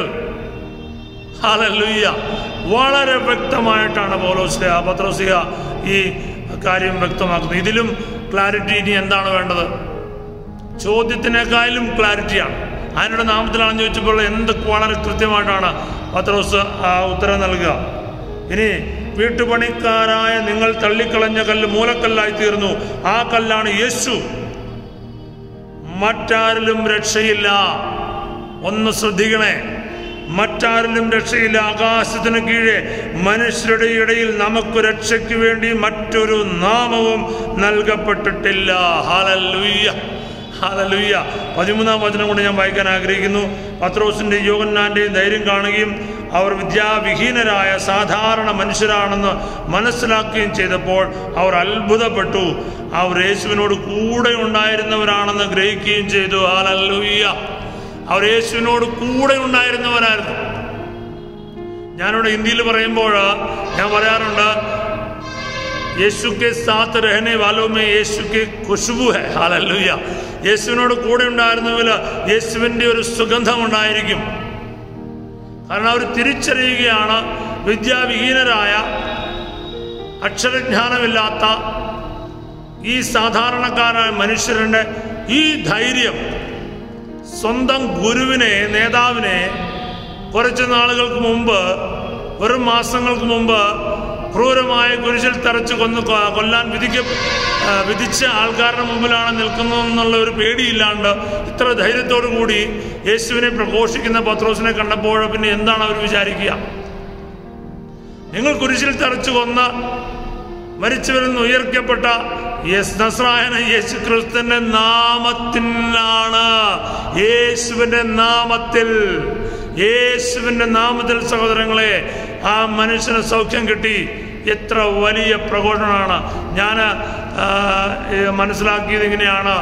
ഹാലലുയ്യ വളരെ വ്യക്തമായിട്ടാണ് പൗലോസിയ പത്രോസിയ ഈ കാര്യം വ്യക്തമാക്കുന്നത് ഇതിലും ക്ലാരിറ്റി ഇനി എന്താണ് വേണ്ടത് ചോദ്യത്തിനേക്കാളും ക്ലാരിറ്റിയാണ് ആരുടെ നാമത്തിലാണെന്ന് ചോദിച്ചപ്പോൾ എന്ത് വളരെ കൃത്യമായിട്ടാണ് പത്രോസ് ആ ഉത്തരം നൽകുക ഇനി വീട്ടുപണിക്കാരായ നിങ്ങൾ തള്ളിക്കളഞ്ഞ കല്ല് മൂലക്കല്ലായി തീർന്നു ആ കല്ലാണ് യേശു മറ്റാരിലും രക്ഷയില്ല ഒന്ന് ശ്രദ്ധിക്കണേ മറ്റാരിലും രക്ഷയില്ല ആകാശത്തിന് കീഴെ മനുഷ്യരുടെ ഇടയിൽ നമുക്ക് രക്ഷയ്ക്ക് വേണ്ടി മറ്റൊരു നാമവും നൽകപ്പെട്ടിട്ടില്ല ഹാലലുയ്യ ഹാലലുയ്യ പതിമൂന്നാം വചനം കൊണ്ട് ഞാൻ വായിക്കാൻ ആഗ്രഹിക്കുന്നു പത്രോസിന്റെ യോഗന്നാന്റെയും ധൈര്യം കാണുകയും അവർ വിദ്യാവിഹീനരായ സാധാരണ മനുഷ്യരാണെന്ന് മനസ്സിലാക്കുകയും ചെയ്തപ്പോൾ അവർ അത്ഭുതപ്പെട്ടു അവർ യേശുവിനോട് കൂടെ ഉണ്ടായിരുന്നവരാണെന്ന് ഗ്രഹിക്കുകയും ചെയ്തു ഹാലലുയ്യ അവർ യേശുവിനോട് കൂടെ ഉണ്ടായിരുന്നവരായിരുന്നു ഞാനിവിടെ ഹിന്ദിയിൽ പറയുമ്പോൾ ഞാൻ പറയാറുണ്ട് യേശു കെ സാത്ത് രഹനെ വാലോ മേ യേശു കെ ഖുഷ്ബു ഹെ ഹാലല്ലുയ്യ യേശുവിനോട് കൂടെ ഉണ്ടായിരുന്നവരിൽ യേശുവിൻ്റെ ഒരു സുഗന്ധം ഉണ്ടായിരിക്കും കാരണം അവർ തിരിച്ചറിയുകയാണ് വിദ്യാവിഹീനരായ അക്ഷരജ്ഞാനമില്ലാത്ത ഈ സാധാരണക്കാരായ മനുഷ്യരുടെ ഈ ധൈര്യം സ്വന്തം ഗുരുവിനെ നേതാവിനെ കുറച്ച് നാളുകൾക്ക് മുമ്പ് വെറും മാസങ്ങൾക്ക് മുമ്പ് ക്രൂരമായ കുരിശിൽ തറച്ച് കൊന്ന് കൊ- കൊല്ലാൻ വിധിക്ക ആ, വിധിച്ച ആൾക്കാരുടെ മുമ്പിലാണ് നിൽക്കുന്നതെന്നുള്ള ഒരു പേടിയില്ലാണ്ട് ഇത്ര ധൈര്യത്തോടു കൂടി യേശുവിനെ പ്രഘോഷിക്കുന്ന പത്രോസിനെ കണ്ടപ്പോൾ പിന്നെ എന്താണ് അവർ വിചാരിക്കുക നിങ്ങൾ കുരിശിൽ തറച്ചു കൊന്ന മരിച്ചവരിൽ നിന്ന് ഉയർക്കപ്പെട്ട യെസ് നസ്രായന യേശു ക്രിസ്തുവിന്റെ നാമത്തിലാണ് യേശുവിന്റെ നാമത്തിൽ യേശുവിന്റെ നാമത്തിൽ സഹോദരങ്ങളെ ആ മനുഷ്യന് സൗഖ്യം കിട്ടി എത്ര വലിയ പ്രഘോഷണമാണ് ഞാൻ മനസ്സിലാക്കിയത് ഇങ്ങനെയാണ്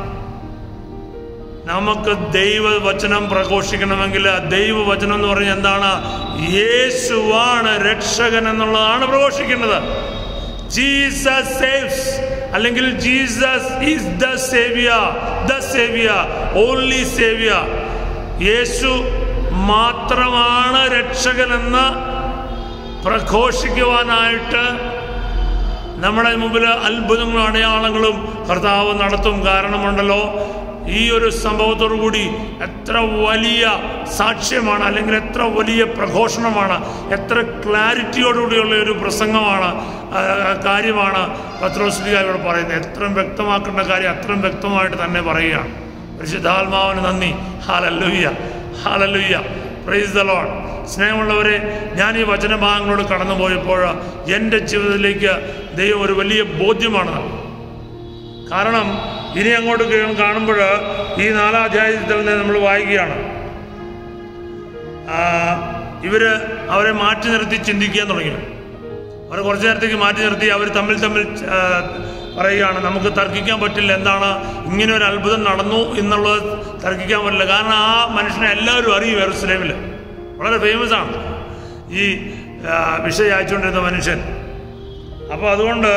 നമുക്ക് ദൈവവചനം പ്രഘോഷിക്കണമെങ്കിൽ ദൈവവചനം എന്ന് പറഞ്ഞാൽ എന്താണ് യേശുവാണ് രക്ഷകൻ എന്നുള്ളതാണ് പ്രഘോഷിക്കേണ്ടത് ജീസസ് സേവ്സ് അല്ലെങ്കിൽ Jesus is the saviour the saviour only saviour യേശു മാത്രമാണ് രക്ഷകനെന്ന് പ്രഘോഷിക്കുവാനായിട്ട് നമ്മുടെ മുമ്പിൽ അത്ഭുതങ്ങളും അടയാളങ്ങളും കർത്താവ് നടത്തും കാരണമുണ്ടല്ലോ ഈ ഒരു സംഭവത്തോടു കൂടി എത്ര വലിയ സാക്ഷ്യമാണ് അല്ലെങ്കിൽ എത്ര വലിയ പ്രഘോഷണമാണ് എത്ര ക്ലാരിറ്റിയോടുകൂടിയുള്ള ഒരു പ്രസംഗമാണ് ആ, കാര്യമാണ് പത്രോസ്ലിക ഇവിടെ പറയുന്നത് എത്രയും വ്യക്തമാക്കേണ്ട കാര്യം അത്രയും വ്യക്തമായിട്ട് തന്നെ പറയുകയാണ് പരിശുദ്ധാത്മാവിന് നന്ദി hallelujah hallelujah praise the Lord സ്നേഹമുള്ളവരെ ഞാൻ ഈ വചനഭാഗങ്ങളോട് കടന്നു പോയപ്പോൾ എൻ്റെ ജീവിതത്തിലേക്ക് ദൈവം ഒരു വലിയ ബോധ്യമാണ് നൽകുന്നത് കാരണം ഇനി അങ്ങോട്ട് കാണുമ്പോൾ ഈ നാലാം അധ്യായത്തിൽ നിന്ന് നമ്മൾ വായിക്കുകയാണ് ആ, ഇവര് അവരെ മാറ്റി നിർത്തി ചിന്തിക്കാൻ തുടങ്ങി അവർ കുറച്ചു നേരത്തേക്ക് മാറ്റി നിർത്തി അവർ തമ്മിൽ തമ്മിൽ ആ, പറയുകയാണ് നമുക്ക് തർക്കിക്കാൻ പറ്റില്ല എന്താണ് ഇങ്ങനെ ഒരു അത്ഭുതം നടന്നു എന്നുള്ളത് തർക്കിക്കാൻ പറ്റില്ല കാരണം ആ മനുഷ്യനെ എല്ലാവരും അറിയും എറുസലേമിൽ വളരെ ഫേമസ് ആണ് ഈ ആ, വിഷയം അയച്ചുകൊണ്ടിരുന്ന മനുഷ്യൻ അപ്പോൾ അതുകൊണ്ട്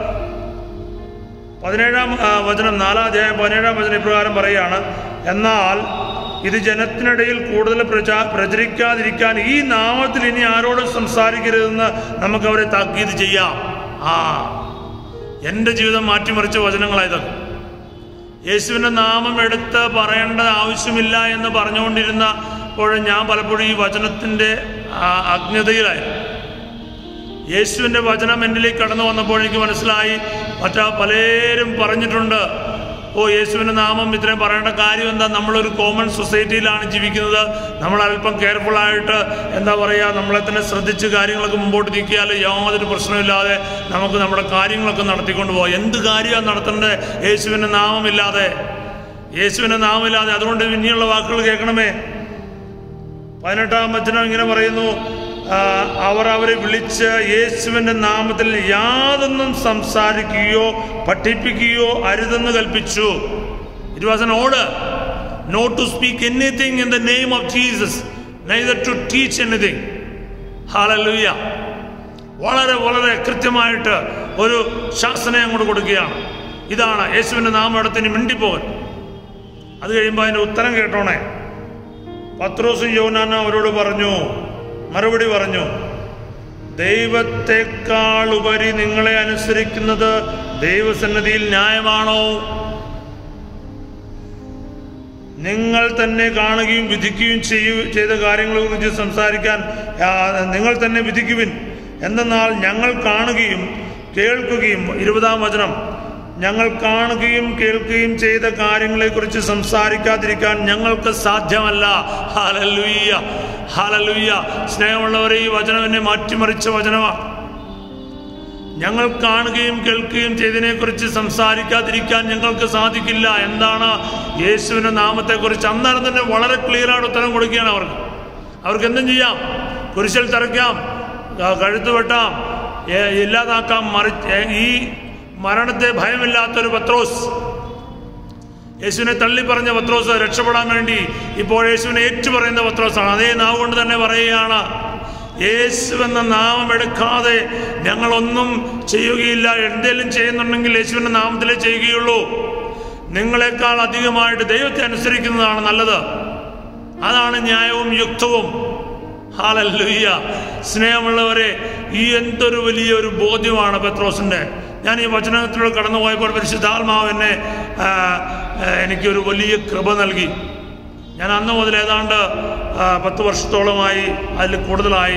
പതിനേഴാം ആ, വചനം നാലാം അധ്യായം പതിനേഴാം വചനം ഇപ്രകാരം പറയുകയാണ് എന്നാൽ ഇത് ജനത്തിനിടയിൽ കൂടുതൽ പ്രചാ പ്രചരിക്കാതിരിക്കാൻ ഈ നാമത്തിൽ ഇനി ആരോടും സംസാരിക്കരുതെന്ന് നമുക്ക് അവരെ താക്കീത് ചെയ്യാം ആ എൻ്റെ ജീവിതം മാറ്റിമറിച്ച വചനങ്ങളായതൊക്കെ യേശുവിൻ്റെ നാമം എടുത്ത് പറയേണ്ട ആവശ്യമില്ല എന്ന് പറഞ്ഞുകൊണ്ടിരുന്നപ്പോൾ ഞാൻ പലപ്പോഴും ഈ വചനത്തിൻ്റെ ആ, അജ്ഞതയിലായിരുന്നു യേശുവിൻ്റെ വചനം എന്നിലേക്ക് കടന്നു വന്നപ്പോൾ എനിക്ക് മനസ്സിലായി മറ്റാ പലരും പറഞ്ഞിട്ടുണ്ട് ഓ യേശുവിൻ്റെ നാമം ഇത്രയും പറയേണ്ട കാര്യം എന്താ നമ്മളൊരു കോമൺ സൊസൈറ്റിയിലാണ് ജീവിക്കുന്നത് നമ്മൾ അല്പം കെയർഫുള്ളായിട്ട് എന്താ പറയുക നമ്മളെ തന്നെ ശ്രദ്ധിച്ച് കാര്യങ്ങളൊക്കെ മുമ്പോട്ട് നീക്കിയാൽ യാതൊരു പ്രശ്നമില്ലാതെ നമുക്ക് നമ്മുടെ കാര്യങ്ങളൊക്കെ നടത്തിക്കൊണ്ട് പോകാം എന്ത് കാര്യമാണ് നടത്തേണ്ടത് യേശുവിൻ്റെ നാമമില്ലാതെ യേശുവിൻ്റെ നാമമില്ലാതെ അതുകൊണ്ട് ഇനിയുള്ള വാക്കുകൾ കേൾക്കണമേ പതിനെട്ടാം വചനം ഇങ്ങനെ പറയുന്നു ആ, അവർ അവരെ വിളിച്ച് യേശുവിൻ്റെ നാമത്തിൽ യാതൊന്നും സംസാരിക്കുകയോ പഠിപ്പിക്കുകയോ അരുതെന്ന് കൽപ്പിച്ചു it was an order not to speak anything in the name of Jesus neither to teach anything hallelujah വളരെ വളരെ കൃത്യമായിട്ട് ഒരു ശാസന അങ്ങോട്ട് കൊടുക്കുകയാണ് ഇതാണ് യേശുവിൻ്റെ നാമം എടുത്തിന് മിണ്ടിപ്പോകൻ അത് കഴിയുമ്പോൾ അതിൻ്റെ ഉത്തരം കേട്ടോണേ പത്രോസും യോനാനും അവരോട് പറഞ്ഞു മറുപടി പറഞ്ഞു ദൈവത്തെക്കാൾ ഉപരി നിങ്ങളെ അനുസരിക്കുന്നത് ദൈവസന്നിധിയിൽ ന്യായമാണോ നിങ്ങൾ തന്നെ കാണുകയും വിധിക്കുകയും ചെയ്യൂ ചെയ്ത കാര്യങ്ങളെ കുറിച്ച് സംസാരിക്കാൻ ആ, നിങ്ങൾ തന്നെ വിധിക്കുവിൻ എന്തെന്നാൽ ഞങ്ങൾ കാണുകയും കേൾക്കുകയും ഇരുപതാം വചനം ഞങ്ങൾ കാണുകയും കേൾക്കുകയും ചെയ്ത കാര്യങ്ങളെക്കുറിച്ച് സംസാരിക്കാതിരിക്കാൻ ഞങ്ങൾക്ക് സാധ്യമല്ല ഹാലലുയ്യ ഹാലലുയ്യ സ്നേഹമുള്ളവരെ ഈ വചനം എന്നെ മാറ്റിമറിച്ച വചനമാണ് ഞങ്ങൾ കാണുകയും കേൾക്കുകയും ചെയ്തതിനെക്കുറിച്ച് സംസാരിക്കാതിരിക്കാൻ ഞങ്ങൾക്ക് സാധിക്കില്ല എന്താണ് യേശുവിൻ്റെ നാമത്തെക്കുറിച്ച് അന്നേരം തന്നെ വളരെ ക്ലിയറായിട്ട് ഉത്തരം കൊടുക്കുകയാണ് അവർക്ക് അവർക്ക് എന്തും ചെയ്യാം കുരിശിൽ തറയ്ക്കാം ക- കഴുത്ത് വെട്ടാം ഏ- ഇല്ലാതാക്കാം മറി ഏ- ഈ മരണത്തെ ഭയമില്ലാത്തൊരു പത്രോസ് യേശുവിനെ തള്ളി പറഞ്ഞ പത്രോസ് രക്ഷപ്പെടാൻ വേണ്ടി ഇപ്പോൾ യേശുവിനെ ഏറ്റുപറയുന്ന പത്രോസാണ് അതേ നാവ് കൊണ്ട് തന്നെ പറയുകയാണ് യേശു എന്ന നാമം എടുക്കാതെ ഞങ്ങളൊന്നും ചെയ്യുകയില്ല എന്തെങ്കിലും ചെയ്യുന്നുണ്ടെങ്കിൽ യേശുവിൻ്റെ നാമത്തിലേ ചെയ്യുകയുള്ളൂ നിങ്ങളെക്കാൾ അധികമായിട്ട് ദൈവത്തെ അനുസരിക്കുന്നതാണ് നല്ലത് അതാണ് ന്യായവും യുക്തവും ഹാലല്ലുയ്യ സ്നേഹമുള്ളവരെ ഈ എന്തൊരു വലിയൊരു ബോധ്യമാണ് പത്രോസിൻ്റെ ഞാൻ ഈ വചനത്തിലൂടെ കടന്നു പോയപ്പോൾ പരിശുദ്ധാത്മാവ് എന്നെ ആ, ആ, എനിക്കൊരു വലിയ കൃപ നൽകി ഞാൻ അന്ന് മുതൽ ഏതാണ്ട് ആ, പത്ത് വർഷത്തോളമായി അതിൽ കൂടുതലായി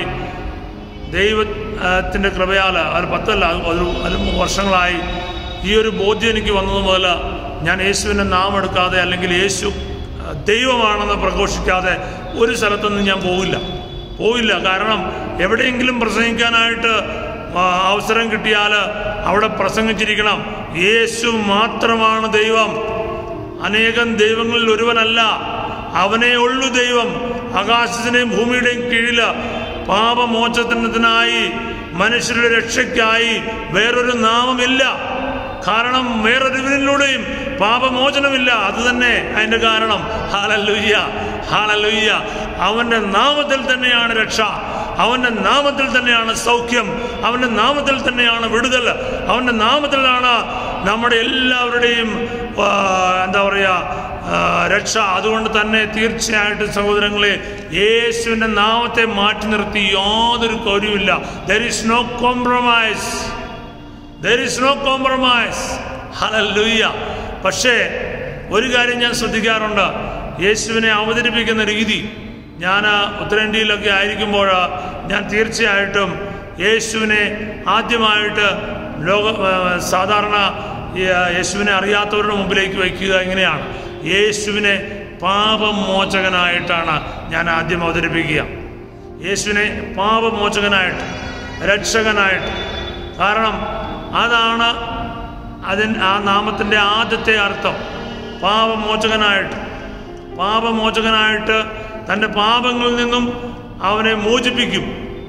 ദൈവത്തിൻ്റെ കൃപയാൽ അത് പത്തല്ല അത് ഒരു ഒരു വർഷങ്ങളായി ഈ ഒരു ബോധ്യം എനിക്ക് വന്നത് മുതൽ ഞാൻ യേശുവിൻ്റെ നാമം എടുക്കാതെ അല്ലെങ്കിൽ യേശു ആ, ദൈവമാണെന്ന് പ്രഘോഷിക്കാതെ ഒരു സ്ഥലത്തൊന്നും ഞാൻ പോവില്ല പോവില്ല കാരണം എവിടെയെങ്കിലും പ്രസംഗിക്കാനായിട്ട് ആ, അവസരം കിട്ടിയാൽ അവിടെ പ്രസംഗിച്ചിരിക്കണം യേശു മാത്രമാണ് ദൈവം അനേകം ദൈവങ്ങളിൽ ഒരുവനല്ല അവനേ ഉള്ളു ദൈവം ആകാശത്തിന്റെയും ഭൂമിയുടെയും കീഴില് പാപമോചനത്തിനായി മനുഷ്യരുടെ രക്ഷയ്ക്കായി വേറൊരു നാമമില്ല കാരണം വേറൊരുവനിലൂടെയും പാപമോചനമില്ല അത് തന്നെ അതിന്റെ കാരണം ഹാലലുയ്യ ഹാലലുയ്യ അവന്റെ നാമത്തിൽ തന്നെയാണ് രക്ഷ അവന്റെ നാമത്തിൽ തന്നെയാണ് സൗഖ്യം അവന്റെ നാമത്തിൽ തന്നെയാണ് വിടുതൽ അവന്റെ നാമത്തിലാണ് നമ്മുടെ എല്ലാവരുടെയും ആ, എന്താ പറയുക ആ, രക്ഷ അതുകൊണ്ട് തന്നെ തീർച്ചയായിട്ടും സഹോദരങ്ങളെ യേശുവിൻ്റെ നാമത്തെ മാറ്റി നിർത്തി യാതൊരു കാര്യമില്ല there is no compromise there is no compromise hallelujah പക്ഷേ ഒരു കാര്യം ഞാൻ ശ്രദ്ധിക്കാറുണ്ട് യേശുവിനെ അവതരിപ്പിക്കുന്ന രീതി ഞാൻ ഉത്തരേന്ത്യയിലൊക്കെ ആയിരിക്കുമ്പോൾ ഞാൻ തീർച്ചയായിട്ടും യേശുവിനെ ആദ്യമായിട്ട് ലോക ആ, സാധാരണ ഈ, ആ, യേശുവിനെ അറിയാത്തവരുടെ മുമ്പിലേക്ക് വയ്ക്കുക എങ്ങനെയാണ് യേശുവിനെ പാപമോചകനായിട്ടാണ് ഞാൻ ആദ്യം അവതരിപ്പിക്കുക യേശുവിനെ പാപമോചകനായിട്ട് രക്ഷകനായിട്ട് കാരണം അതാണ് അതിൻ ആ നാമത്തിൻ്റെ ആദ്യത്തെ അർത്ഥം പാപമോചകനായിട്ട് പാപമോചകനായിട്ട് തൻ്റെ പാപങ്ങളിൽ നിന്നും അവനെ മോചിപ്പിക്കും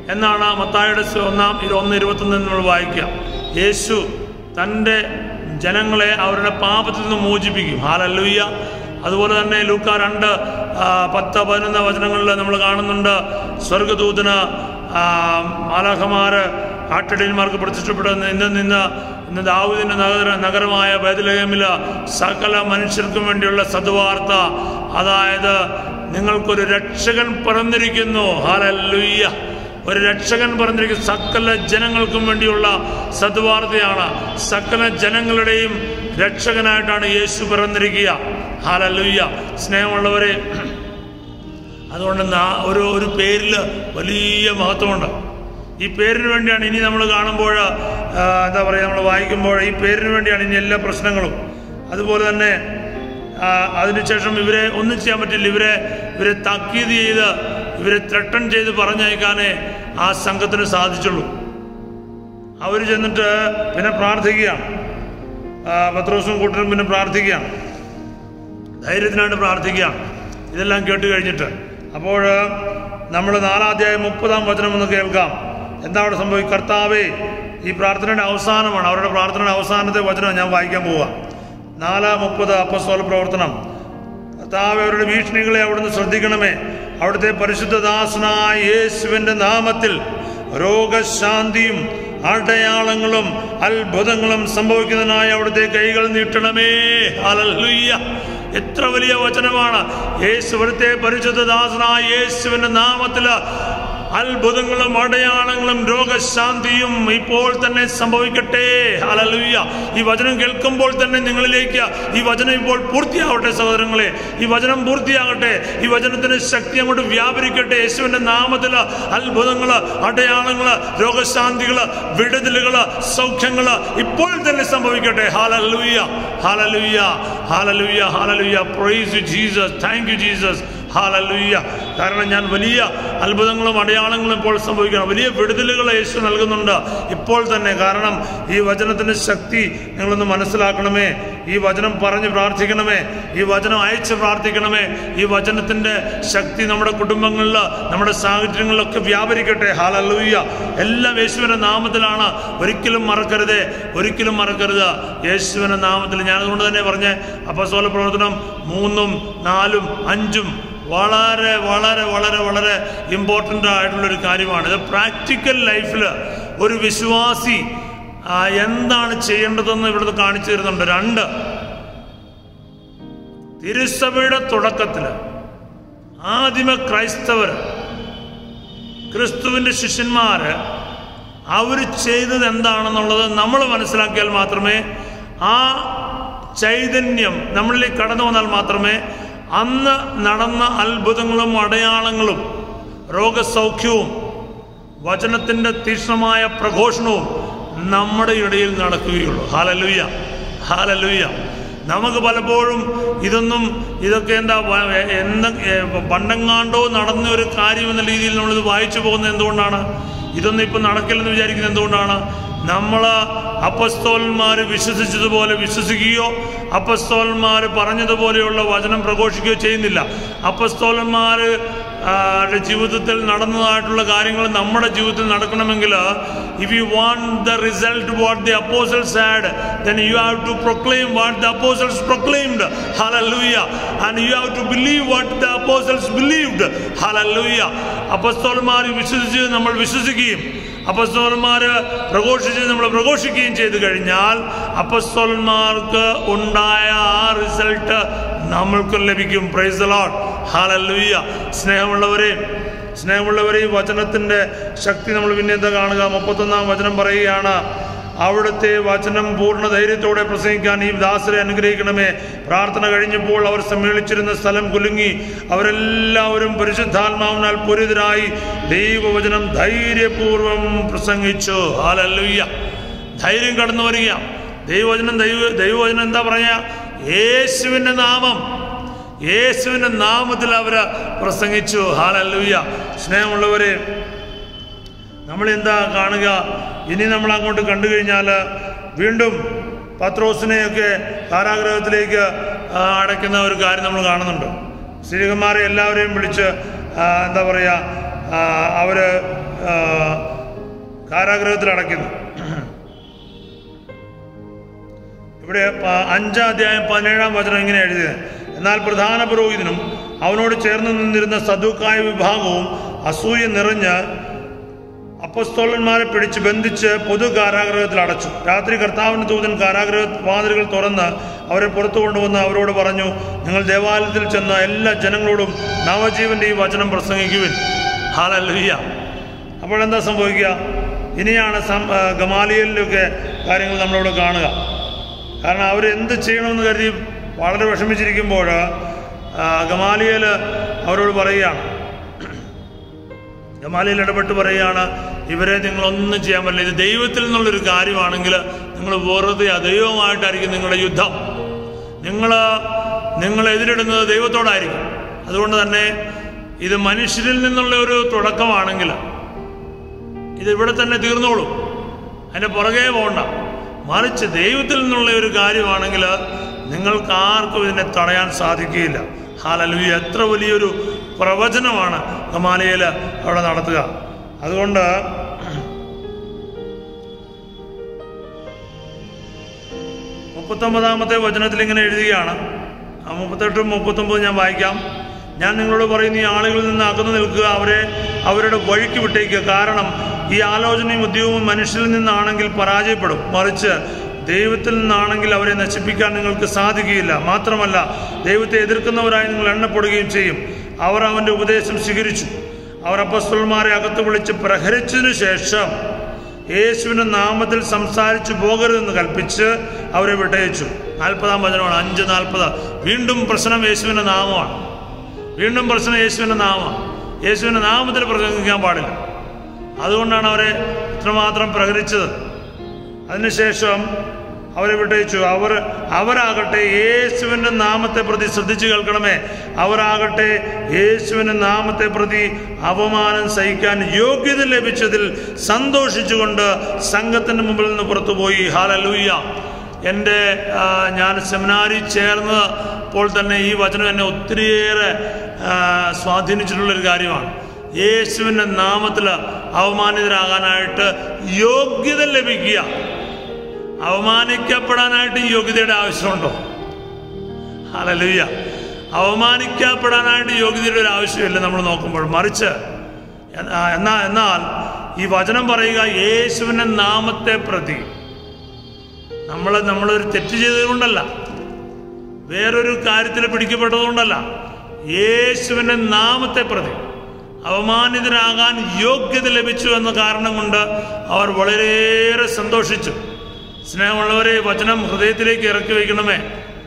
എന്നാണ് മത്തായുടെ സ് ഒന്നാം ഇരു- ഒന്ന് ഇരുപത്തൊന്നിൽ നമ്മൾ വായിക്കുക യേശു തൻ്റെ ജനങ്ങളെ അവരുടെ പാപത്തിൽ നിന്ന് മോചിപ്പിക്കും ഹാലല്ലുയ്യ അതുപോലെ തന്നെ ലൂക്ക രണ്ട് ആ, പത്ത് പതിനൊന്ന് വചനങ്ങളിൽ നമ്മൾ കാണുന്നുണ്ട് സ്വർഗദൂതന് ആ, മാലാഖമാര് ആട്ടിടയന്മാർക്ക് പ്രത്യക്ഷപ്പെട്ട് നിന്ന് നിന്ന് ഇന്ന് ദാവൂദിന്റെ നഗര നഗരമായ ബൈദലഹേമില സകല മനുഷ്യർക്കും വേണ്ടിയുള്ള സദ്വാർത്ത അതായത് നിങ്ങൾക്കൊരു രക്ഷകൻ പിറന്നിരിക്കുന്നു ഹാലല്ലുയ്യ ഒരു രക്ഷകൻ പറഞ്ഞിരിക്കുന്ന സകല ജനങ്ങൾക്കും വേണ്ടിയുള്ള സദ്വാർത്തയാണ് സകല ജനങ്ങളുടെയും രക്ഷകനായിട്ടാണ് യേശു പിറന്നിരിക്കുക ഹാലല്ലുയ്യ സ്നേഹമുള്ളവരെ അതുകൊണ്ട് നാ- ഒരു ഒരു പേരിൽ വലിയ മഹത്വമുണ്ട് ഈ പേരിന് വേണ്ടിയാണ് ഇനി നമ്മൾ കാണുമ്പോൾ ആ, എന്താ പറയുക നമ്മൾ വായിക്കുമ്പോൾ ഈ പേരിന് വേണ്ടിയാണ് ഇനി എല്ലാ പ്രശ്നങ്ങളും അതുപോലെ തന്നെ ആ, അതിനുശേഷം ഇവരെ ഒന്നും ചെയ്യാൻ പറ്റില്ല ഇവരെ ഇവരെ താക്കീത് ചെയ്ത് ഇവരെ ത്രട്ടൺ ചെയ്ത് പറഞ്ഞയക്കാനേ ആ സംഘത്തിന് സാധിച്ചുള്ളൂ അവർ ചെന്നിട്ട് പിന്നെ പ്രാർത്ഥിക്കുകയാണ് ആ, പത്രോസും കൂട്ടരും പിന്നെ പ്രാർത്ഥിക്കുകയാണ് ധൈര്യത്തിനായിട്ട് പ്രാർത്ഥിക്കുകയാണ് ഇതെല്ലാം കേട്ട് കഴിഞ്ഞിട്ട് അപ്പോൾ നമ്മൾ നാലാധ്യായം മുപ്പതാം വചനം ഒന്ന് കേൾക്കാം എന്താ അവിടെ സംഭവിക്കും കർത്താവേ ഈ പ്രാർത്ഥനയുടെ അവസാനമാണ് അവരുടെ പ്രാർത്ഥനയുടെ അവസാനത്തെ വചനം ഞാൻ വായിക്കാൻ പോവുക നാല് മുപ്പത് അപ്പസ്തോല പ്രവർത്തനം കർത്താവ് അവരുടെ ഭീഷണികളെ അവിടുന്ന് ശ്രദ്ധിക്കണമേ അവിടുത്തെ പരിശുദ്ധദാസനായ യേശുവിന്റെ നാമത്തിൽ രോഗശാന്തിയും അടയാളങ്ങളും അത്ഭുതങ്ങളും സംഭവിക്കുന്നതിനായി അവിടുത്തെ കൈകൾ നീട്ടണമേ ഹല്ലേലൂയ എത്ര വലിയ വചനമാണ് യേശുവിടുത്തെ പരിശുദ്ധദാസനായ യേശുവിന്റെ നാമത്തില് അത്ഭുതങ്ങളും അടയാളങ്ങളും രോഗശാന്തിയും ഇപ്പോൾ തന്നെ സംഭവിക്കട്ടെ ഹല്ലേലൂയ ഈ വചനം കേൾക്കുമ്പോൾ തന്നെ നിങ്ങളിലേക്ക് ഈ വചനം ഇപ്പോൾ പൂർത്തിയാവട്ടെ സഹോദരങ്ങളെ ഈ വചനം പൂർത്തിയാകട്ടെ ഈ വചനത്തിന് ശക്തി അങ്ങോട്ട് വ്യാപരിക്കട്ടെ യേശുവിന്റെ നാമത്തില് അത്ഭുതങ്ങള് അടയാളങ്ങള് രോഗശാന്തികള് വിടുതലുകള് സൗഖ്യങ്ങള് ഇപ്പോൾ തന്നെ സംഭവിക്കട്ടെ hallelujah hallelujah hallelujah hallelujah praise you Jesus thank you Jesus hallelujah കാരണം ഞാൻ വലിയ അത്ഭുതങ്ങളും അടയാളങ്ങളും ഇപ്പോൾ സംഭവിക്കണം വലിയ വിടുതലുകൾ യേശു നൽകുന്നുണ്ട് ഇപ്പോൾ തന്നെ കാരണം ഈ വചനത്തിന്റെ ശക്തി നിങ്ങളൊന്ന് മനസ്സിലാക്കണമേ ഈ വചനം പറഞ്ഞ് പ്രാർത്ഥിക്കണമേ ഈ വചനം അയച്ച് പ്രാർത്ഥിക്കണമേ ഈ വചനത്തിന്റെ ശക്തി നമ്മുടെ കുടുംബങ്ങളിൽ നമ്മുടെ സാഹചര്യങ്ങളിലൊക്കെ വ്യാപരിക്കട്ടെ ഹാലലൂയ എല്ലാം യേശുവിന്റെ നാമത്തിലാണ് ഒരിക്കലും മറക്കരുതേ ഒരിക്കലും മറക്കരുത് യേശുവിന്റെ നാമത്തിൽ ഞാൻ അതുകൊണ്ട് തന്നെ പറഞ്ഞ അപ്പസോല പ്രവർത്തനം മൂന്നും നാലും അഞ്ചും വളരെ വളരെ വളരെ വളരെ ഇമ്പോർട്ടൻ്റ് ആയിട്ടുള്ളൊരു കാര്യമാണ് ഇത് പ്രാക്ടിക്കൽ ലൈഫിൽ ഒരു വിശ്വാസി ആ, എന്താണ് ചെയ്യേണ്ടതെന്ന് ഇവിടുന്ന് കാണിച്ചു തരുന്നുണ്ട് രണ്ട് തിരുസഭയുടെ തുടക്കത്തിൽ ആദിമ ക്രൈസ്തവർ ക്രിസ്തുവിൻ്റെ ശിഷ്യന്മാര് അവർ ചെയ്തത് എന്താണെന്നുള്ളത് നമ്മൾ മനസ്സിലാക്കിയാൽ മാത്രമേ ആ ചൈതന്യം നമ്മളിലേക്ക് കടന്നു വന്നാൽ മാത്രമേ അന്ന് നടന്ന അത്ഭുതങ്ങളും അടയാളങ്ങളും രോഗസൗഖ്യവും വചനത്തിൻ്റെ തീക്ഷ്ണമായ പ്രഘോഷണവും നമ്മുടെ ഇടയിൽ നടക്കുകയുള്ളൂ ഹാലലുയ്യ ഹാലലുയ്യ നമുക്ക് പലപ്പോഴും ഇതൊന്നും ഇതൊക്കെ എന്താ വ- എന്ത ഏ, പണ്ടെങ്ങാണ്ടോ നടന്ന ഒരു കാര്യം എന്ന രീതിയിൽ നമ്മളിത് വായിച്ചു പോകുന്നത് എന്തുകൊണ്ടാണ് ഇതൊന്നും ഇപ്പം നടക്കില്ലെന്ന് വിചാരിക്കുന്നത് എന്തുകൊണ്ടാണ് നമ്മൾ അപ്പസ്തോലന്മാർ വിശ്വസിച്ചതുപോലെ വിശ്വസിക്കുകയോ അപ്പസ്തോലന്മാർ പറഞ്ഞതുപോലെയുള്ള വചനം പ്രഘോഷിക്കുകയോ ചെയ്യുന്നില്ല അപ്പസ്തോലന്മാർ ടെ ജീവിതത്തിൽ നടന്നതായിട്ടുള്ള കാര്യങ്ങൾ നമ്മുടെ ജീവിതത്തിൽ നടക്കണമെങ്കിൽ if you want the result what the apostles had then you have to proclaim what the apostles proclaimed hallelujah and you have to believe what the apostles believed hallelujah അപ്പസ്തോലന്മാർ വിശ്വസിച്ച് നമ്മൾ വിശ്വസിക്കുകയും അപ്പസ്തോലന്മാര് പ്രഘോഷിച്ച് നമ്മൾ പ്രഘോഷിക്കുകയും ചെയ്തു കഴിഞ്ഞാൽ അപ്പസ്തോലന്മാർക്ക് ഉണ്ടായ ആ റിസൾട്ട് നമ്മൾക്കും ലഭിക്കും പ്രൈസ് ലോഡ് ഹാലല്ലൂയ്യ സ്നേഹമുള്ളവരെ സ്നേഹമുള്ളവരെ ഈ വചനത്തിന്റെ ശക്തി നമ്മൾ പിന്നെ എന്താ കാണുക മുപ്പത്തൊന്നാം വചനം പറയുകയാണ് അവിടുത്തെ വചനം പൂർണ്ണ ധൈര്യത്തോടെ പ്രസംഗിക്കാൻ ഈ ദാസരെ അനുഗ്രഹിക്കണമേ പ്രാർത്ഥന കഴിഞ്ഞപ്പോൾ അവർ സമ്മേളിച്ചിരുന്ന സ്ഥലം കുലുങ്ങി അവരെല്ലാവരും പരിശുദ്ധാത്മാവിനാൽ പൂരിതരായി ദൈവവചനം ധൈര്യപൂർവം പ്രസംഗിച്ചു ഹാലല്ലുയ്യ ധൈര്യം കടന്നു വരിക ദൈവവചനം ദൈവ ദൈവവചനം എന്താ പറയാ യേശുവിൻ്റെ നാമം യേശുവിൻ്റെ നാമത്തിൽ അവർ പ്രസംഗിച്ചു ഹാലല്ലുയ്യ സ്നേഹമുള്ളവരെ നമ്മൾ എന്താ കാണുക ഇനി നമ്മൾ അങ്ങോട്ട് കണ്ടു കഴിഞ്ഞാൽ വീണ്ടും പത്രോസിനെയൊക്കെ കാരാഗ്രഹത്തിലേക്ക് ആ, അടയ്ക്കുന്ന ഒരു കാര്യം നമ്മൾ കാണുന്നുണ്ട് സ്ത്രീകന്മാരെ എല്ലാവരെയും വിളിച്ച് ആ, എന്താ പറയുക അവർ ആ, കാരാഗൃഹത്തിൽ അടയ്ക്കുന്നു ഇവിടെ പ- അഞ്ചാം അധ്യായം പതിനേഴാം വചനം ഇങ്ങനെ എഴുതിയത് എന്നാൽ പ്രധാന പുരോഹിതനും അവനോട് ചേർന്ന് നിന്നിരുന്ന സദുക്കായ വിഭാഗവും അസൂയ നിറഞ്ഞ് അപ്പസ്തോലന്മാരെ പിടിച്ച് ബന്ധിച്ച് പൊതു കാരാഗ്രഹത്തിൽ അടച്ചു രാത്രി കർത്താവിന്റെ ദൂതൻ കാരാഗ്രഹ വാതിലുകൾ തുറന്ന് അവരെ പുറത്തു കൊണ്ടുവന്ന് അവരോട് പറഞ്ഞു നിങ്ങൾ ദേവാലയത്തിൽ ചെന്ന എല്ലാ ജനങ്ങളോടും നവജീവന്റെ ഈ വചനം പ്രസംഗിക്കുവിൻ ഹാലല്ലുയ്യ അപ്പോഴെന്താ സംഭവിക്കുക ഇനിയാണ് സം- ആ, ഗമാലിയലിലൊക്കെ കാര്യങ്ങൾ നമ്മളിവിടെ കാണുക കാരണം അവർ എന്ത് ചെയ്യണമെന്ന് കരുതി വളരെ വിഷമിച്ചിരിക്കുമ്പോൾ ആ, ഗമാലിയൽ അവരോട് പറയുകയാണ് ഗമാലിയിൽ ഇടപെട്ട് പറയുകയാണ് ഇവരെ നിങ്ങളൊന്നും ചെയ്യാൻ പറ്റില്ല ഇത് ദൈവത്തിൽ നിന്നുള്ളൊരു കാര്യമാണെങ്കിൽ നിങ്ങൾ വെറുതെ ദൈവമായിട്ടായിരിക്കും നിങ്ങളുടെ യുദ്ധം നിങ്ങൾ നിങ്ങൾ എതിരിടുന്നത് ദൈവത്തോടായിരിക്കും അതുകൊണ്ട് തന്നെ ഇത് മനുഷ്യരിൽ നിന്നുള്ള ഒരു തുടക്കമാണെങ്കിൽ ഇത് ഇവിടെ തന്നെ തീർന്നോളും അതിൻ്റെ പുറകെ പോകണ്ട മറിച്ച് ദൈവത്തിൽ നിന്നുള്ള ഒരു കാര്യമാണെങ്കിൽ നിങ്ങൾക്ക് ആർക്കും ഇതിനെ തടയാൻ സാധിക്കുകയില്ല ഹാലലു എത്ര വലിയൊരു പ്രവചനമാണ് ഗമാലയിൽ അവിടെ നടത്തുക അതുകൊണ്ട് മുപ്പത്തൊമ്പതാമത്തെ വചനത്തിൽ ഇങ്ങനെ എഴുതുകയാണ് ആ മുപ്പത്തെട്ടും മുപ്പത്തൊമ്പതും ഞാൻ വായിക്കാം ഞാൻ നിങ്ങളോട് പറയുന്ന ഈ ആളുകളിൽ നിന്ന് അകന്നു നിൽക്കുക അവരെ അവരുടെ വഴിക്ക് വിട്ടേക്കുക കാരണം ഈ ആലോചനയും ഉദ്യോഗവും മനുഷ്യരിൽ നിന്നാണെങ്കിൽ പരാജയപ്പെടും മറിച്ച് ദൈവത്തിൽ നിന്നാണെങ്കിൽ അവരെ നശിപ്പിക്കാൻ നിങ്ങൾക്ക് സാധിക്കുകയില്ല മാത്രമല്ല ദൈവത്തെ എതിർക്കുന്നവരായി നിങ്ങൾ എണ്ണപ്പെടുകയും ചെയ്യും അവർ അവൻ്റെ ഉപദേശം സ്വീകരിച്ചു അവർ അപ്പസ്തലന്മാരെ അകത്ത് വിളിച്ച് പ്രഹരിച്ചതിനു ശേഷം യേശുവിന്റെ നാമത്തിൽ സംസാരിച്ചു പോകരുതെന്ന് കൽപ്പിച്ച് അവരെ വിട്ടയച്ചു നാൽപ്പതാം വചനമാണ് അഞ്ച് നാൽപ്പത് വീണ്ടും പ്രശ്നം യേശുവിന്റെ നാമമാണ് വീണ്ടും പ്രശ്നം യേശുവിന്റെ നാമമാണ് യേശുവിന്റെ നാമത്തിൽ പ്രസംഗിക്കാൻ പാടില്ല അതുകൊണ്ടാണ് അവരെ ഇത്രമാത്രം പ്രഹരിച്ചത് അതിനുശേഷം അവരെ വിട്ടയച്ചു അവർ അവരാകട്ടെ യേശുവിൻ്റെ നാമത്തെ പ്രതി ശ്രദ്ധിച്ചു കേൾക്കണമേ അവരാകട്ടെ യേശുവിൻ്റെ നാമത്തെ പ്രതി അപമാനം സഹിക്കാൻ യോഗ്യത ലഭിച്ചതിൽ സന്തോഷിച്ചുകൊണ്ട് സംഘത്തിൻ്റെ മുമ്പിൽ നിന്ന് പുറത്തുപോയി ഹാലലൂയ്യ എൻ്റെ ആ, ഞാൻ സെമിനാരി ചേർന്നപ്പോൾ തന്നെ ഈ വചനം എന്നെ ഒത്തിരിയേറെ ആ, സ്വാധീനിച്ചിട്ടുള്ളൊരു കാര്യമാണ് യേശുവിൻ്റെ നാമത്തിൽ അവമാനിതരാകാനായിട്ട് യോഗ്യത ലഭിക്കുക അവമാനിക്കപ്പെടാനായിട്ട് ഈ യോഗ്യതയുടെ ആവശ്യമുണ്ടോ ഹല്ലേലൂയ അവമാനിക്കപ്പെടാനായിട്ട് യോഗ്യതയുടെ ഒരു ആവശ്യമില്ല നമ്മൾ നോക്കുമ്പോൾ മറിച്ച് എന്നാ എന്നാ- എന്നാൽ ഈ വചനം പറയുക യേശുവിൻ്റെ നാമത്തെ പ്രതി നമ്മൾ നമ്മളൊരു തെറ്റ് ചെയ്തതുകൊണ്ടല്ല വേറൊരു കാര്യത്തിൽ പിടിക്കപ്പെട്ടതുകൊണ്ടല്ല യേശുവിൻ്റെ നാമത്തെ പ്രതി അവമാനിതരാകാൻ യോഗ്യത ലഭിച്ചു എന്ന കാരണം കൊണ്ട് അവർ വളരെയേറെ സന്തോഷിച്ചു സ്നേഹമുള്ളവരെ ഈ വചനം ഹൃദയത്തിലേക്ക് ഇറക്കി വയ്ക്കണമേ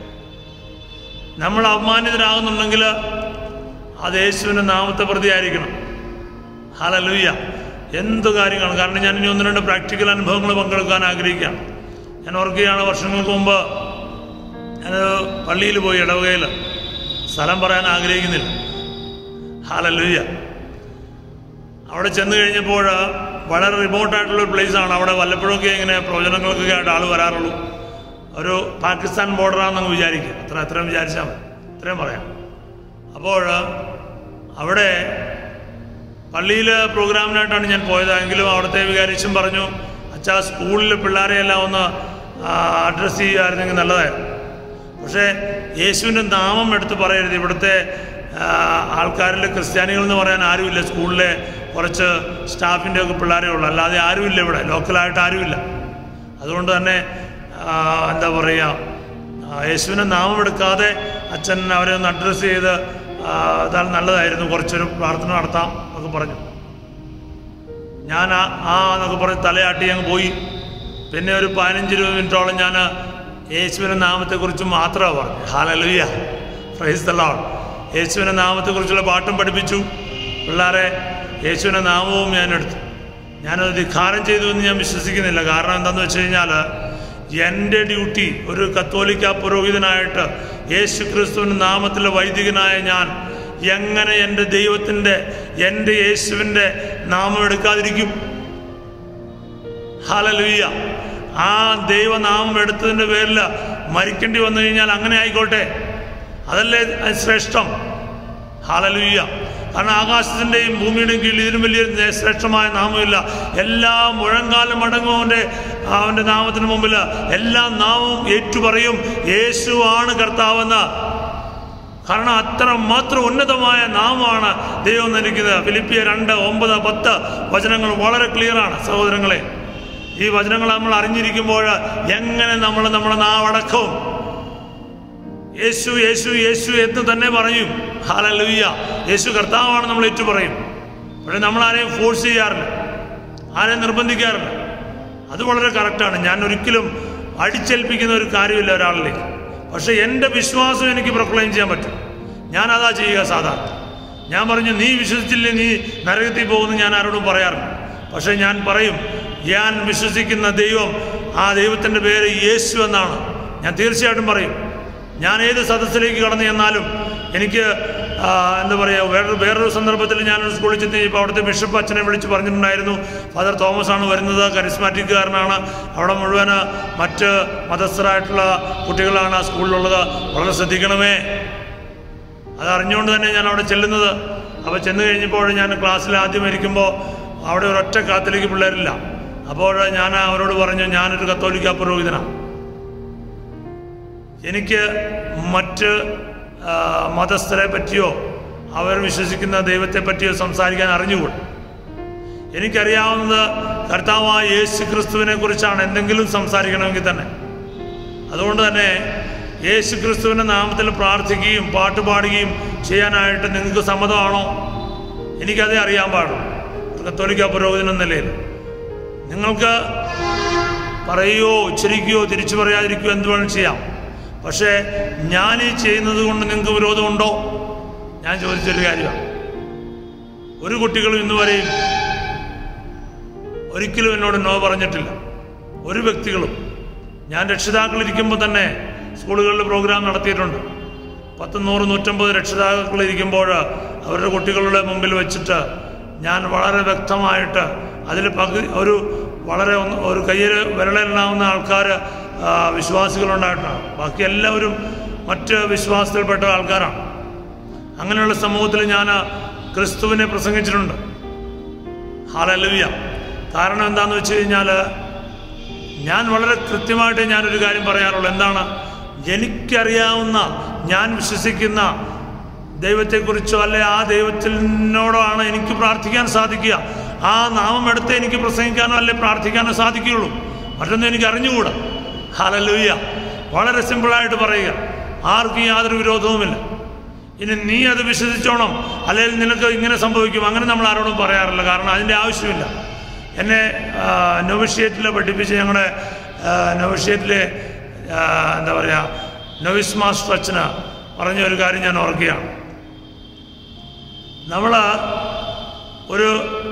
നമ്മൾ അവമാനിതരാകുന്നുണ്ടെങ്കിൽ അത് യേശുവിൻ്റെ നാമത്തെ പ്രതി ആയിരിക്കണം ഹലലൂയ്യ എന്ത് കാര്യങ്ങളാണ് കാരണം ഞാൻ ഇനി ഒന്ന് രണ്ട് പ്രാക്ടിക്കൽ അനുഭവങ്ങൾ പങ്കെടുക്കാൻ ആഗ്രഹിക്കുകയാണ് ഞാൻ ഓർക്കുകയാണ് വർഷങ്ങൾക്ക് മുമ്പ് ഞാൻ പള്ളിയിൽ പോയി ഇടവകയിൽ സ്ഥലം പറയാൻ ആഗ്രഹിക്കുന്നില്ല ഹാലലൂയ്യ അവിടെ ചെന്ന് കഴിഞ്ഞപ്പോൾ വളരെ റിമോട്ടായിട്ടുള്ള ഒരു പ്ലേസാണ് അവിടെ വല്ലപ്പോഴൊക്കെ ഇങ്ങനെ പ്രവചനങ്ങൾക്കൊക്കെ ആയിട്ട് ആൾ വരാറുള്ളൂ ഒരു പാകിസ്ഥാൻ ബോർഡറാണെന്ന് വിചാരിക്കും അത്ര അത്രയും വിചാരിച്ചാൽ മതി ഇത്രയും പറയാം അപ്പോൾ അവിടെ പള്ളിയിൽ പ്രോഗ്രാമിനായിട്ടാണ് ഞാൻ പോയതെങ്കിലും അവിടുത്തെ വികാരിച്ചും പറഞ്ഞു അച്ഛാ സ്കൂളിലെ പിള്ളേരെ എല്ലാം ഒന്ന് അഡ്രസ്സ് ചെയ്യുമായിരുന്നെങ്കിൽ നല്ലതായിരുന്നു പക്ഷേ യേശുവിൻ്റെ നാമം എടുത്ത് പറയരുത് ഇവിടുത്തെ ആ, ആൾക്കാരിൽ ക്രിസ്ത്യാനികൾ എന്ന് പറയാൻ ആരുമില്ല സ്കൂളിലെ കുറച്ച് സ്റ്റാഫിൻ്റെ ഒക്കെ പിള്ളേരേ ഉള്ളൂ അല്ലാതെ ആരുമില്ല ഇവിടെ ലോക്കലായിട്ട് ആരുമില്ല അതുകൊണ്ട് തന്നെ ആ, എന്താ പറയുക ആ, യേശുവിൻ്റെ നാമം എടുക്കാതെ അച്ഛൻ അവരെ ഒന്ന് അഡ്രസ്സ് ചെയ്ത് ആ, ഇതാൽ നല്ലതായിരുന്നു കുറച്ചൊരു പ്രാർത്ഥന നടത്താം എന്നൊക്കെ പറഞ്ഞു ഞാൻ ആ ആ എന്നൊക്കെ പറഞ്ഞ് തലയാട്ടി അങ്ങ് പോയി പിന്നെ ഒരു പതിനഞ്ച് ഇരുപത് മിനിറ്റോളം ഞാൻ യേശുവിൻ്റെ നാമത്തെക്കുറിച്ച് മാത്രമാണ് പറഞ്ഞു ഹാലലുയ്യ പ്രൈസ് ദ ലോർഡ് യേശുവിൻ്റെ നാമത്തെക്കുറിച്ചുള്ള പാട്ടും പഠിപ്പിച്ചു പിള്ളേരെ യേശുവിൻ്റെ നാമവും ഞാൻ എടുത്തു ഞാനത് ധിഖാരം ചെയ്തു എന്ന് ഞാൻ വിശ്വസിക്കുന്നില്ല കാരണം എന്താണെന്ന് വെച്ച് കഴിഞ്ഞാൽ എൻ്റെ ഡ്യൂട്ടി ഒരു കത്തോലിക്ക പുരോഹിതനായിട്ട് യേശു ക്രിസ്തുവിൻ്റെ നാമത്തിലെ വൈദികനായ ഞാൻ എങ്ങനെ എൻ്റെ ദൈവത്തിൻ്റെ എൻ്റെ യേശുവിൻ്റെ നാമം എടുക്കാതിരിക്കും ഹലലുയ്യ ആ ദൈവനാമം എടുത്തതിൻ്റെ പേരിൽ മരിക്കേണ്ടി വന്നു കഴിഞ്ഞാൽ അങ്ങനെ ആയിക്കോട്ടെ അതല്ലേ അത് ശ്രേഷ്ഠം ഹലലുയ്യ കാരണം ആകാശത്തിൻ്റെയും ഭൂമിയുടെയും കീഴിൽ ഇതിനും വലിയ ശ്രേഷ്ഠമായ നാമമില്ല എല്ലാ മുഴങ്കാലം മടങ്ങും അവൻ്റെ അവൻ്റെ നാമത്തിന് മുമ്പിൽ എല്ലാ നാമവും ഏറ്റുപറയും യേശു ആണ് കർത്താവെന്ന് കാരണം അത്ര മാത്രം ഉന്നതമായ നാമമാണ് ദൈവം നൽകുന്നത് ഫിലിപ്പിയ രണ്ട് ഒമ്പത് പത്ത് വചനങ്ങൾ വളരെ ക്ലിയറാണ് സഹോദരങ്ങളെ ഈ വചനങ്ങൾ നമ്മൾ അറിഞ്ഞിരിക്കുമ്പോൾ എങ്ങനെ നമ്മൾ നമ്മുടെ നാവടക്കവും യേശു യേശു യേശു എന്ന് തന്നെ പറയും ഹാലലുയ്യ യേശു കർത്താവാണ് നമ്മൾ ഏറ്റു പറയും പക്ഷെ നമ്മൾ ആരെയും ഫോഴ്സ് ചെയ്യാറില്ല ആരെയും നിർബന്ധിക്കാറില്ല അത് വളരെ കറക്റ്റാണ് ഞാൻ ഒരിക്കലും അടിച്ചേൽപ്പിക്കുന്ന ഒരു കാര്യമില്ല ഒരാളിലേക്ക് പക്ഷെ എൻ്റെ വിശ്വാസം എനിക്ക് പ്രൊക്ലെയിം ചെയ്യാൻ പറ്റും ഞാൻ അതാ ചെയ്യുക സാധാരണ ഞാൻ പറഞ്ഞു നീ വിശ്വസിച്ചില്ലേ നീ നരകത്തിൽ പോകുന്നു ഞാൻ ആരോടും പറയാറില്ല പക്ഷെ ഞാൻ പറയും ഞാൻ വിശ്വസിക്കുന്ന ദൈവം ആ ദൈവത്തിൻ്റെ പേര് യേശു എന്നാണ് ഞാൻ തീർച്ചയായിട്ടും പറയും ഞാൻ ഏത് സദസ്സിലേക്ക് കടന്നു ചെന്നാലും എനിക്ക് ആ, എന്താ പറയുക വേറൊരു വേറൊരു സന്ദർഭത്തിൽ ഞാനൊരു സ്കൂളിൽ ചെന്ന് കഴിഞ്ഞപ്പോൾ അവിടുത്തെ ബിഷപ്പ് അച്ഛനെ വിളിച്ച് പറഞ്ഞിട്ടുണ്ടായിരുന്നു ഫാദർ തോമസ് ആണ് വരുന്നത് കരിസ്മാറ്റിക്കുകാരനാണ് അവിടെ മുഴുവൻ മറ്റ് മതസ്ഥരായിട്ടുള്ള കുട്ടികളാണ് ആ സ്കൂളിലുള്ളത് വളരെ ശ്രദ്ധിക്കണമേ അത് അറിഞ്ഞുകൊണ്ട് തന്നെ ഞാൻ അവിടെ ചെല്ലുന്നത് അപ്പോൾ ചെന്ന് കഴിഞ്ഞപ്പോൾ ഞാൻ ക്ലാസ്സിൽ ആദ്യം ഇരിക്കുമ്പോൾ അവിടെ ഒരൊറ്റ കാത്തലിക്ക് പിള്ളേരില്ല അപ്പോൾ ഞാൻ അവരോട് പറഞ്ഞു ഞാനൊരു കത്തോലിക്ക പുരോഹിതനാണ് എനിക്ക് മറ്റ് ആ, മതസ്ഥരെ പറ്റിയോ അവർ വിശ്വസിക്കുന്ന ദൈവത്തെ പറ്റിയോ സംസാരിക്കാൻ അറിഞ്ഞുകൂടാ എനിക്കറിയാവുന്നത് കർത്താവായ യേശു ക്രിസ്തുവിനെ കുറിച്ചാണ് എന്തെങ്കിലും സംസാരിക്കണമെങ്കിൽ തന്നെ അതുകൊണ്ട് തന്നെ യേശു ക്രിസ്തുവിൻ്റെ നാമത്തിൽ പ്രാർത്ഥിക്കുകയും പാട്ടുപാടുകയും ചെയ്യാനായിട്ട് നിങ്ങൾക്ക് സമ്മതമാണോ എനിക്കതേ അറിയാൻ പാടുള്ളൂ ഒരു കത്തോലിക്ക പുരോഹിതൻ എന്ന നിലയിൽ നിങ്ങൾക്ക് പറയുകയോ ഉച്ചരിക്കുകയോ തിരിച്ചു പറയാതിരിക്കുകയോ എന്ത് വേണം ചെയ്യാം പക്ഷേ ഞാൻ ഈ ചെയ്യുന്നത് കൊണ്ട് നിങ്ങൾക്ക് വിരോധമുണ്ടോ ഞാൻ ചോദിച്ചൊരു കാര്യമാണ് ഒരു കുട്ടികളും ഇന്ന് വരെയും ഒരിക്കലും എന്നോട് നോ പറഞ്ഞിട്ടില്ല ഒരു വ്യക്തികളും ഞാൻ രക്ഷിതാക്കളിരിക്കുമ്പോൾ തന്നെ സ്കൂളുകളിൽ പ്രോഗ്രാം നടത്തിയിട്ടുണ്ട് പത്ത് നൂറ് നൂറ്റമ്പത് രക്ഷിതാക്കളിരിക്കുമ്പോൾ അവരുടെ കുട്ടികളുടെ മുമ്പിൽ വെച്ചിട്ട് ഞാൻ വളരെ വ്യക്തമായിട്ട് അതിൽ പകുതി ഒരു വളരെ ഒന്ന് ഒരു കയ്യിൽ വിരലെണ്ണാവുന്ന ആൾക്കാർ വിശ്വാസികളുണ്ടായിട്ടാണ് ബാക്കി എല്ലാവരും മറ്റ് വിശ്വാസത്തിൽപ്പെട്ട ആൾക്കാരാണ് അങ്ങനെയുള്ള സമൂഹത്തിൽ ഞാൻ ക്രിസ്തുവിനെ പ്രസംഗിച്ചിട്ടുണ്ട് ഹാലലുയ്യ കാരണം എന്താണെന്ന് വെച്ച് കഴിഞ്ഞാൽ ഞാൻ വളരെ കൃത്യമായിട്ട് ഞാനൊരു കാര്യം പറയാറുള്ളൂ എന്താണ് എനിക്കറിയാവുന്ന ഞാൻ വിശ്വസിക്കുന്ന ദൈവത്തെക്കുറിച്ചോ അല്ലെ ആ ദൈവത്തിനോടോ ആണ് എനിക്ക് പ്രാർത്ഥിക്കാൻ സാധിക്കുക ആ നാമം എടുത്ത് എനിക്ക് പ്രസംഗിക്കാനോ അല്ലെ പ്രാർത്ഥിക്കാനോ സാധിക്കുകയുള്ളൂ മറ്റൊന്നും എനിക്ക് അറിഞ്ഞുകൂടാ ഹാലലുയ്യ വളരെ സിമ്പിളായിട്ട് പറയുക ആർക്കും യാതൊരു വിരോധവുമില്ല ഇനി നീ അത് വിശ്വസിച്ചോണം അല്ലെങ്കിൽ നിനക്ക് ഇങ്ങനെ സംഭവിക്കും അങ്ങനെ നമ്മൾ ആരോടും പറയാറില്ല കാരണം അതിൻ്റെ ആവശ്യമില്ല എന്നെ നൊവിഷ്യേറ്റിൽ പഠിപ്പിച്ച് ഞങ്ങളുടെ നൊവിഷ്യേറ്റിലെ എന്താ പറയുക നൊവിസ് മാസ്റ്റർ അച്ഛന് പറഞ്ഞ ഒരു കാര്യം ഞാൻ ഓർക്കുകയാണ് നമ്മൾ ഒരു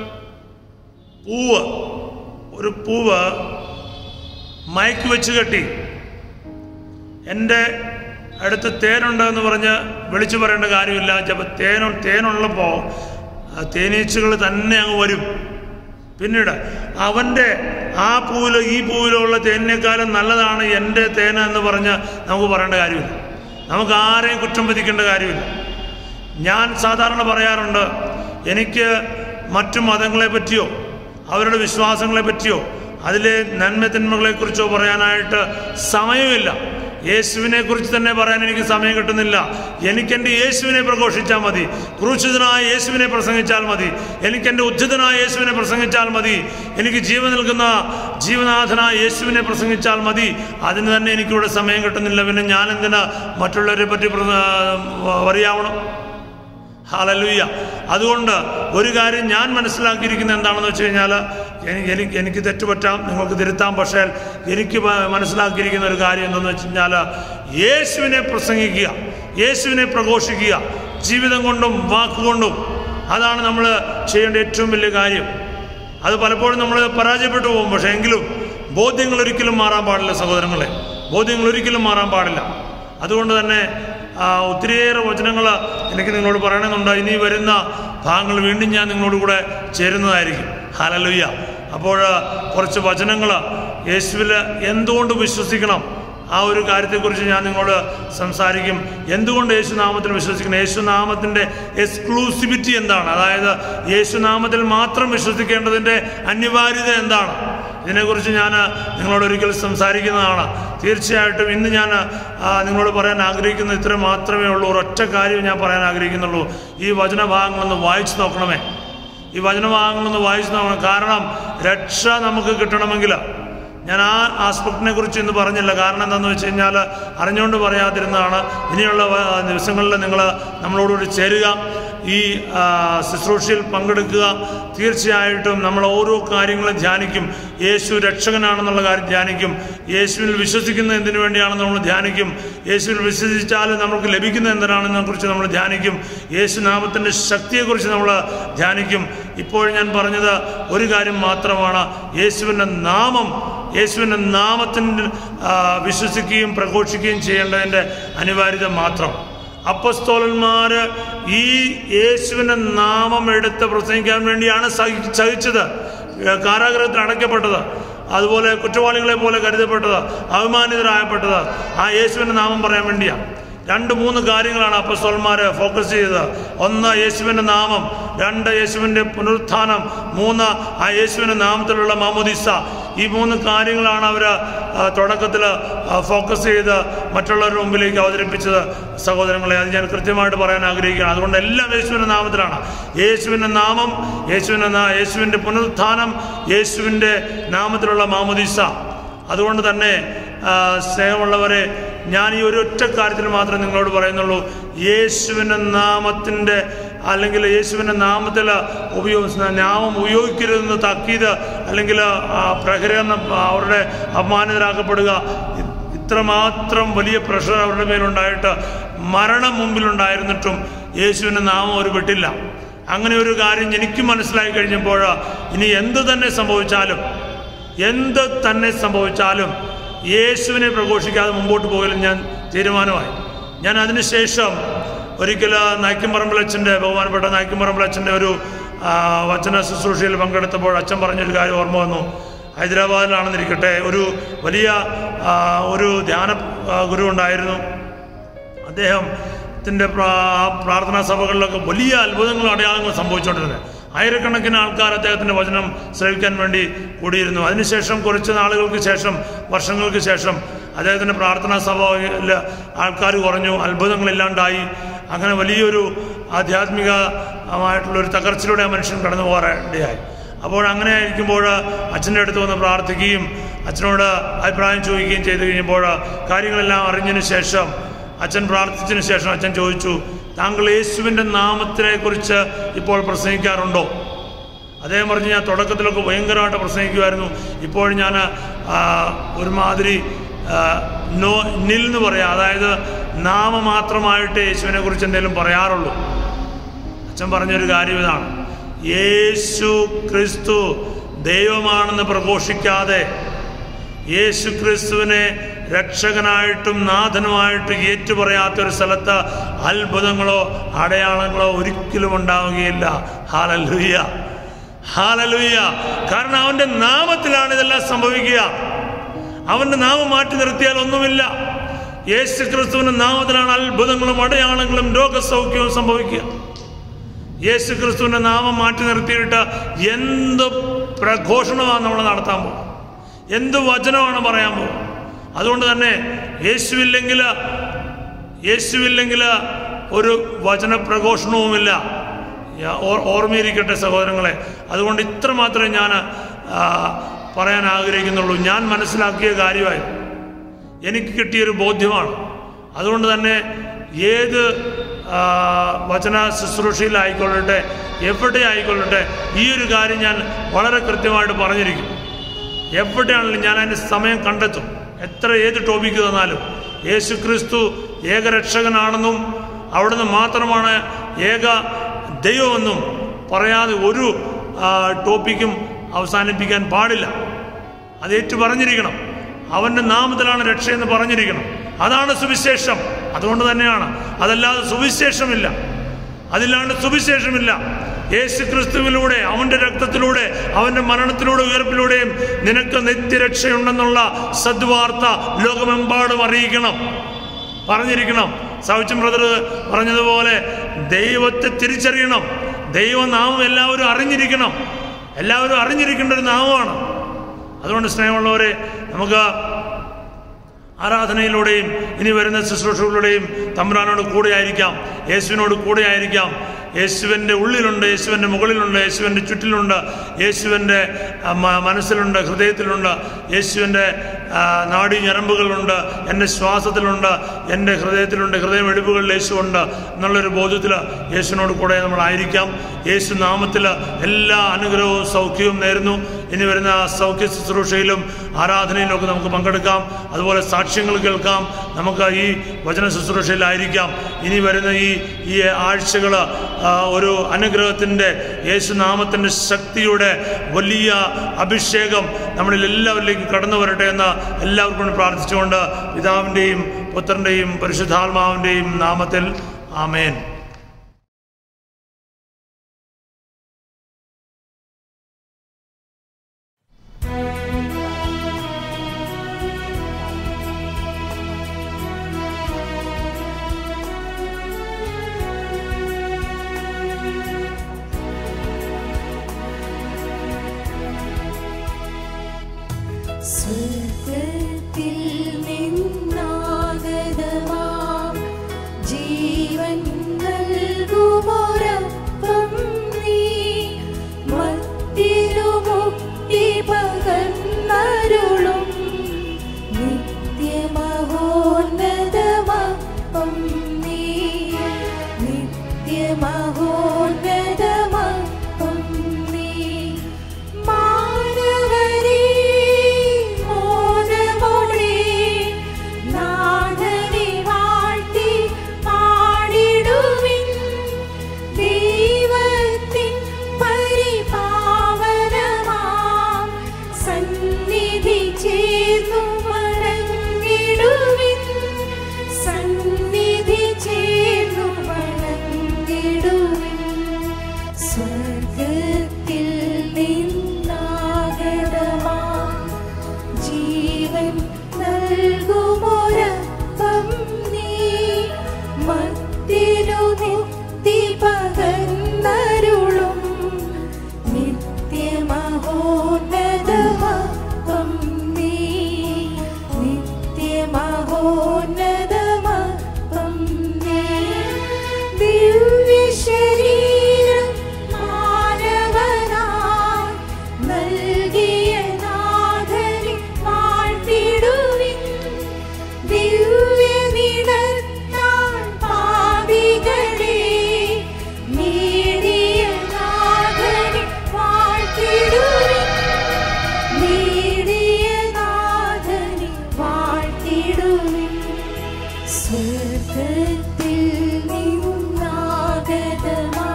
പൂവ് ഒരു പൂവ് മയക്ക് വെച്ച് കെട്ടി എൻ്റെ അടുത്ത് തേനുണ്ട് എന്ന് പറഞ്ഞ് വിളിച്ചു പറയേണ്ട കാര്യമില്ല ചിലപ്പോൾ തേന തേനുള്ളപ്പോൾ തേനീച്ചകൾ തന്നെ അങ്ങ് വരും പിന്നീട് അവൻ്റെ ആ പൂവിലോ ഈ പൂവിലോ ഉള്ള തേനിനേക്കാളും നല്ലതാണ് എൻ്റെ തേന എന്ന് പറഞ്ഞ് നമുക്ക് പറയേണ്ട കാര്യമില്ല നമുക്ക് ആരെയും കുറ്റം വിധിക്കേണ്ട കാര്യമില്ല ഞാൻ സാധാരണ പറയാറുണ്ട് എനിക്ക് മറ്റു മതങ്ങളെ പറ്റിയോ അവരുടെ വിശ്വാസങ്ങളെ പറ്റിയോ അതിലെ നന്മതിന്മകളെക്കുറിച്ചോ പറയാനായിട്ട് സമയമില്ല യേശുവിനെ കുറിച്ച് തന്നെ പറയാൻ എനിക്ക് സമയം കിട്ടുന്നില്ല എനിക്കെൻ്റെ യേശുവിനെ പ്രഘോഷിച്ചാൽ മതി ക്രൂശിതനായ യേശുവിനെ പ്രസംഗിച്ചാൽ മതി എനിക്കെൻ്റെ ഉദ്ധിതനായ യേശുവിനെ പ്രസംഗിച്ചാൽ മതി എനിക്ക് ജീവൻ നൽകുന്ന ജീവനാഥനായ യേശുവിനെ പ്രസംഗിച്ചാൽ മതി അതിന് തന്നെ എനിക്കിവിടെ സമയം കിട്ടുന്നില്ല പിന്നെ ഞാൻ എന്തിനാ മറ്റുള്ളവരെ പറ്റി അറിയാവണം ഹാലലുയ്യ അതുകൊണ്ട് ഒരു കാര്യം ഞാൻ മനസ്സിലാക്കിയിരിക്കുന്നത് എന്താണെന്ന് വെച്ച് കഴിഞ്ഞാൽ എനിക്ക് എനിക്ക് എനിക്ക് തെറ്റുപറ്റാം നിങ്ങൾക്ക് തിരുത്താം പക്ഷേ എനിക്ക് മ- മനസ്സിലാക്കിയിരിക്കുന്ന ഒരു കാര്യം എന്തെന്ന് വെച്ച് കഴിഞ്ഞാൽ യേശുവിനെ പ്രസംഗിക്കുക യേശുവിനെ പ്രഘോഷിക്കുക ജീവിതം കൊണ്ടും വാക്കുകൊണ്ടും അതാണ് നമ്മൾ ചെയ്യേണ്ട ഏറ്റവും വലിയ കാര്യം അത് പലപ്പോഴും നമ്മൾ പരാജയപ്പെട്ടു പോകും പക്ഷേ എങ്കിലും ബോധ്യങ്ങൾ ഒരിക്കലും മാറാൻ പാടില്ല സഹോദരങ്ങളെ ബോധ്യങ്ങൾ ഒരിക്കലും മാറാൻ പാടില്ല അതുകൊണ്ട് തന്നെ ആ, ഒത്തിരിയേറെ വചനങ്ങൾ എനിക്ക് നിങ്ങളോട് പറയണമെന്നുണ്ട് ഇനി വരുന്ന ഭാഗങ്ങൾ വീണ്ടും ഞാൻ നിങ്ങളോട് കൂടെ ചേരുന്നതായിരിക്കും ഹാലലുയ്യ അപ്പോൾ കുറച്ച് വചനങ്ങൾ യേശുവിൽ എന്തുകൊണ്ട് വിശ്വസിക്കണം ആ ഒരു കാര്യത്തെക്കുറിച്ച് ഞാൻ നിങ്ങളോട് സംസാരിക്കും എന്തുകൊണ്ട് യേശുനാമത്തിൽ വിശ്വസിക്കണം യേശുനാമത്തിൻ്റെ എക്സ്ക്ലൂസിവിറ്റി എന്താണ് അതായത് യേശുനാമത്തിൽ മാത്രം വിശ്വസിക്കേണ്ടതിൻ്റെ അനിവാര്യത എന്താണ് ഇതിനെക്കുറിച്ച് ഞാൻ നിങ്ങളോട് ഒരിക്കൽ സംസാരിക്കുന്നതാണ് തീർച്ചയായിട്ടും ഇന്ന് ഞാൻ ആ, നിങ്ങളോട് പറയാൻ ആഗ്രഹിക്കുന്നത് ഇത്ര മാത്രമേ ഉള്ളൂ ഒരൊറ്റ കാര്യം ഞാൻ പറയാൻ ആഗ്രഹിക്കുന്നുള്ളൂ ഈ വചനഭാഗങ്ങളൊന്ന് വായിച്ചു നോക്കണമേ ഈ വചനഭാഗങ്ങളൊന്ന് വായിച്ചു നോക്കണം കാരണം രക്ഷ നമുക്ക് കിട്ടണമെങ്കിൽ ഞാൻ ആ ആസ്പെക്റ്റിനെ കുറിച്ച് ഇന്ന് പറഞ്ഞില്ല കാരണം എന്താണെന്ന് വെച്ച് കഴിഞ്ഞാൽ അറിഞ്ഞുകൊണ്ട് പറയാതിരുന്നതാണ് ഇനിയുള്ള വ- ദിവസങ്ങളിൽ നിങ്ങൾ നമ്മളോടുകൂടി ചേരുക ഈ ആ, ശുശ്രൂഷയിൽ പങ്കെടുക്കുക തീർച്ചയായിട്ടും നമ്മൾ ഓരോ കാര്യങ്ങളും ധ്യാനിക്കും യേശു രക്ഷകനാണെന്നുള്ള കാര്യം ധ്യാനിക്കും യേശുവിൽ വിശ്വസിക്കുന്ന എന്തിനു വേണ്ടിയാണെന്ന് നമ്മൾ ധ്യാനിക്കും യേശുവിൽ വിശ്വസിച്ചാൽ നമുക്ക് ലഭിക്കുന്ന എന്തിനാണെന്നെ കുറിച്ച് നമ്മൾ ധ്യാനിക്കും യേശു നാമത്തിൻ്റെ ശക്തിയെക്കുറിച്ച് നമ്മൾ ധ്യാനിക്കും ഇപ്പോൾ ഞാൻ പറഞ്ഞത് ഒരു കാര്യം മാത്രമാണ് യേശുവിൻ്റെ നാമം യേശുവിൻ്റെ നാമത്തിൻ്റെ ആ, വിശ്വസിക്കുകയും പ്രഘോഷിക്കുകയും ചെയ്യേണ്ടതിൻ്റെ അനിവാര്യത മാത്രം അപ്പസ്തോലന്മാർ ഈ യേശുവിൻ്റെ നാമം എടുത്ത് പ്രസംഗിക്കാൻ വേണ്ടിയാണ് സഹി- സഹിച്ചത് കാരാഗ്രഹത്തിൽ അടയ്ക്കപ്പെട്ടത് അതുപോലെ കുറ്റവാളികളെ പോലെ കരുതപ്പെട്ടത് അഭിമാനിതരായപ്പെട്ടത് ആ യേശുവിൻ്റെ നാമം പറയാൻ വേണ്ടിയാണ് രണ്ട് മൂന്ന് കാര്യങ്ങളാണ് അപ്പസ്തോലന്മാർ ഫോക്കസ് ചെയ്തത് ഒന്ന് യേശുവിൻ്റെ നാമം രണ്ട് യേശുവിൻ്റെ പുനരുത്ഥാനം മൂന്ന് ആ യേശുവിൻ്റെ നാമത്തിലുള്ള മാമോദിസ ഈ മൂന്ന് കാര്യങ്ങളാണ് അവർ തുടക്കത്തിൽ ഫോക്കസ് ചെയ്ത് മറ്റുള്ളവരുടെ മുമ്പിലേക്ക് അവതരിപ്പിച്ചത് സഹോദരങ്ങളെ അത് ഞാൻ കൃത്യമായിട്ട് പറയാൻ ആഗ്രഹിക്കുകയാണ് അതുകൊണ്ട് എല്ലാം യേശുവിൻ്റെ നാമത്തിലാണ് യേശുവിൻ്റെ നാമം യേശുവിൻ്റെ നാ- യേശുവിൻ്റെ പുനരുത്ഥാനം യേശുവിൻ്റെ നാമത്തിലുള്ള മാമോദിസ അതുകൊണ്ട് തന്നെ ആ, സ്നേഹമുള്ളവരെ ഞാൻ ഈ ഒരു ഒറ്റ കാര്യത്തിൽ മാത്രമേ നിങ്ങളോട് പറയുന്നുള്ളൂ യേശുവിൻ്റെ നാമത്തിൻ്റെ അല്ലെങ്കിൽ യേശുവിൻ്റെ നാമത്തിൽ ഉപയോഗ നാമം ഉപയോഗിക്കരുതെന്ന് താക്കീത് അല്ലെങ്കിൽ ആ, പ്രഹരണം അവരുടെ അപമാനിതരാക്കപ്പെടുക ഇ- ഇത്രമാത്രം വലിയ പ്രഷർ അവരുടെ മേലുണ്ടായിട്ട് മരണം മുമ്പിലുണ്ടായിരുന്നിട്ടും യേശുവിൻ്റെ നാമം അവർ വിട്ടില്ല അങ്ങനെ ഒരു കാര്യം എനിക്ക് മനസ്സിലായി കഴിഞ്ഞപ്പോൾ ഇനി എന്ത് തന്നെ സംഭവിച്ചാലും എന്ത് തന്നെ സംഭവിച്ചാലും യേശുവിനെ പ്രഘോഷിക്കാതെ മുമ്പോട്ട് പോകലും ഞാൻ തീരുമാനമായി ഞാൻ അതിനുശേഷം ഒരിക്കൽ നായ്ക്കുംപറമ്പിലച്ഛൻ്റെ ബഹുമാനപ്പെട്ട നായ്ക്കുംപറമ്പിലച്ഛൻ്റെ ഒരു ആ, വചന ശുശ്രൂഷയിൽ പങ്കെടുത്തപ്പോൾ അച്ഛൻ പറഞ്ഞൊരു കാര്യം ഓർമ്മ വന്നു ഹൈദരാബാദിലാണെന്നിരിക്കട്ടെ ഒരു വലിയ ആ, ഒരു ധ്യാന ആ, ഗുരു ഉണ്ടായിരുന്നു അദ്ദേഹത്തിൻ്റെ പ്രാർത്ഥനാ സഭകളിലൊക്കെ വലിയ അത്ഭുതങ്ങളും അടയാളങ്ങളും സംഭവിച്ചുകൊണ്ടിരുന്നത് ആയിരക്കണക്കിന് ആൾക്കാർ അദ്ദേഹത്തിൻ്റെ വചനം ശ്രവിക്കാൻ വേണ്ടി കൂടിയിരുന്നു അതിനുശേഷം കുറച്ച് നാളുകൾക്ക് ശേഷം വർഷങ്ങൾക്ക് ശേഷം അദ്ദേഹത്തിൻ്റെ പ്രാർത്ഥനാ സഭയിൽ ആൾക്കാർ കുറഞ്ഞു അത്ഭുതങ്ങളില്ലാണ്ടായി അങ്ങനെ വലിയൊരു ആധ്യാത്മികമായിട്ടുള്ള ഒരു തകർച്ചയിലൂടെ ആ മനുഷ്യൻ കടന്നു പോകാനിടയായി അപ്പോൾ അങ്ങനെ ഇരിക്കുമ്പോൾ അച്ഛൻ്റെ അടുത്ത് വന്ന് പ്രാർത്ഥിക്കുകയും അച്ഛനോട് അഭിപ്രായം ചോദിക്കുകയും ചെയ്തു കഴിഞ്ഞപ്പോൾ കാര്യങ്ങളെല്ലാം അറിഞ്ഞതിന് ശേഷം അച്ഛൻ പ്രാർത്ഥിച്ചതിന് ശേഷം അച്ഛൻ ചോദിച്ചു താങ്കൾ യേശുവിൻ്റെ നാമത്തിനെ കുറിച്ച് ഇപ്പോൾ പ്രസംഗിക്കാറുണ്ടോ അദ്ദേഹം പറഞ്ഞു ഞാൻ തുടക്കത്തിലൊക്കെ ഭയങ്കരമായിട്ട് പ്രസംഗിക്കുമായിരുന്നു ഇപ്പോൾ ഞാൻ ആ, ഒരുമാതിരി ആ, നോ നിൽ എന്ന് പറയാം അതായത് നാമമാത്രമായിട്ട് യേശുവിനെ കുറിച്ച് എന്തെങ്കിലും പറയാറുള്ളൂ അച്ഛൻ പറഞ്ഞൊരു കാര്യം ഇതാണ് യേശു ക്രിസ്തു ദൈവമാണെന്ന് പ്രഘോഷിക്കാതെ യേശു ക്രിസ്തുവിനെ രക്ഷകനായിട്ടും നാഥനുമായിട്ടും ഏറ്റുപറയാത്തൊരു സ്ഥലത്ത് അത്ഭുതങ്ങളോ അടയാളങ്ങളോ ഒരിക്കലും ഉണ്ടാവുകയില്ല ഹാലലുയ്യ ഹാലലുയ്യ കാരണം അവൻ്റെ നാമത്തിലാണ് ഇതെല്ലാം സംഭവിക്കുക അവൻ്റെ നാമം മാറ്റി നിർത്തിയാൽ ഒന്നുമില്ല യേശു ക്രിസ്തുവിൻ്റെ നാമത്തിലാണ് അത്ഭുതങ്ങളും അടയാളങ്ങളും രോഗസൗഖ്യവും സംഭവിക്കുക യേശു ക്രിസ്തുവിൻ്റെ നാമം മാറ്റി നിർത്തിയിട്ട് എന്ത് പ്രഘോഷണമാണ് നമ്മൾ നടത്താൻ പോകും എന്ത് വചനമാണ് പറയാൻ പോകും അതുകൊണ്ട് തന്നെ യേശുവില്ലെങ്കിൽ യേശുവില്ലെങ്കിൽ ഒരു വചന പ്രഘോഷണവുമില്ല യാ- ഓർ- ഓർമ്മയിരിക്കട്ടെ സഹോദരങ്ങളെ അതുകൊണ്ട് ഇത്ര മാത്രമേ ഞാൻ ആ, പറയാൻ ആഗ്രഹിക്കുന്നുള്ളൂ ഞാൻ മനസ്സിലാക്കിയ കാര്യമായി എനിക്ക് കിട്ടിയൊരു ബോധ്യമാണ് അതുകൊണ്ട് തന്നെ ഏത് ആ, വചന ശുശ്രൂഷയിലായിക്കൊള്ളട്ടെ എവിടെ ആയിക്കൊള്ളട്ടെ ഈ ഒരു കാര്യം ഞാൻ വളരെ കൃത്യമായിട്ട് പറഞ്ഞിരിക്കും എവിടെയാണെങ്കിലും ഞാൻ അതിന് സമയം കണ്ടെത്തും എത്ര ഏത് ടോപ്പിക്ക് തന്നാലും യേശു ക്രിസ്തു ഏകരക്ഷകനാണെന്നും അവിടുന്ന് മാത്രമാണ് ഏക ദൈവമെന്നും പറയാതെ ഒരു ആ, ടോപ്പിക്കും അവസാനിപ്പിക്കാൻ പാടില്ല അത് ഏറ്റു പറഞ്ഞിരിക്കണം അവൻ്റെ നാമത്തിലാണ് രക്ഷയെന്ന് പറഞ്ഞിരിക്കണം അതാണ് സുവിശേഷം അതുകൊണ്ട് തന്നെയാണ് അതല്ലാതെ സുവിശേഷമില്ല അതില്ലാണ്ട് സുവിശേഷമില്ല യേശു ക്രിസ്തുവിലൂടെ അവൻ്റെ രക്തത്തിലൂടെ അവൻ്റെ മരണത്തിലൂടെ ഉയർപ്പിലൂടെയും നിനക്ക് നിത്യരക്ഷയുണ്ടെന്നുള്ള സദ്വാർത്ത ലോകമെമ്പാടും അറിയിക്കണം പറഞ്ഞിരിക്കണം സൗച്ചം ബ്രദർ പറഞ്ഞതുപോലെ ദൈവത്തെ തിരിച്ചറിയണം ദൈവനാമം എല്ലാവരും അറിഞ്ഞിരിക്കണം എല്ലാവരും അറിഞ്ഞിരിക്കേണ്ട ഒരു നാമമാണ് അതുകൊണ്ട് സ്നേഹമുള്ളവരെ നമുക്ക് ആരാധനയിലൂടെയും ഇനി വരുന്ന ശുശ്രൂഷകളിലൂടെയും തമ്പുരാനോട് കൂടെ ആയിരിക്കാം യേശുവിനോട് കൂടെ ആയിരിക്കാം യേശുവിൻ്റെ ഉള്ളിലുണ്ട് യേശുവിൻ്റെ മുകളിലുണ്ട് യേശുവിൻ്റെ ചുറ്റിലുണ്ട് യേശുവിൻ്റെ ആ, മ- മനസ്സിലുണ്ട് ഹൃദയത്തിലുണ്ട് യേശുവിൻ്റെ ആ, നാഡീ ഞരമ്പുകളുണ്ട് എൻ്റെ ശ്വാസത്തിലുണ്ട് എൻ്റെ ഹൃദയത്തിലുണ്ട് ഹൃദയം വെടിപ്പുകളിൽ യേശുവുണ്ട് എന്നുള്ളൊരു ബോധ്യത്തിൽ യേശുവിനോട് കൂടെ നമ്മളായിരിക്കാം യേശു നാമത്തിൽ എല്ലാ അനുഗ്രഹവും സൗഖ്യവും നേരുന്നു ഇനി വരുന്ന സൗഖ്യ ശുശ്രൂഷയിലും ആരാധനയിലും ഒക്കെ നമുക്ക് പങ്കെടുക്കാം അതുപോലെ സാക്ഷ്യങ്ങൾ കേൾക്കാം നമുക്ക് ഈ വചന ശുശ്രൂഷയിലായിരിക്കാം ഇനി വരുന്ന ഈ ഈ ആഴ്ചകൾ ഒരു അനുഗ്രഹത്തിൻ്റെ യേശുനാമത്തിൻ്റെ ശക്തിയുടെ വലിയ അഭിഷേകം നമ്മളിൽ എല്ലാവരിലേക്കും കടന്നു വരട്ടെ എന്ന് എല്ലാവർക്കും വേണ്ടി പ്രാർത്ഥിച്ചുകൊണ്ട് പിതാവിൻ്റെയും പുത്രൻ്റെയും പരിശുദ്ധാത്മാവിൻ്റെയും നാമത്തിൽ ആമേൻ സ്വർഗ്ഗത്തിൽ നിന്നാഗതമാം ജീവൻ നൽകുമൊരപ്പം നീ മത്തിരുമുക്തി പകർന്നരുളും നിത്യമഹോന്നതമപ്പം നീ നിത്യമഹോന്നതമപ്പം നീ മാനവരേ മോനമോളേ നാഥനെ വാഴ്ത്തി പാടിടുവിൻ ദൈവത്തിൻ പരിപാവനമാം സന്നിധി ചേർന്നു വണങ്ങിടുവിൻ സന്നിധി ചേർന്നു വണങ്ങിടുവിൻ സ്വർഗത്തിൽ നിന്നാഗതമാം ജീവൻ നൽകുമൊരപ്പം നീ മത്തിരു മുക്തി പകർന്നരുളും നിത്യമഹോന്നതമപ്പം നീ നിത്യമഹോന്നതമപ്പം നീ ദിവ്യശരീരം മാനവനായി നൽകിയ നാഥനെ വാഴ്ത്തിടുവിൻ ദിവ്യനിടത്താൽ പാപികളെ നേടിയ നാഥനെ വാഴ്ത്തിടുവിൻ നേടിയ നാഥനെ വാഴ്ത്തിടുവിൻ സ്വർഗത്തിൽ നിന്നാഗതമാ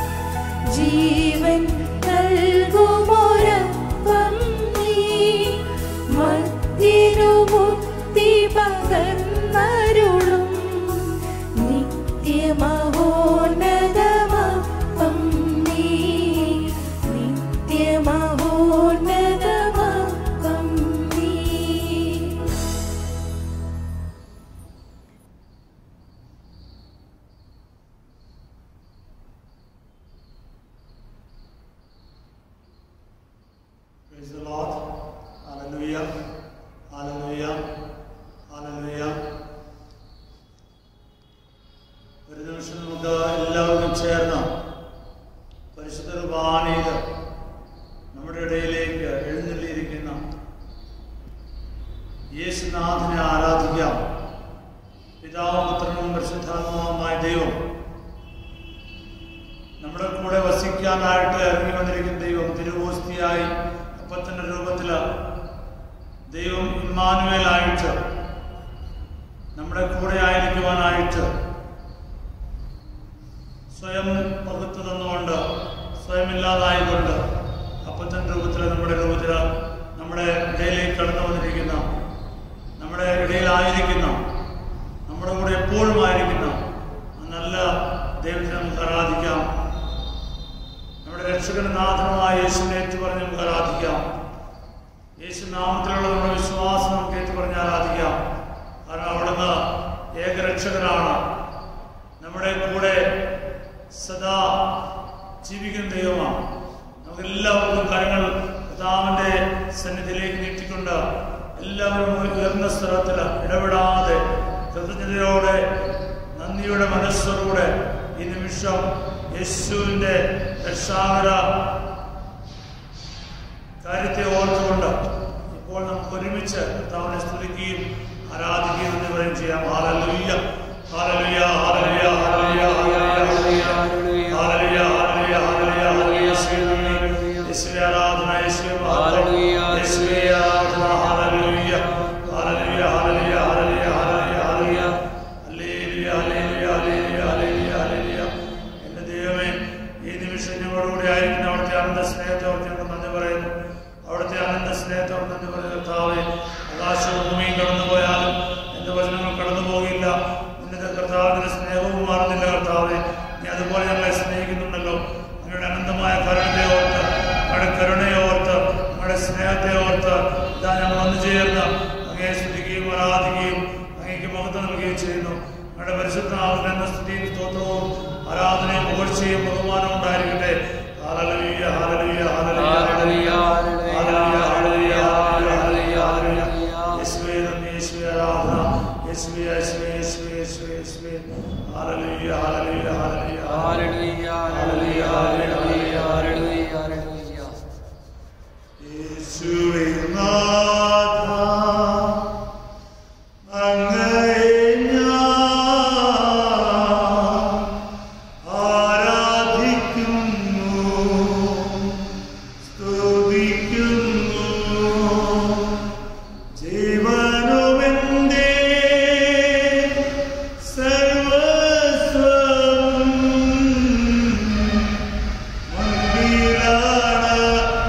ജീവൻ നൽകുമൊരപ്പം നീ മത്തിരുമുക്തി പകർന്നരുളും നിത്യമഹോന്നതമപ്പം നീ നിത്യമഹോന്നതമപ്പം നീ Praise the Lord. Hallelujah. Hallelujah. Hallelujah. ഒരു നിമിഷം നമുക്ക് എല്ലാവർക്കും ചേർന്ന് പരിശുദ്ധ കുർബാനയിൽ നമ്മുടെ ഇടയിലേക്ക് എഴുന്നള്ളിയിരിക്കുന്ന യേശുനാഥനെ ആരാധിക്കാം പിതാവും പുത്രനും പരിശുദ്ധാത്മാവുമായ ദൈവം നമ്മുടെ കൂടെ വസിക്കാനായിട്ട് ഇറങ്ങി വന്നിരിക്കുന്ന ദൈവം തിരുവോസ്തിയായി അപ്പത്തിന്റെ രൂപത്തില് ദൈവം ഇമ്മാനുവേലായിട്ട് നമ്മുടെ കൂടെ ആയിരിക്കുവാനായിട്ട് സ്വയം പകുത്തു തന്നുകൊണ്ട് സ്വയം ഇല്ലാതായിക്കൊണ്ട് അപ്പത്തിന്റെ രൂപത്തിൽ നമ്മുടെ രൂപത്തിൽ നമ്മുടെ ഇടയിലേക്ക് കടന്നു വന്നിരിക്കുന്ന നമ്മുടെ ഇടയിലായിരിക്കുന്ന നമ്മുടെ കൂടെ എപ്പോഴും ആയിരിക്കുന്ന ആ നല്ല ദൈവത്തെ നമുക്ക് ആരാധിക്കാം രക്ഷകനും നാഥനുമായ യേശുവിനെ ഏറ്റുപറഞ്ഞ് നമുക്ക് ആരാധിക്കാം യേശു നാമത്തിലുള്ള നമ്മുടെ വിശ്വാസം നമുക്ക് ഏറ്റുപറഞ്ഞ് ആരാധിക്കാം കാരണം അവിടുന്ന് ഏകരക്ഷകനാണ് നമ്മുടെ കൂടെ സദാ ജീവിക്കുന്ന ദൈവമാണ് നമുക്ക് എല്ലാവർക്കും കാര്യങ്ങൾ കർത്താവിൻ്റെ സന്നിധിയിലേക്ക് നീട്ടിക്കൊണ്ട് എല്ലാവരും ഒരു ഉയർന്ന സ്ഥലത്തിൽ ഇടപെടാതെ കൃതജ്ഞതയോടെ നന്ദിയുടെ മനസ്സോടുകൂടെ ഈ നിമിഷം യേശുവിൻ്റെ രക്ഷാകര കാര്യത്തെ ഓർത്തുകൊണ്ട് ഇപ്പോൾ നമുക്ക് ഒരുമിച്ച് കർത്താവിനെ സ്തുതിക്കുകയും ആരാധിക്കുകയും എന്ന് പറയും ചെയ്യാം ഹാലലുയ്യ hallelujah hallelujah hallelujah hallelujah hallelujah hallelujah hallelujah ഹാലലുയ്യ യേശുവേ നന്ദി. യേശുവേ ആരാധന യേശുവേ മഹത്വം യേശുവേ ആരാധന ഹാലലുയ്യ hallelujah hallelujah hallelujah hallelujah hallelujah hallelujah hallelujah hallelujah hallelujah hallelujah എന്റെ ദൈവമേ ഈ നിമിഷം ഞങ്ങളോടുകൂടി ആയിരിക്കുന്ന അവിടുത്തെ അനന്ത സ്നേഹത്തോട് ഞങ്ങൾ നന്ദി പറയുന്നു അവിടുത്തെ അനന്ത സ്നേഹത്തോട് നന്ദി പറയുന്നു കർത്താവേ ആകാശവും ഭൂമിയും കടന്നു പോയാലും എന്റെ വചനങ്ങൾ കടന്നു പോകില്ല നിന്റെ കർത്താവിന്റെ സ്നേഹവും മാറുന്നില്ല കർത്താവേ നീ അതുപോലെ ഞങ്ങളെ സ്നേഹിക്കുന്നുണ്ടല്ലോ നിങ്ങളുടെ അനന്തമായ കരുണത്തെ ഓർത്ത് നിങ്ങളുടെ കരുണയെ ഓർത്ത് നിങ്ങളുടെ സ്നേഹത്തെ ഓർത്ത് ഇതാ ഞങ്ങൾ വന്നു ചേർന്ന് അങ്ങയെ സ്തുതിക്കുകയും ആരാധിക്കുകയും അങ്ങേക്ക് മഹത്വം നൽകുകയും ചെയ്യുന്നു ഞങ്ങളുടെ പരിശുദ്ധ എന്ന സ്തുതിയും സ്തോത്രവും ആരാധനയും പുകഴ്ചയും ബഹുമാനവും ഉണ്ടായിരിക്കട്ടെ ഹാലലുയ്യ hallelujah hallelujah hallelujah hallelujah hallelujah ഹാലലുയ്യ യേശുവേ നന്ദി യേശുവേ ആരാധന യേശുവേ യേശുവേ യേശുവേ യേശുവേ യേശുവേ ഹാലലുയ്യ ഹാലലുയ്യ ഹാലലുയ്യ യേശുവേ നാഥ അങ്ങയെ ഞാൻ ആരാധിക്കുന്നു സ്തുതിക്കുന്നു ജീവനുമെന്റെ സർവസ്വം മുൻപിലാണ്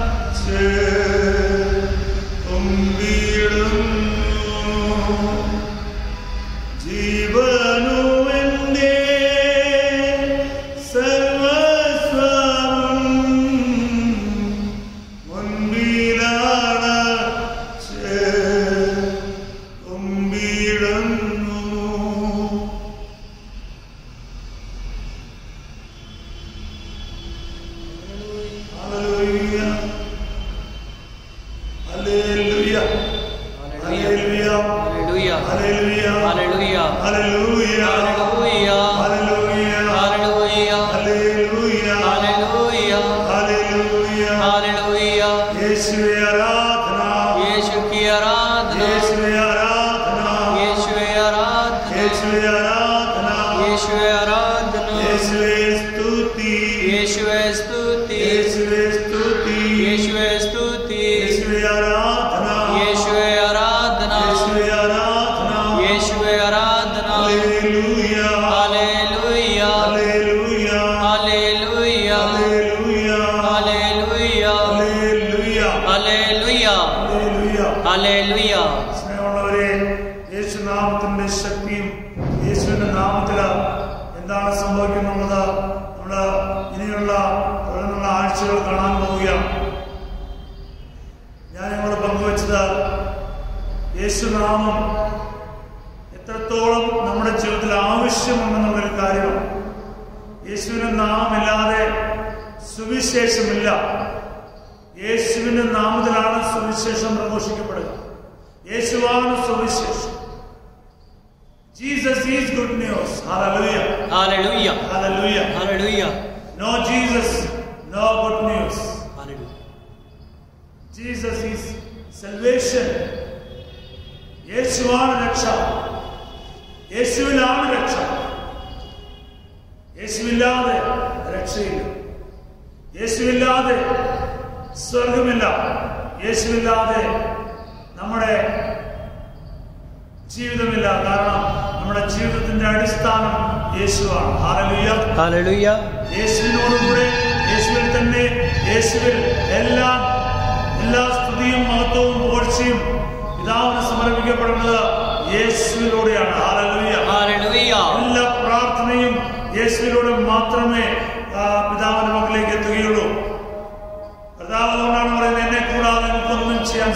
കുമ്പിടുന്നു ജീവനുമെന്റെ സർവസ്വം മുൻപിലാണ് കുമ്പിടുന്നു hallelujah hallelujah hallelujah hallelujah hallelujah hallelujah hallelujah hallelujah യേശുവേ ആരാധന യേശുവേ ആരാധന യേശുവേ ആരാധന യേശുവേ സ്തുതി യേശുവേ സ്തുതി യേശുവേ ആരാധന യേശുവേ ആരാധന hallelujah hallelujah hallelujah hallelujah hallelujah സ്നേഹമുള്ളവരെ യേശുനാമത്തിന്റെ ശക്തിയും യേശുവിന്റെ നാമത്തിൽ എന്താണ് സംഭവിക്കുന്നുള്ളത് നമ്മൾ ഇനിയുള്ള തുടർന്നുള്ള ആഴ്ചകൾ കാണാൻ പോവുകയാണ് ഞാൻ നിങ്ങളോട് പങ്കുവച്ചത് യേശുനാമം എത്രത്തോളം നമ്മുടെ ജീവിതത്തിൽ ആവശ്യമുണ്ടെന്നുള്ളൊരു കാര്യമാണ് യേശുവിന്റെ നാമമില്ലാതെ സുവിശേഷമില്ല യേശുവിന്റെ നാമത്തിലാണ് സുവിശേഷം പ്രഘോഷിക്കപ്പെടുക യേശുവാണ് സുവിശേഷം ജീസസ് ഈസ് ഗുഡ് ന്യൂസ് ഹല്ലേലൂയ Hallelujah. ഹല്ലേലൂയ Hallelujah. No Jesus no good news Hallelujah. Jesus is salvation യേശുവാണ് രക്ഷ യേശുവിലാണ് രക്ഷ യേശുവില്ലാതെ രക്ഷയില്ല യേശുവില്ലാതെ സ്വർഗമില്ല യേശുവില്ലാതെ നമ്മുടെ ജീവിതമില്ല കാരണം നമ്മുടെ ജീവിതത്തിന്റെ അടിസ്ഥാനം യേശുവാണ് ഹാലലുയ്യ Hallelujah. യേശുവിനോടുകൂടെ യേശുവിൽ തന്നെ യേശുവിൽ എല്ലാം എല്ലാ സ്തുതിയും മഹത്വവും പുകഴ്ചയും പിതാവിന് സമർപ്പിക്കപ്പെടുന്നത് യേശുവിലൂടെയാണ് ഹാലലുയ്യ Hallelujah. എല്ലാ പ്രാർത്ഥനയും യേശുവിലൂടെ മാത്രമേ ആ, പിതാവിന്റെ മക്കളിലേക്ക് എത്തുകയുള്ളൂ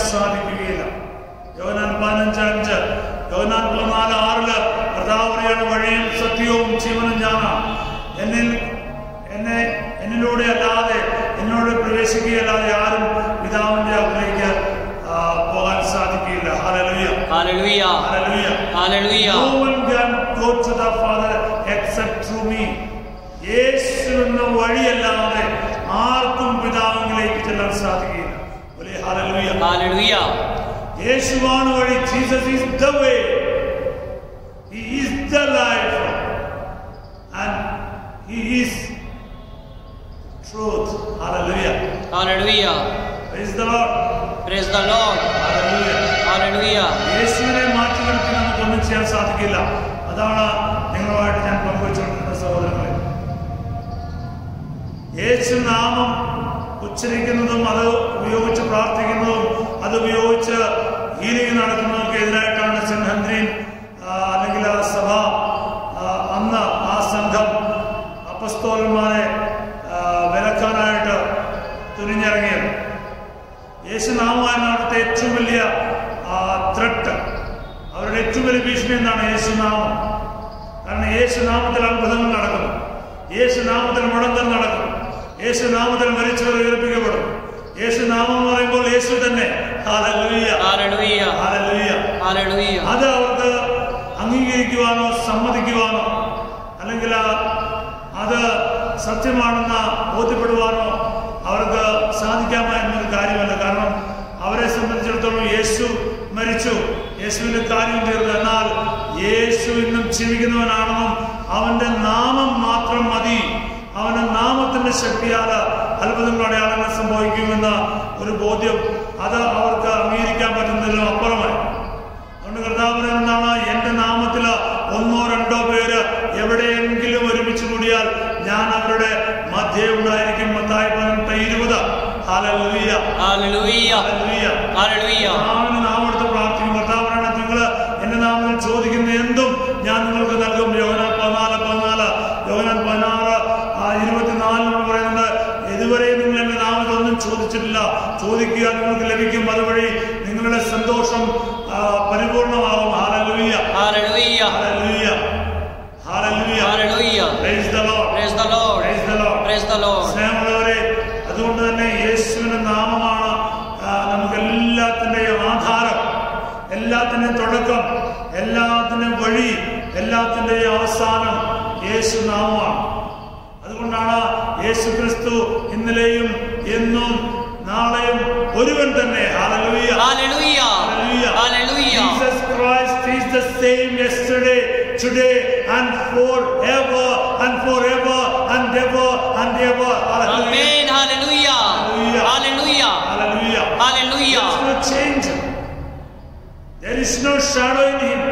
സാധിക്കുകയില്ല യോഹനാൻ പതിനഞ്ച് അഞ്ച് യോഹനാൻ പതിനാല് ആറില് കർത്താവ് പറയാണ് വഴിയും സത്യവും ജീവനും ഞാനാണ് എന്നിൽ എന്നെ എന്നിലൂടെ അല്ലാതെ എന്നോട് പ്രവേശിക്കുകയല്ലാതെ ആരും പിതാവിന്റെ അവിടേക്ക് ആ, പോകാൻ സാധിക്കുകയില്ല ഹല്ലേലൂയ Hallelujah. ഹല്ലേലൂയ Hallelujah. No one can go to the Father except through me. യേശുവിന്ന വഴിയല്ലാതെ ആർക്കും പിതാവിലേക്ക് ചെല്ലാൻ സാധിക്കുകയില്ല വലിയ ഹല്ലേലൂയ. Hallelujah. യേശുവാണ് വഴി Jesus is the way he is the life and he is truth ഹല്ലേലൂയ Hallelujah. Praise the Lord Praise the Lord. ഹല്ലേലൂയ Hallelujah. യേശുവിനെ മാറ്റി നിർത്തി നമുക്കൊന്നും ചെയ്യാൻ സാധിക്കില്ല അതാണ് നിങ്ങളുമായിട്ട് ഞാൻ പങ്കുവച്ചുകൊണ്ടിരുന്ന സഹോദരങ്ങളെ യേശു നാമം ഉച്ചരിക്കുന്നതും അത് ഉപയോഗിച്ച് പ്രാർത്ഥിക്കുന്നതും അത് ഉപയോഗിച്ച് ഹീലിംഗ് നടത്തുന്നതൊക്കെ എതിരായിട്ടാണ് സിൻഹന്ദ്രീൻ ആ, അല്ലെങ്കിൽ ആ സഭ ആ, അന്ന് ആ സംഘം അപ്പസ്തോലന്മാരെ ആ, വിലക്കാനായിട്ട് തുനിഞ്ഞിറങ്ങിയത് യേശുനാമമായിരുന്നു അവിടുത്തെ ഏറ്റവും വലിയ ത്രട്ട് അവരുടെ ഏറ്റവും വലിയ ഭീഷണി എന്താണ് യേശുനാമം കാരണം യേശുനാമത്തിൽ അത്ഭുതങ്ങൾ നടക്കുന്നു യേശുനാമത്തിൽ മുടന്തൽ നടക്കും യേശുനാമത്തിൽ മരിച്ചവർ ഉയർപ്പിക്കപ്പെടും യേശുനാമം എന്ന് പറയുമ്പോൾ യേശു തന്നെ ഹല്ലേലൂയ. Hallelujah. ഹല്ലേലൂയ. Hallelujah. അത് അവർക്ക് അംഗീകരിക്കുവാനോ സമ്മതിക്കുവാനോ അല്ലെങ്കിൽ ആ- അത് സത്യമാണെന്ന് ബോധ്യപ്പെടുവാനോ അവർക്ക് സാധിക്കാമെന്നൊരു കാര്യമല്ല കാരണം അവരെ സംബന്ധിച്ചിടത്തോളം യേശു മരിച്ചു യേശുവിന്റെ കാര്യം തീർന്നു എന്നാൽ യേശു ഇന്നും ജീവിക്കുന്നവനാണെന്നും അവന്റെ നാമം മാത്രം മതി അവന്റെ നാമത്തിന്റെ ശക്തിയാൽ അത്ഭുതങ്ങൾ അടയാളങ്ങൾ സംഭവിക്കുമെന്ന ഒരു ബോധ്യം അത് അവർക്ക് അംഗീകരിക്കാൻ പറ്റുന്നതിലും അപ്പുറമായി അതുകൊണ്ട് കർത്താവ് പറയുന്നതാണ് എന്റെ നാമത്തിൽ ഒന്നോ രണ്ടോ പേര് എവിടെയെങ്കിലും ഒരുമിച്ച് കൂടിയാൽ ഞാൻ അവരുടെ മധ്യേ ഉണ്ടായിരിക്കും മത്തായി പതിനെട്ട് ഇരുപത് ഹാലലൂയ Hallelujah. Hallelujah Hallelujah. കർത്താവിന് നാം എടുത്ത് പ്രാർത്ഥിക്കും കർത്താവ് പറയണം നിങ്ങൾ എന്റെ നാമത്തിൽ ചോദിക്കുന്ന എന്തും ഞാൻ നിങ്ങൾക്ക് നൽകും യോഹനാൻ പതിനാല് പതിനാല് യോഹനാൻ പതിനാറ് ആ ഇരുപത്തിനാലിനോട് പറയുന്നത് ഇതുവരെ നിങ്ങൾ എന്റെ നാമത്തിൽ ഒന്നും ചോദിച്ചിട്ടില്ല ചോദിക്കുക നിങ്ങൾക്ക് ലഭിക്കും അതുവഴി നിങ്ങളുടെ സന്തോഷം ആ, പരിപൂർണമാകും ഹാലലൂയ Hallelujah. ഹാലലൂയ ഹാലലൂയ Hallelujah. Praise the Lord. Praise the Lord. Praise the Lord. Praise the Lord. സ്നേഹമുള്ളവരെ അതുകൊണ്ട് തന്നെ യേശുവിന്റെ നാമമാണ് ആ, നമുക്ക് എല്ലാത്തിന്റെയും ആധാരം എല്ലാത്തിന്റെയും തുടക്കം എല്ലാത്തിന്റെയും വഴി എല്ലാത്തിന്റെയും അവസാനം യേശു നാമമാണ് അതുകൊണ്ടാണ് യേശു ക്രിസ്തു ഇന്നലെയും എന്നും നാളെയും ഒരുവൻ തന്നെ ഹല്ലേലൂയ. Hallelujah. Hallelujah. Hallelujah. Jesus Christ is the same yesterday, today, and forever, and forever, and ever, and ever. Hallelujah. Amen. Hallelujah. Hallelujah. Hallelujah. Hallelujah. Hallelujah. There is no change. There is no shadow in him.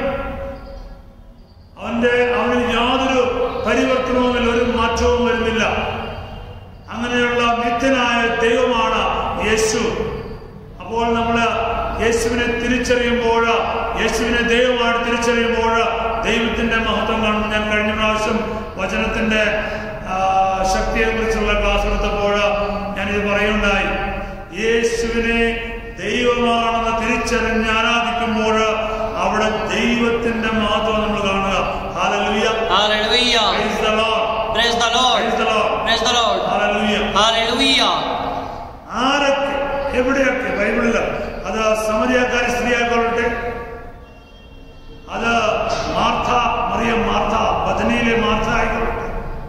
അവന്റെ അവനിൽ യാതൊരു പരിവർത്തനവുമില്ല ഒരു മാറ്റവും വരുന്നില്ല അങ്ങനെയുള്ള നിത്യനായ ദൈവമാണ് യേശു അപ്പോൾ നമ്മൾ യേശുവിനെ തിരിച്ചറിയുമ്പോൾ യേശുവിനെ ദൈവമായിട്ട് തിരിച്ചറിയുമ്പോൾ ദൈവത്തിന്റെ മഹത്വം കാണും ഞാൻ കഴിഞ്ഞ പ്രാവശ്യം വചനത്തിന്റെ ആ, ശക്തിയെക്കുറിച്ചുള്ള ക്ലാസ് എടുത്തപ്പോൾ ഞാനിത് പറയുണ്ടായി യേശുവിനെ ദൈവമാണെന്ന് തിരിച്ചറിഞ്ഞ് ആരാധിക്കുമ്പോൾ അവിടെ ദൈവത്തിന്റെ മഹത്വം നമ്മൾ കാണുക ഹാലലൂയ Hallelujah. Praise the Lord. Praise the Lord. Praise the Lord. Praise the Lord. Hallelujah. Hallelujah. ആരൊക്കെ എവിടെയൊക്കെ ബൈബിളില് അത് സമരിയാക്കാരി സ്ത്രീ ആയിക്കൊള്ളട്ടെ അത് മാർത്ത മറിയ മാർത്ത ബദനിയിലെ മാർത്ത ആയിക്കൊള്ളട്ടെ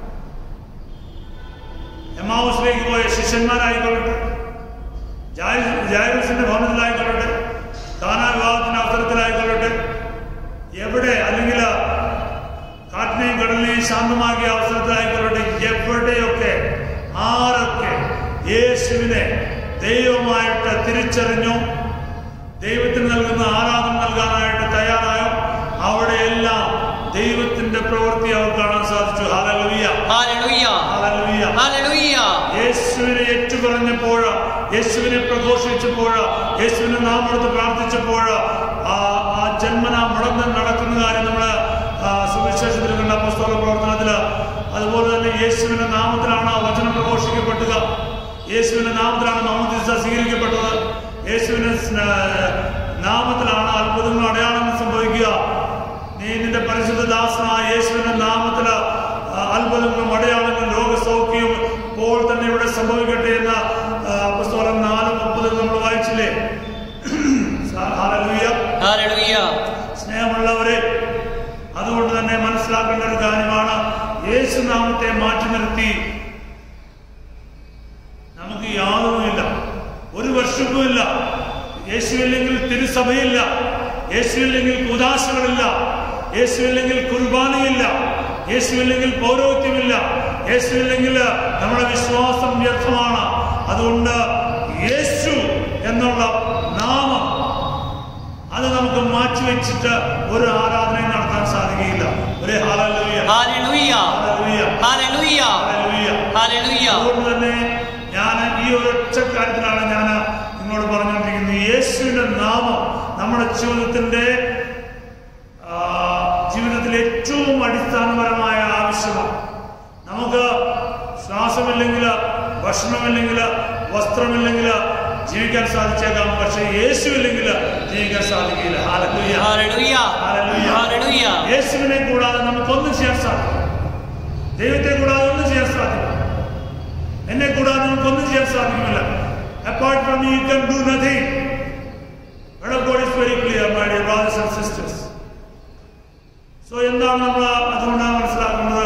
എമാവുസിലേക്ക് പോയ ശിഷ്യന്മാരായിക്കൊള്ളട്ടെ ജായ- ജായറൂസിന്റെ ഭവനത്തിലായിക്കൊള്ളട്ടെ കാനാ വിവാഹത്തിന്റെ അവസരത്തിലായിക്കൊള്ളട്ടെ എവിടെ അല്ലെങ്കിൽ കാറ്റിനെയും കടലിനെയും ശാന്തമാക്കിയ അവസരത്തിലായിക്കൊള്ളട്ടെ എവിടെയൊക്കെ ആരൊക്കെ യേശുവിനെ ദൈവമായിട്ട് തിരിച്ചറിഞ്ഞു ദൈവത്തിന് നൽകുന്ന ആരാധന നൽകാനായിട്ട് തയ്യാറായോ അവിടെയെല്ലാം ദൈവത്തിന്റെ പ്രവൃത്തി അവർ കാണാൻ സാധിച്ചു ഹാലലുവിയ Hallelujah. Hallelujah Hallelujah. യേശുവിനെ ഏറ്റുപറഞ്ഞപ്പോൾ യേശുവിനെ പ്രഘോഷിച്ചപ്പോൾ യേശുവിനെ നാം എടുത്ത് പ്രാർത്ഥിച്ചപ്പോൾ ആ ആ ജന്മന മുടന്ന് നടക്കുന്ന കാര്യം നമ്മൾ സുവിശേഷത്തിൽ കണ്ട പുസ്തക പ്രവർത്തനത്തിൽ അതുപോലെ തന്നെ യേശുവിന്റെ നാമത്തിലാണ് ആ വചനം പ്രഘോഷിക്കപ്പെടുക യേശുവിന്റെ നാമത്തിലാണ് മാമോദിസ സ്വീകരിക്കപ്പെട്ടത് യേശുവിന് സ്ന- നാമത്തിലാണ് അത്ഭുതങ്ങൾ അടയാളങ്ങൾ സംഭവിക്കുക നീ നിന്റെ പരിശുദ്ധ ദാസനായ യേശുവിന്റെ നാമത്തില് ആ, അത്ഭുതങ്ങളും അടയാളങ്ങളും രോഗസൗഖ്യവും ഇപ്പോൾ തന്നെ ഇവിടെ സംഭവിക്കട്ടെ എന്ന ആ, അപ്പസ്തോലൻ നാല് മുപ്പതിൽ നമ്മൾ വായിച്ചില്ലേ ഹല്ലേലൂയ ഹല്ലേലൂയ സ്നേഹമുള്ളവരെ അതുകൊണ്ട് തന്നെ മനസ്സിലാക്കേണ്ട ഒരു കാര്യമാണ് യേശുനാമത്തെ മാറ്റി നിർത്തി നമുക്ക് യാതൊന്നുമില്ല ഒരു വർഷവുമില്ല യേശുവില്ലെങ്കിൽ തിരുസഭയില്ല യേശുവില്ലെങ്കിൽ കുദാശകളില്ല യേശുവില്ലെങ്കിൽ കുർബാനയില്ല യേശുവില്ലെങ്കിൽ പൗരോഹിത്യമില്ല യേശുവില്ലെങ്കിൽ നമ്മുടെ വിശ്വാസം വ്യർത്ഥമാണ് അതുകൊണ്ട് യേശു എന്നുള്ള നാമം അത് നമുക്ക് മാറ്റിവെച്ചിട്ട് ഒരു ആരാധനയും നടത്താൻ സാധിക്കുകയില്ല ഒരു ഹാലൂയ ഹല്ലേലൂയ ഹാലൂയ ഹല്ലേലൂയ ഹാലൂയ ഹല്ലേലൂയ അതുകൊണ്ട് തന്നെ ഞാൻ ഈ ഒരൊറ്റ കാര്യത്തിലാണ് ഞാൻ നിങ്ങളോട് പറഞ്ഞുകൊണ്ടിരിക്കുന്നത് യേശുവിന്റെ നാമം നമ്മുടെ ജീവിതത്തിന്റെ ആ, ജീവിതത്തിലെ ഏറ്റവും അടിസ്ഥാനപരമായ ആവശ്യമാണ് നമുക്ക് ശ്വാസമില്ലെങ്കിൽ ഭക്ഷണമില്ലെങ്കിൽ വസ്ത്രമില്ലെങ്കിൽ ജീവിക്കാൻ സാധിച്ചേക്കാം പക്ഷെ യേശു ഇല്ലെങ്കിൽ ജീവിക്കാൻ സാധിക്കില്ല ഹാലൂയ ഹല്ലേലൂയ ഹാലൂയ ഹല്ലേലൂയ യേശുവിനെ കൂടാതെ നമുക്കൊന്നും ചെയ്യാൻ സാധിക്കും ദൈവത്തെ കൂടാതെ ഒന്നും ചെയ്യാൻ സാധിക്കും എന്നെ കൂടാതെ നമുക്കൊന്നും ചെയ്യാൻ സാധിക്കുമില്ല apart from you can do nothing Word of God is very clear, my dear brothers and sisters. So എന്താണ് നമ്മൾ അതുകൊണ്ടാണ് മനസ്സിലാക്കുന്നത്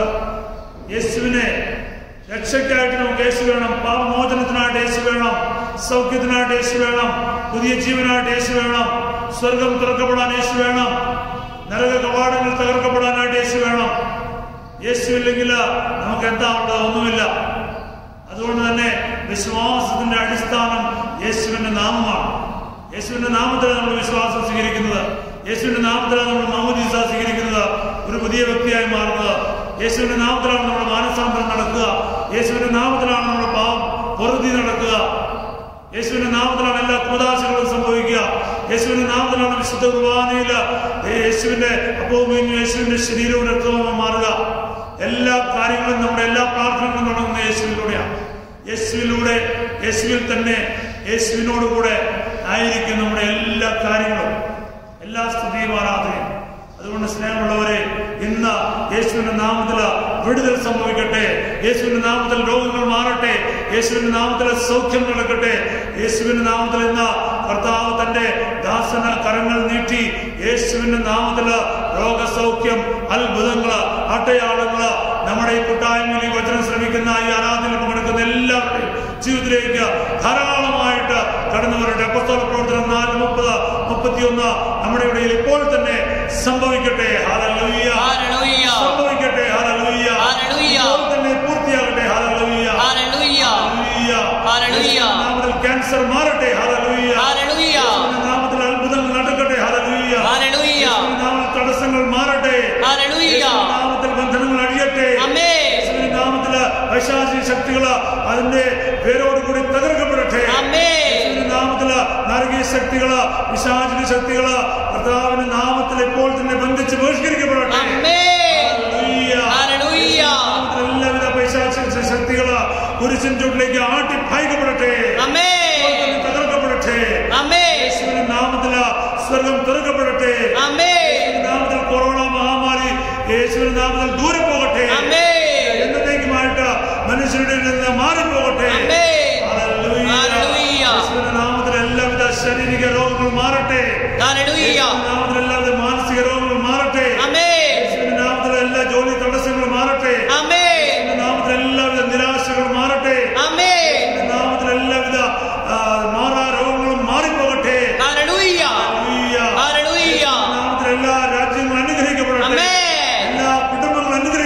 യേശുവിനെ രക്ഷയ്ക്കായിട്ട് നമുക്ക് യേശു വേണം പാപമോചനത്തിനായിട്ട് യേശു വേണം സൗഖ്യത്തിനായിട്ട് യേശു വേണം പുതിയ ജീവനായിട്ട് യേശു വേണം സ്വർഗം തുറക്കപ്പെടാൻ യേശു വേണം നരക കവാടങ്ങൾ തകർക്കപ്പെടാനായിട്ട് യേശു വേണം യേശു ഇല്ലെങ്കിൽ നമുക്ക് എന്താ ഉള്ളത് ഒന്നുമില്ല അതുകൊണ്ട് തന്നെ വിശ്വാസത്തിന്റെ അടിസ്ഥാനം യേശുവിന്റെ നാമമാണ് യേശുവിന്റെ നാമത്തിലാണ് നമ്മൾ വിശ്വാസം സ്വീകരിക്കുന്നത് യേശുവിന്റെ നാമത്തിലാണ് നമ്മൾ മാമോദീസ സ്വീകരിക്കുന്നത് ഒരു പുതിയ വ്യക്തിയായി മാറുന്നത് യേശുവിന്റെ നാമത്തിലാണ് നമ്മുടെ മാനസാന്തരം നടക്കുക യേശുവിന്റെ നാമത്തിലാണ് നമ്മുടെ പാവം പൊറുതി നടക്കുക യേശുവിന്റെ നാമത്തിലാണ് എല്ലാ കൂതാശകളും സംഭവിക്കുക യേശുവിന്റെ നാമത്തിലാണ് വിശുദ്ധ കുർബാനയിൽ യേശുവിന്റെ അപ്പവും യേശുവിന്റെ ശരീരവും രക്തവും മാറുക എല്ലാ കാര്യങ്ങളും നമ്മുടെ എല്ലാ പ്രാർത്ഥനകളും തുടങ്ങുന്ന യേശുവിലൂടെയാണ് യേശുവിലൂടെ യേശുവിൽ തന്നെ യേശുവിനോട് കൂടെ ആയിരിക്കും നമ്മുടെ എല്ലാ കാര്യങ്ങളും എല്ലാ സ്തുതിയും ആരാധനയും അതുകൊണ്ട് സ്നേഹമുള്ളവരെ ഇന്ന് യേശുവിന്റെ നാമത്തിൽ വിടുതൽ സംഭവിക്കട്ടെ യേശുവിന്റെ നാമത്തിൽ രോഗങ്ങൾ മാറട്ടെ യേശുവിന്റെ നാമത്തിൽ സൗഖ്യം നടക്കട്ടെ യേശുവിന്റെ നാമത്തിൽ ഇന്ന് കർത്താവ് തന്റെ ദാസന കരങ്ങൾ നീട്ടി യേശുവിന്റെ നാമത്തിൽ രോഗസൗഖ്യം അത്ഭുതങ്ങള് അട്ടയാളങ്ങള് നമ്മുടെ ഈ കൂട്ടായ്മയിൽ ഈ വചനം ശ്രമിക്കുന്ന ഈ ആരാധനയിൽ പങ്കെടുക്കുന്ന എല്ലാവരുടെയും ജീവിതത്തിലേക്ക് ധാരാളമായിട്ട് കടന്നു വരട്ടെ അപ്പസ്തോല പ്രവർത്തനം നാല് മുപ്പത് മുപ്പത്തിയൊന്ന് നമ്മുടെ ഇടയിൽ ഇപ്പോൾ തന്നെ സംഭവിക്കട്ടെ ഹല്ലേലൂയ ഹല്ലേലൂയ സംഭവിക്കട്ടെ ഹല്ലേലൂയ ഹല്ലേലൂയ. ഇപ്പോൾ തന്നെ പൂർത്തിയാകട്ടെ ഹല്ലേലൂയ ഹല്ലേലൂയ ഹല്ലേലൂയ ഹല്ലേലൂയ. യേശുവിന്റെ നാമത്തിൽ ക്യാൻസർ മാറട്ടെ ഹല്ലേലൂയ ഹല്ലേലൂയ. യേശുവിന്റെ നാമത്തിൽ അത്ഭുതങ്ങൾ നടക്കട്ടെ ഹല്ലേലൂയ ഹല്ലേലൂയ. യേശുവിന്റെ നാമത്തിൽ തടസ്സങ്ങൾ മാറട്ടെ ഹല്ലേലൂയ. യേശുവിന്റെ നാമത്തിൽ ബന്ധനങ്ങൾ അഴിയട്ടെ ആമേൻ. യേശുവിന്റെ നാമത്തിൽ പൈശാചിക ശക്തികൾ അതിന്റെ വേരോട് കൂടി തകർക്കപ്പെടട്ടെ ആമേൻ. യേശുവിന്റെ നാമത്തില് നാരകീയ ശക്തികള് പിശാചിക ശക്തികള് കർത്താവിന്റെ നാമത്തിൽ ഇപ്പോൾ തന്നെ ബന്ധിച്ച് ബഹിഷ്കരിക്കപ്പെടട്ടെ ആമേൻ. ഹല്ലേലൂയ. ഹല്ലേലൂയ. നാമത്തിൽ എല്ലാവിധ പൈശാചിക ശക്തികള് കുരിശിൻ ചുട്ടിലേക്ക് ആട്ടി ഭയക്കപ്പെടട്ടെ ആമേൻ. ഇപ്പോൾ തന്നെ തകർക്കപ്പെടട്ടെ ആമേൻ. യേശുവിന്റെ നാമത്തില് സ്വർഗം തുറക്കപ്പെടട്ടെ ആമേൻ. യേശുവിന്റെ നാമത്തിൽ കൊറോണ മഹാമാരി യേശുവിന്റെ നാമത്തിൽ ദൂരെ പോകട്ടെ ആമേൻ. എന്നത്തേക്കുമായിട്ട് മനുഷ്യരുടെ നിന്ന് മാറിപ്പോകട്ടെ ആമേൻ. ഹല്ലേലൂയ. ഹല്ലേലൂയ. യേശുവിന്റെ നാമത്തിൽ എല്ലാവിധ ശാരീരിക രോഗങ്ങൾ മാറട്ടെ ഹല്ലേലൂയ. യേശുവിന്റെ നാമത്തിൽ എല്ലാവിധ മാനസിക രോഗങ്ങൾ മാറട്ടെ ആമേൻ. യേശുവിന്റെ നാമത്തിൽ എല്ലാ ജോലി തടസ്സങ്ങളും മാറട്ടെ ആമേൻ. യേശുവിന്റെ നാമത്തിൽ എല്ലാവിധ നിരാശകൾ മാറട്ടെ ആമേൻ. യേശുവിന്റെ നാമത്തിൽ എല്ലാവിധ ആ, മാറാ രോഗങ്ങളും മാറിപ്പോകട്ടെ ഹല്ലേലൂയ. ഹല്ലേലൂയ. ഹല്ലേലൂയ. യേശുവിന്റെ നാമത്തിൽ എല്ലാ രാജ്യങ്ങളും അനുഗ്രഹിക്കപ്പെടട്ടെ ആമേൻ. എല്ലാ കുടുംബങ്ങളും അനുഗ്രഹിക്കപ്പെടട്ടെ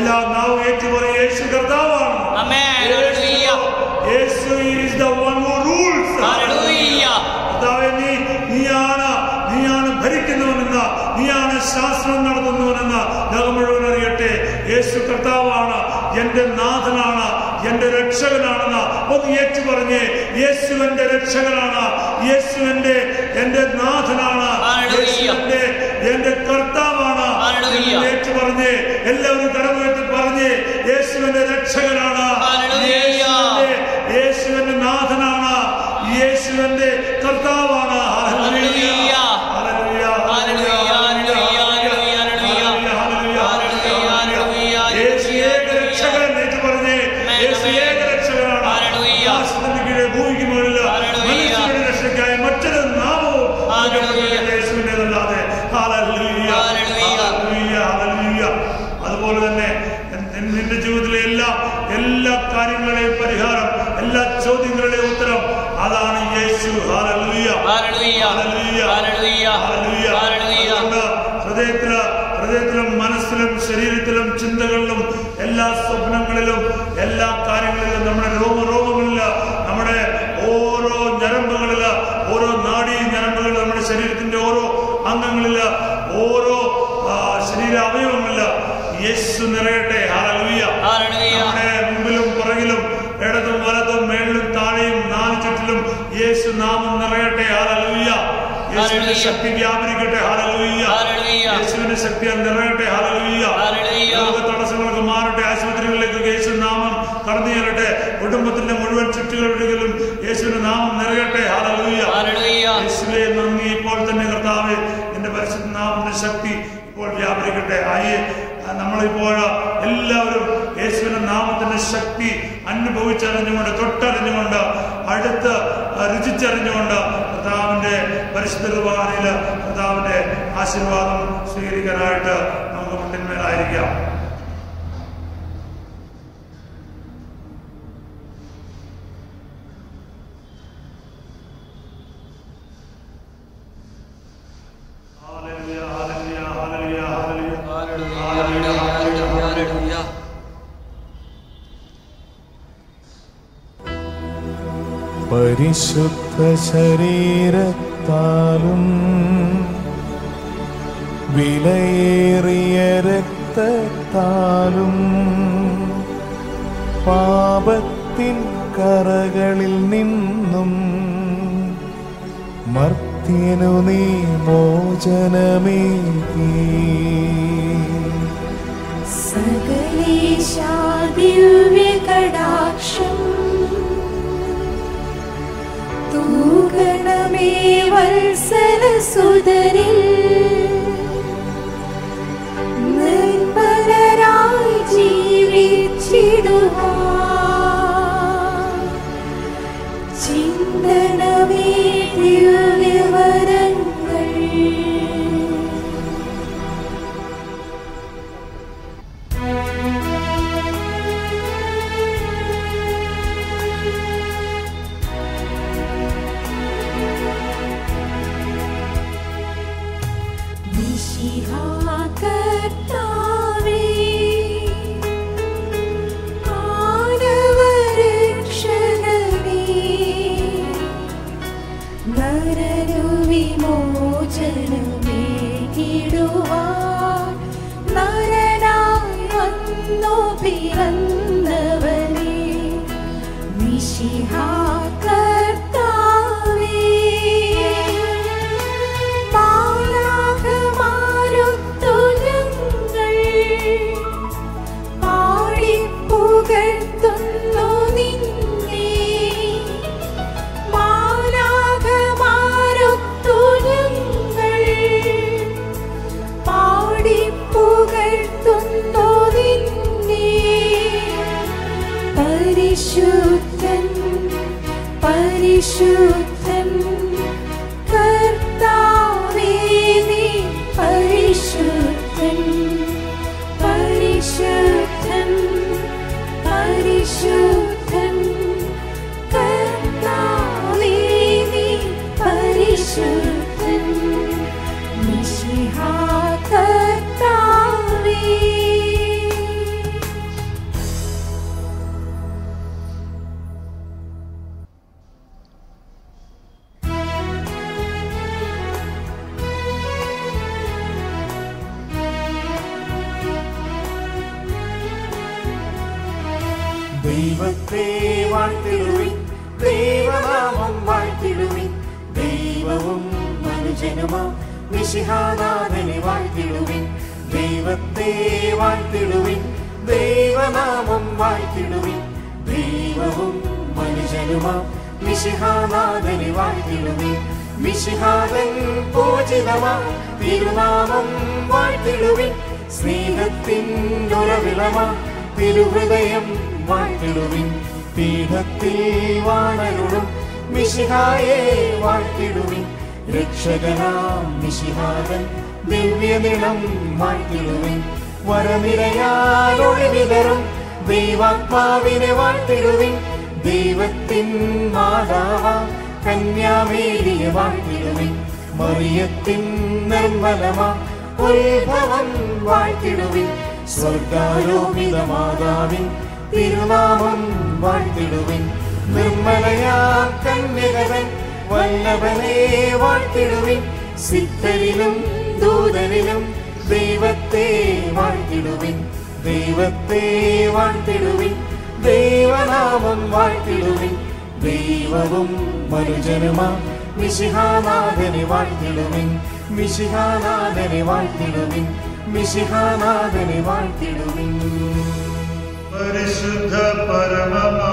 എല്ലാ നാവും ഏറ്റുപറയും യേശു കർത്താവാണ് Amen. Hallelujah. Yeshu is the one who rules. Hallelujah. കർത്താവേ, നീ നീയാണ് നീയാണ് ഭരിക്കുന്നവനെന്ന് നീയാണ് ശാസ്ത്രം നടത്തുന്നവനെന്ന് ലോകം മുഴുവൻ അറിയട്ടെ യേശു കർത്താവാണ് എന്റെ നാഥനാണ് എന്റെ രക്ഷകനാണെന്ന് ഒന്ന് ഏറ്റു പറഞ്ഞ് യേശു എന്റെ രക്ഷകനാണ് യേശു എന്റെ എന്റെ നാഥനാണ് Hallelujah. യേശു എന്റെ എന്റെ കർത്താവാണ് Hallelujah. എന്ന് ഏറ്റു പറഞ്ഞ് എല്ലാവരും കടമുയർത്തി പറഞ്ഞ് യേശുവിന്റെ രക്ഷകനാണ് Hallelujah. യേശുവിന്റെ യേശുവിന്റെ നാഥനാണ് യേശുവിന്റെ കർത്താവാണ് Hallelujah. ഹല്ലേലൂയ. Hallelujah. Hallelujah. Hallelujah. ഹല്ലേലൂയ. Hallelujah. യേശു ഏക രക്ഷകൻ ഏറ്റു പറഞ്ഞേ യേശു ഏക രക്ഷകനാണ് Hallelujah. ആകാശത്തിന്റെ കീഴെ ഭൂമിക്ക് മുകളിൽ Hallelujah. മനുഷ്യരുടെ രക്ഷയ്ക്കായി മറ്റൊരു നാമവും Hallelujah. യേശുവിൻ്റെതല്ലാതെ ഹല്ലേലൂയ. Hallelujah. ഹല്ലേലൂയ. ഹല്ലേലൂയ. അതുപോലെ തന്നെ നി- നിന്റെ ജീവിതത്തിലെ എല്ലാ എല്ലാ കാര്യങ്ങളുടെയും പരിഹാരം എല്ലാ ചോദ്യങ്ങളുടെയും ഉത്തരം അതാണ് യേശു ഹല്ലേലൂയ. Hallelujah. ഹല്ലേലൂയ. Hallelujah. ഹല്ലേലൂയ. Hallelujah. അതുകൊണ്ട് ഹൃദയത്തില് ഹൃദയത്തിലും മനസ്സിലും ശരീരത്തിലും ചിന്തകളിലും എല്ലാ സ്വപ്നങ്ങളിലും എല്ലാ കാര്യങ്ങളിലും നമ്മുടെ രോമരോമങ്ങളില് നമ്മുടെ ഓരോ ഞരമ്പുകളില് ഓരോ നാഡീ ഞരമ്പുകളിൽ നമ്മുടെ ശരീരത്തിന്റെ ഓരോ അംഗങ്ങളില് ഓരോ ആ, ശരീര അവയവങ്ങളില് യേശു നിറയട്ടെ ഹല്ലേലൂയ Hallelujah. നമ്മുടെ മുമ്പിലും പുറകിലും ഇടതും വലതും മേളിലും താഴെയും നാല് ചുറ്റിലും യേശു നാമം നിറയട്ടെ ഹല്ലേലൂയ യേശുവിന്റെ Hallelujah. ശക്തി വ്യാപരിക്കട്ടെ ഹല്ലേലൂയ Hallelujah. യേശുവിന്റെ ശക്തി അത് നിറയട്ടെ ഹല്ലേലൂയ Hallelujah. രോഗ തടസ്സങ്ങളൊക്കെ മാറട്ടെ ആശുപത്രികളിലേക്ക് യേശു നാമം കടന്നു ചെല്ലട്ടെ കുടുംബത്തിന്റെ മുഴുവൻ ചുറ്റുകളിലും യേശുവിന്റെ നാമം നിറയട്ടെ ഹല്ലേലൂയ Hallelujah. യേശുവേ നന്ദി ഇപ്പോൾ തന്നെ കർത്താവേ നിന്റെ പരിശുദ്ധ നാമത്തിന്റെ ശക്തി ഇപ്പോൾ വ്യാപരിക്കട്ടെ ആയേ നമ്മളിപ്പോൾ എല്ലാവരും യേശുവിന്റെ നാമത്തിന്റെ ശക്തി അനുഭവിച്ചറിഞ്ഞുകൊണ്ട് തൊട്ടറിഞ്ഞുകൊണ്ട് അടുത്ത് രുചിച്ചറിഞ്ഞുകൊണ്ട് കർത്താവിന്റെ പരിശുദ്ധ കുർബാനയില് കർത്താവിന്റെ ആശീർവാദം സ്വീകരിക്കാനായിട്ട് നമുക്ക് മുട്ടിന്മേലായിരിക്കാം hallelujah, hallelujah, hallelujah, hallelujah. Hallelujah. പരിശുദ്ധ ശരീരത്താലും വിലയേറിയ രക്തത്താലും പാപത്തിൻ കറകളിൽ നിന്നും മർത്യനു നീ മോചനമേകി സകലേശാ ദിവ്യകടാക്ഷം തൂകണമേ വത്സലസുതരിൽ നിർമ്മലരായി ജീവിച്ചിടുവാൻ ചിന്തനമേ ദിവ്യവരങ്ങൾ കർത്താവേ മാനവരക്ഷകനേ നരനു വിമോചനമേകിടുവാൻ നരനായി വന്നു പിറന്നവനേ മിശിഹാ കർത്താവേ മാലാഖമാരുത്തു ഞങ്ങൾ പാടിപ്പുകഴ്ത്തുന്നു നിന്നെ മാലാഖമാരുത്തു ഞങ്ങൾ പാടിപ്പുകഴ്ത്തുന്നു നിന്നെ പരിശുദ്ധൻ പരിശുദ്ധൻ കർത്താവേ നീ പരിശുദ്ധൻ പരിശുദ്ധൻ പരിശുദ്ധൻ കർത്താവേ നീ പരിശുദ്ധൻ മിശിഹാ കർത്താവേ ദൈവത്തെ വാഴ്ത്തിടുവിൻ ദൈവനാമം വാഴ്ത്തിടുവിൻ ദൈവവും മനുജനുമാ മിശിഹാനാഥനെ വാഴ്ത്തിടുവിൻ ദൈവത്തെ വാഴ്ത്തിടുവിൻ ദൈവനാമം വാഴ്ത്തിടുവിൻ ദൈവവും മനുജനുമാ മിശിഹാനാഥനെ വാഴ്ത്തിടുവിൻ മിശിഹാദൻ പൂജിതമാ തിരുനാമം വാഴ്ത്തിടുവിൻ സ്നേഹത്തിൻ ഉറവിളമാ തിരുഹൃദയം വാഴ്ത്തിടുവിൻ പീഠത്തിൽ വാണരുളും മിശിഹായെ വാഴ്ത്തിടുവിൻ രക്ഷകനാം മിശിഹാദൻ ദിവ്യനിളം വാഴ്ത്തിടുവിൻ വരനിരയാലൊളി വിതറും ദൈവാത്മാവിനെ വാഴ്ത്തിടുവിൻ ദൈവത്തിൻ മാതാവ കന്യാമേരിയെ വാഴ്ത്തിടുവിൻ മറിയത്തിൻ നിർമ്മലമാ ഉത്ഭവം വാഴ്ത്തിടുവിൻ സ്വർഗാരോപിത മാതാവിൻ തിരുനാമം വാഴ്ത്തിടുവിൻ നിർമ്മലയാ കന്യകവൻ വല്ലഭനെ വാഴ്ത്തിടുവിൻ സിദ്ധരിലും ദൂതരിലും ദൈവത്തെ വാഴ്ത്തിടുവിൻ ദൈവത്തെ വാഴ്ത്തിടുവിൻ ദൈവനാമം വാഴ്ത്തിടുവിൻ ദൈവവും മനുജനുമാ മിശിഹാനാഥനെ വാഴ്ത്തിടുവിൻ മിശിഹാനാഥനെ വാഴ്ത്തിടുവിൻ മിശിഹാനാഥനെ വാഴ്ത്തിടുവിൻ പരിശുദ്ധ പരമമാ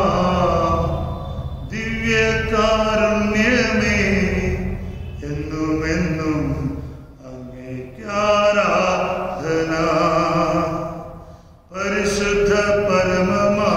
ദിവ്യകാരുണ്യമേ എന്നുമെന്നും അങ്ങേക്കാരാധന പരിശുദ്ധ പരമമാ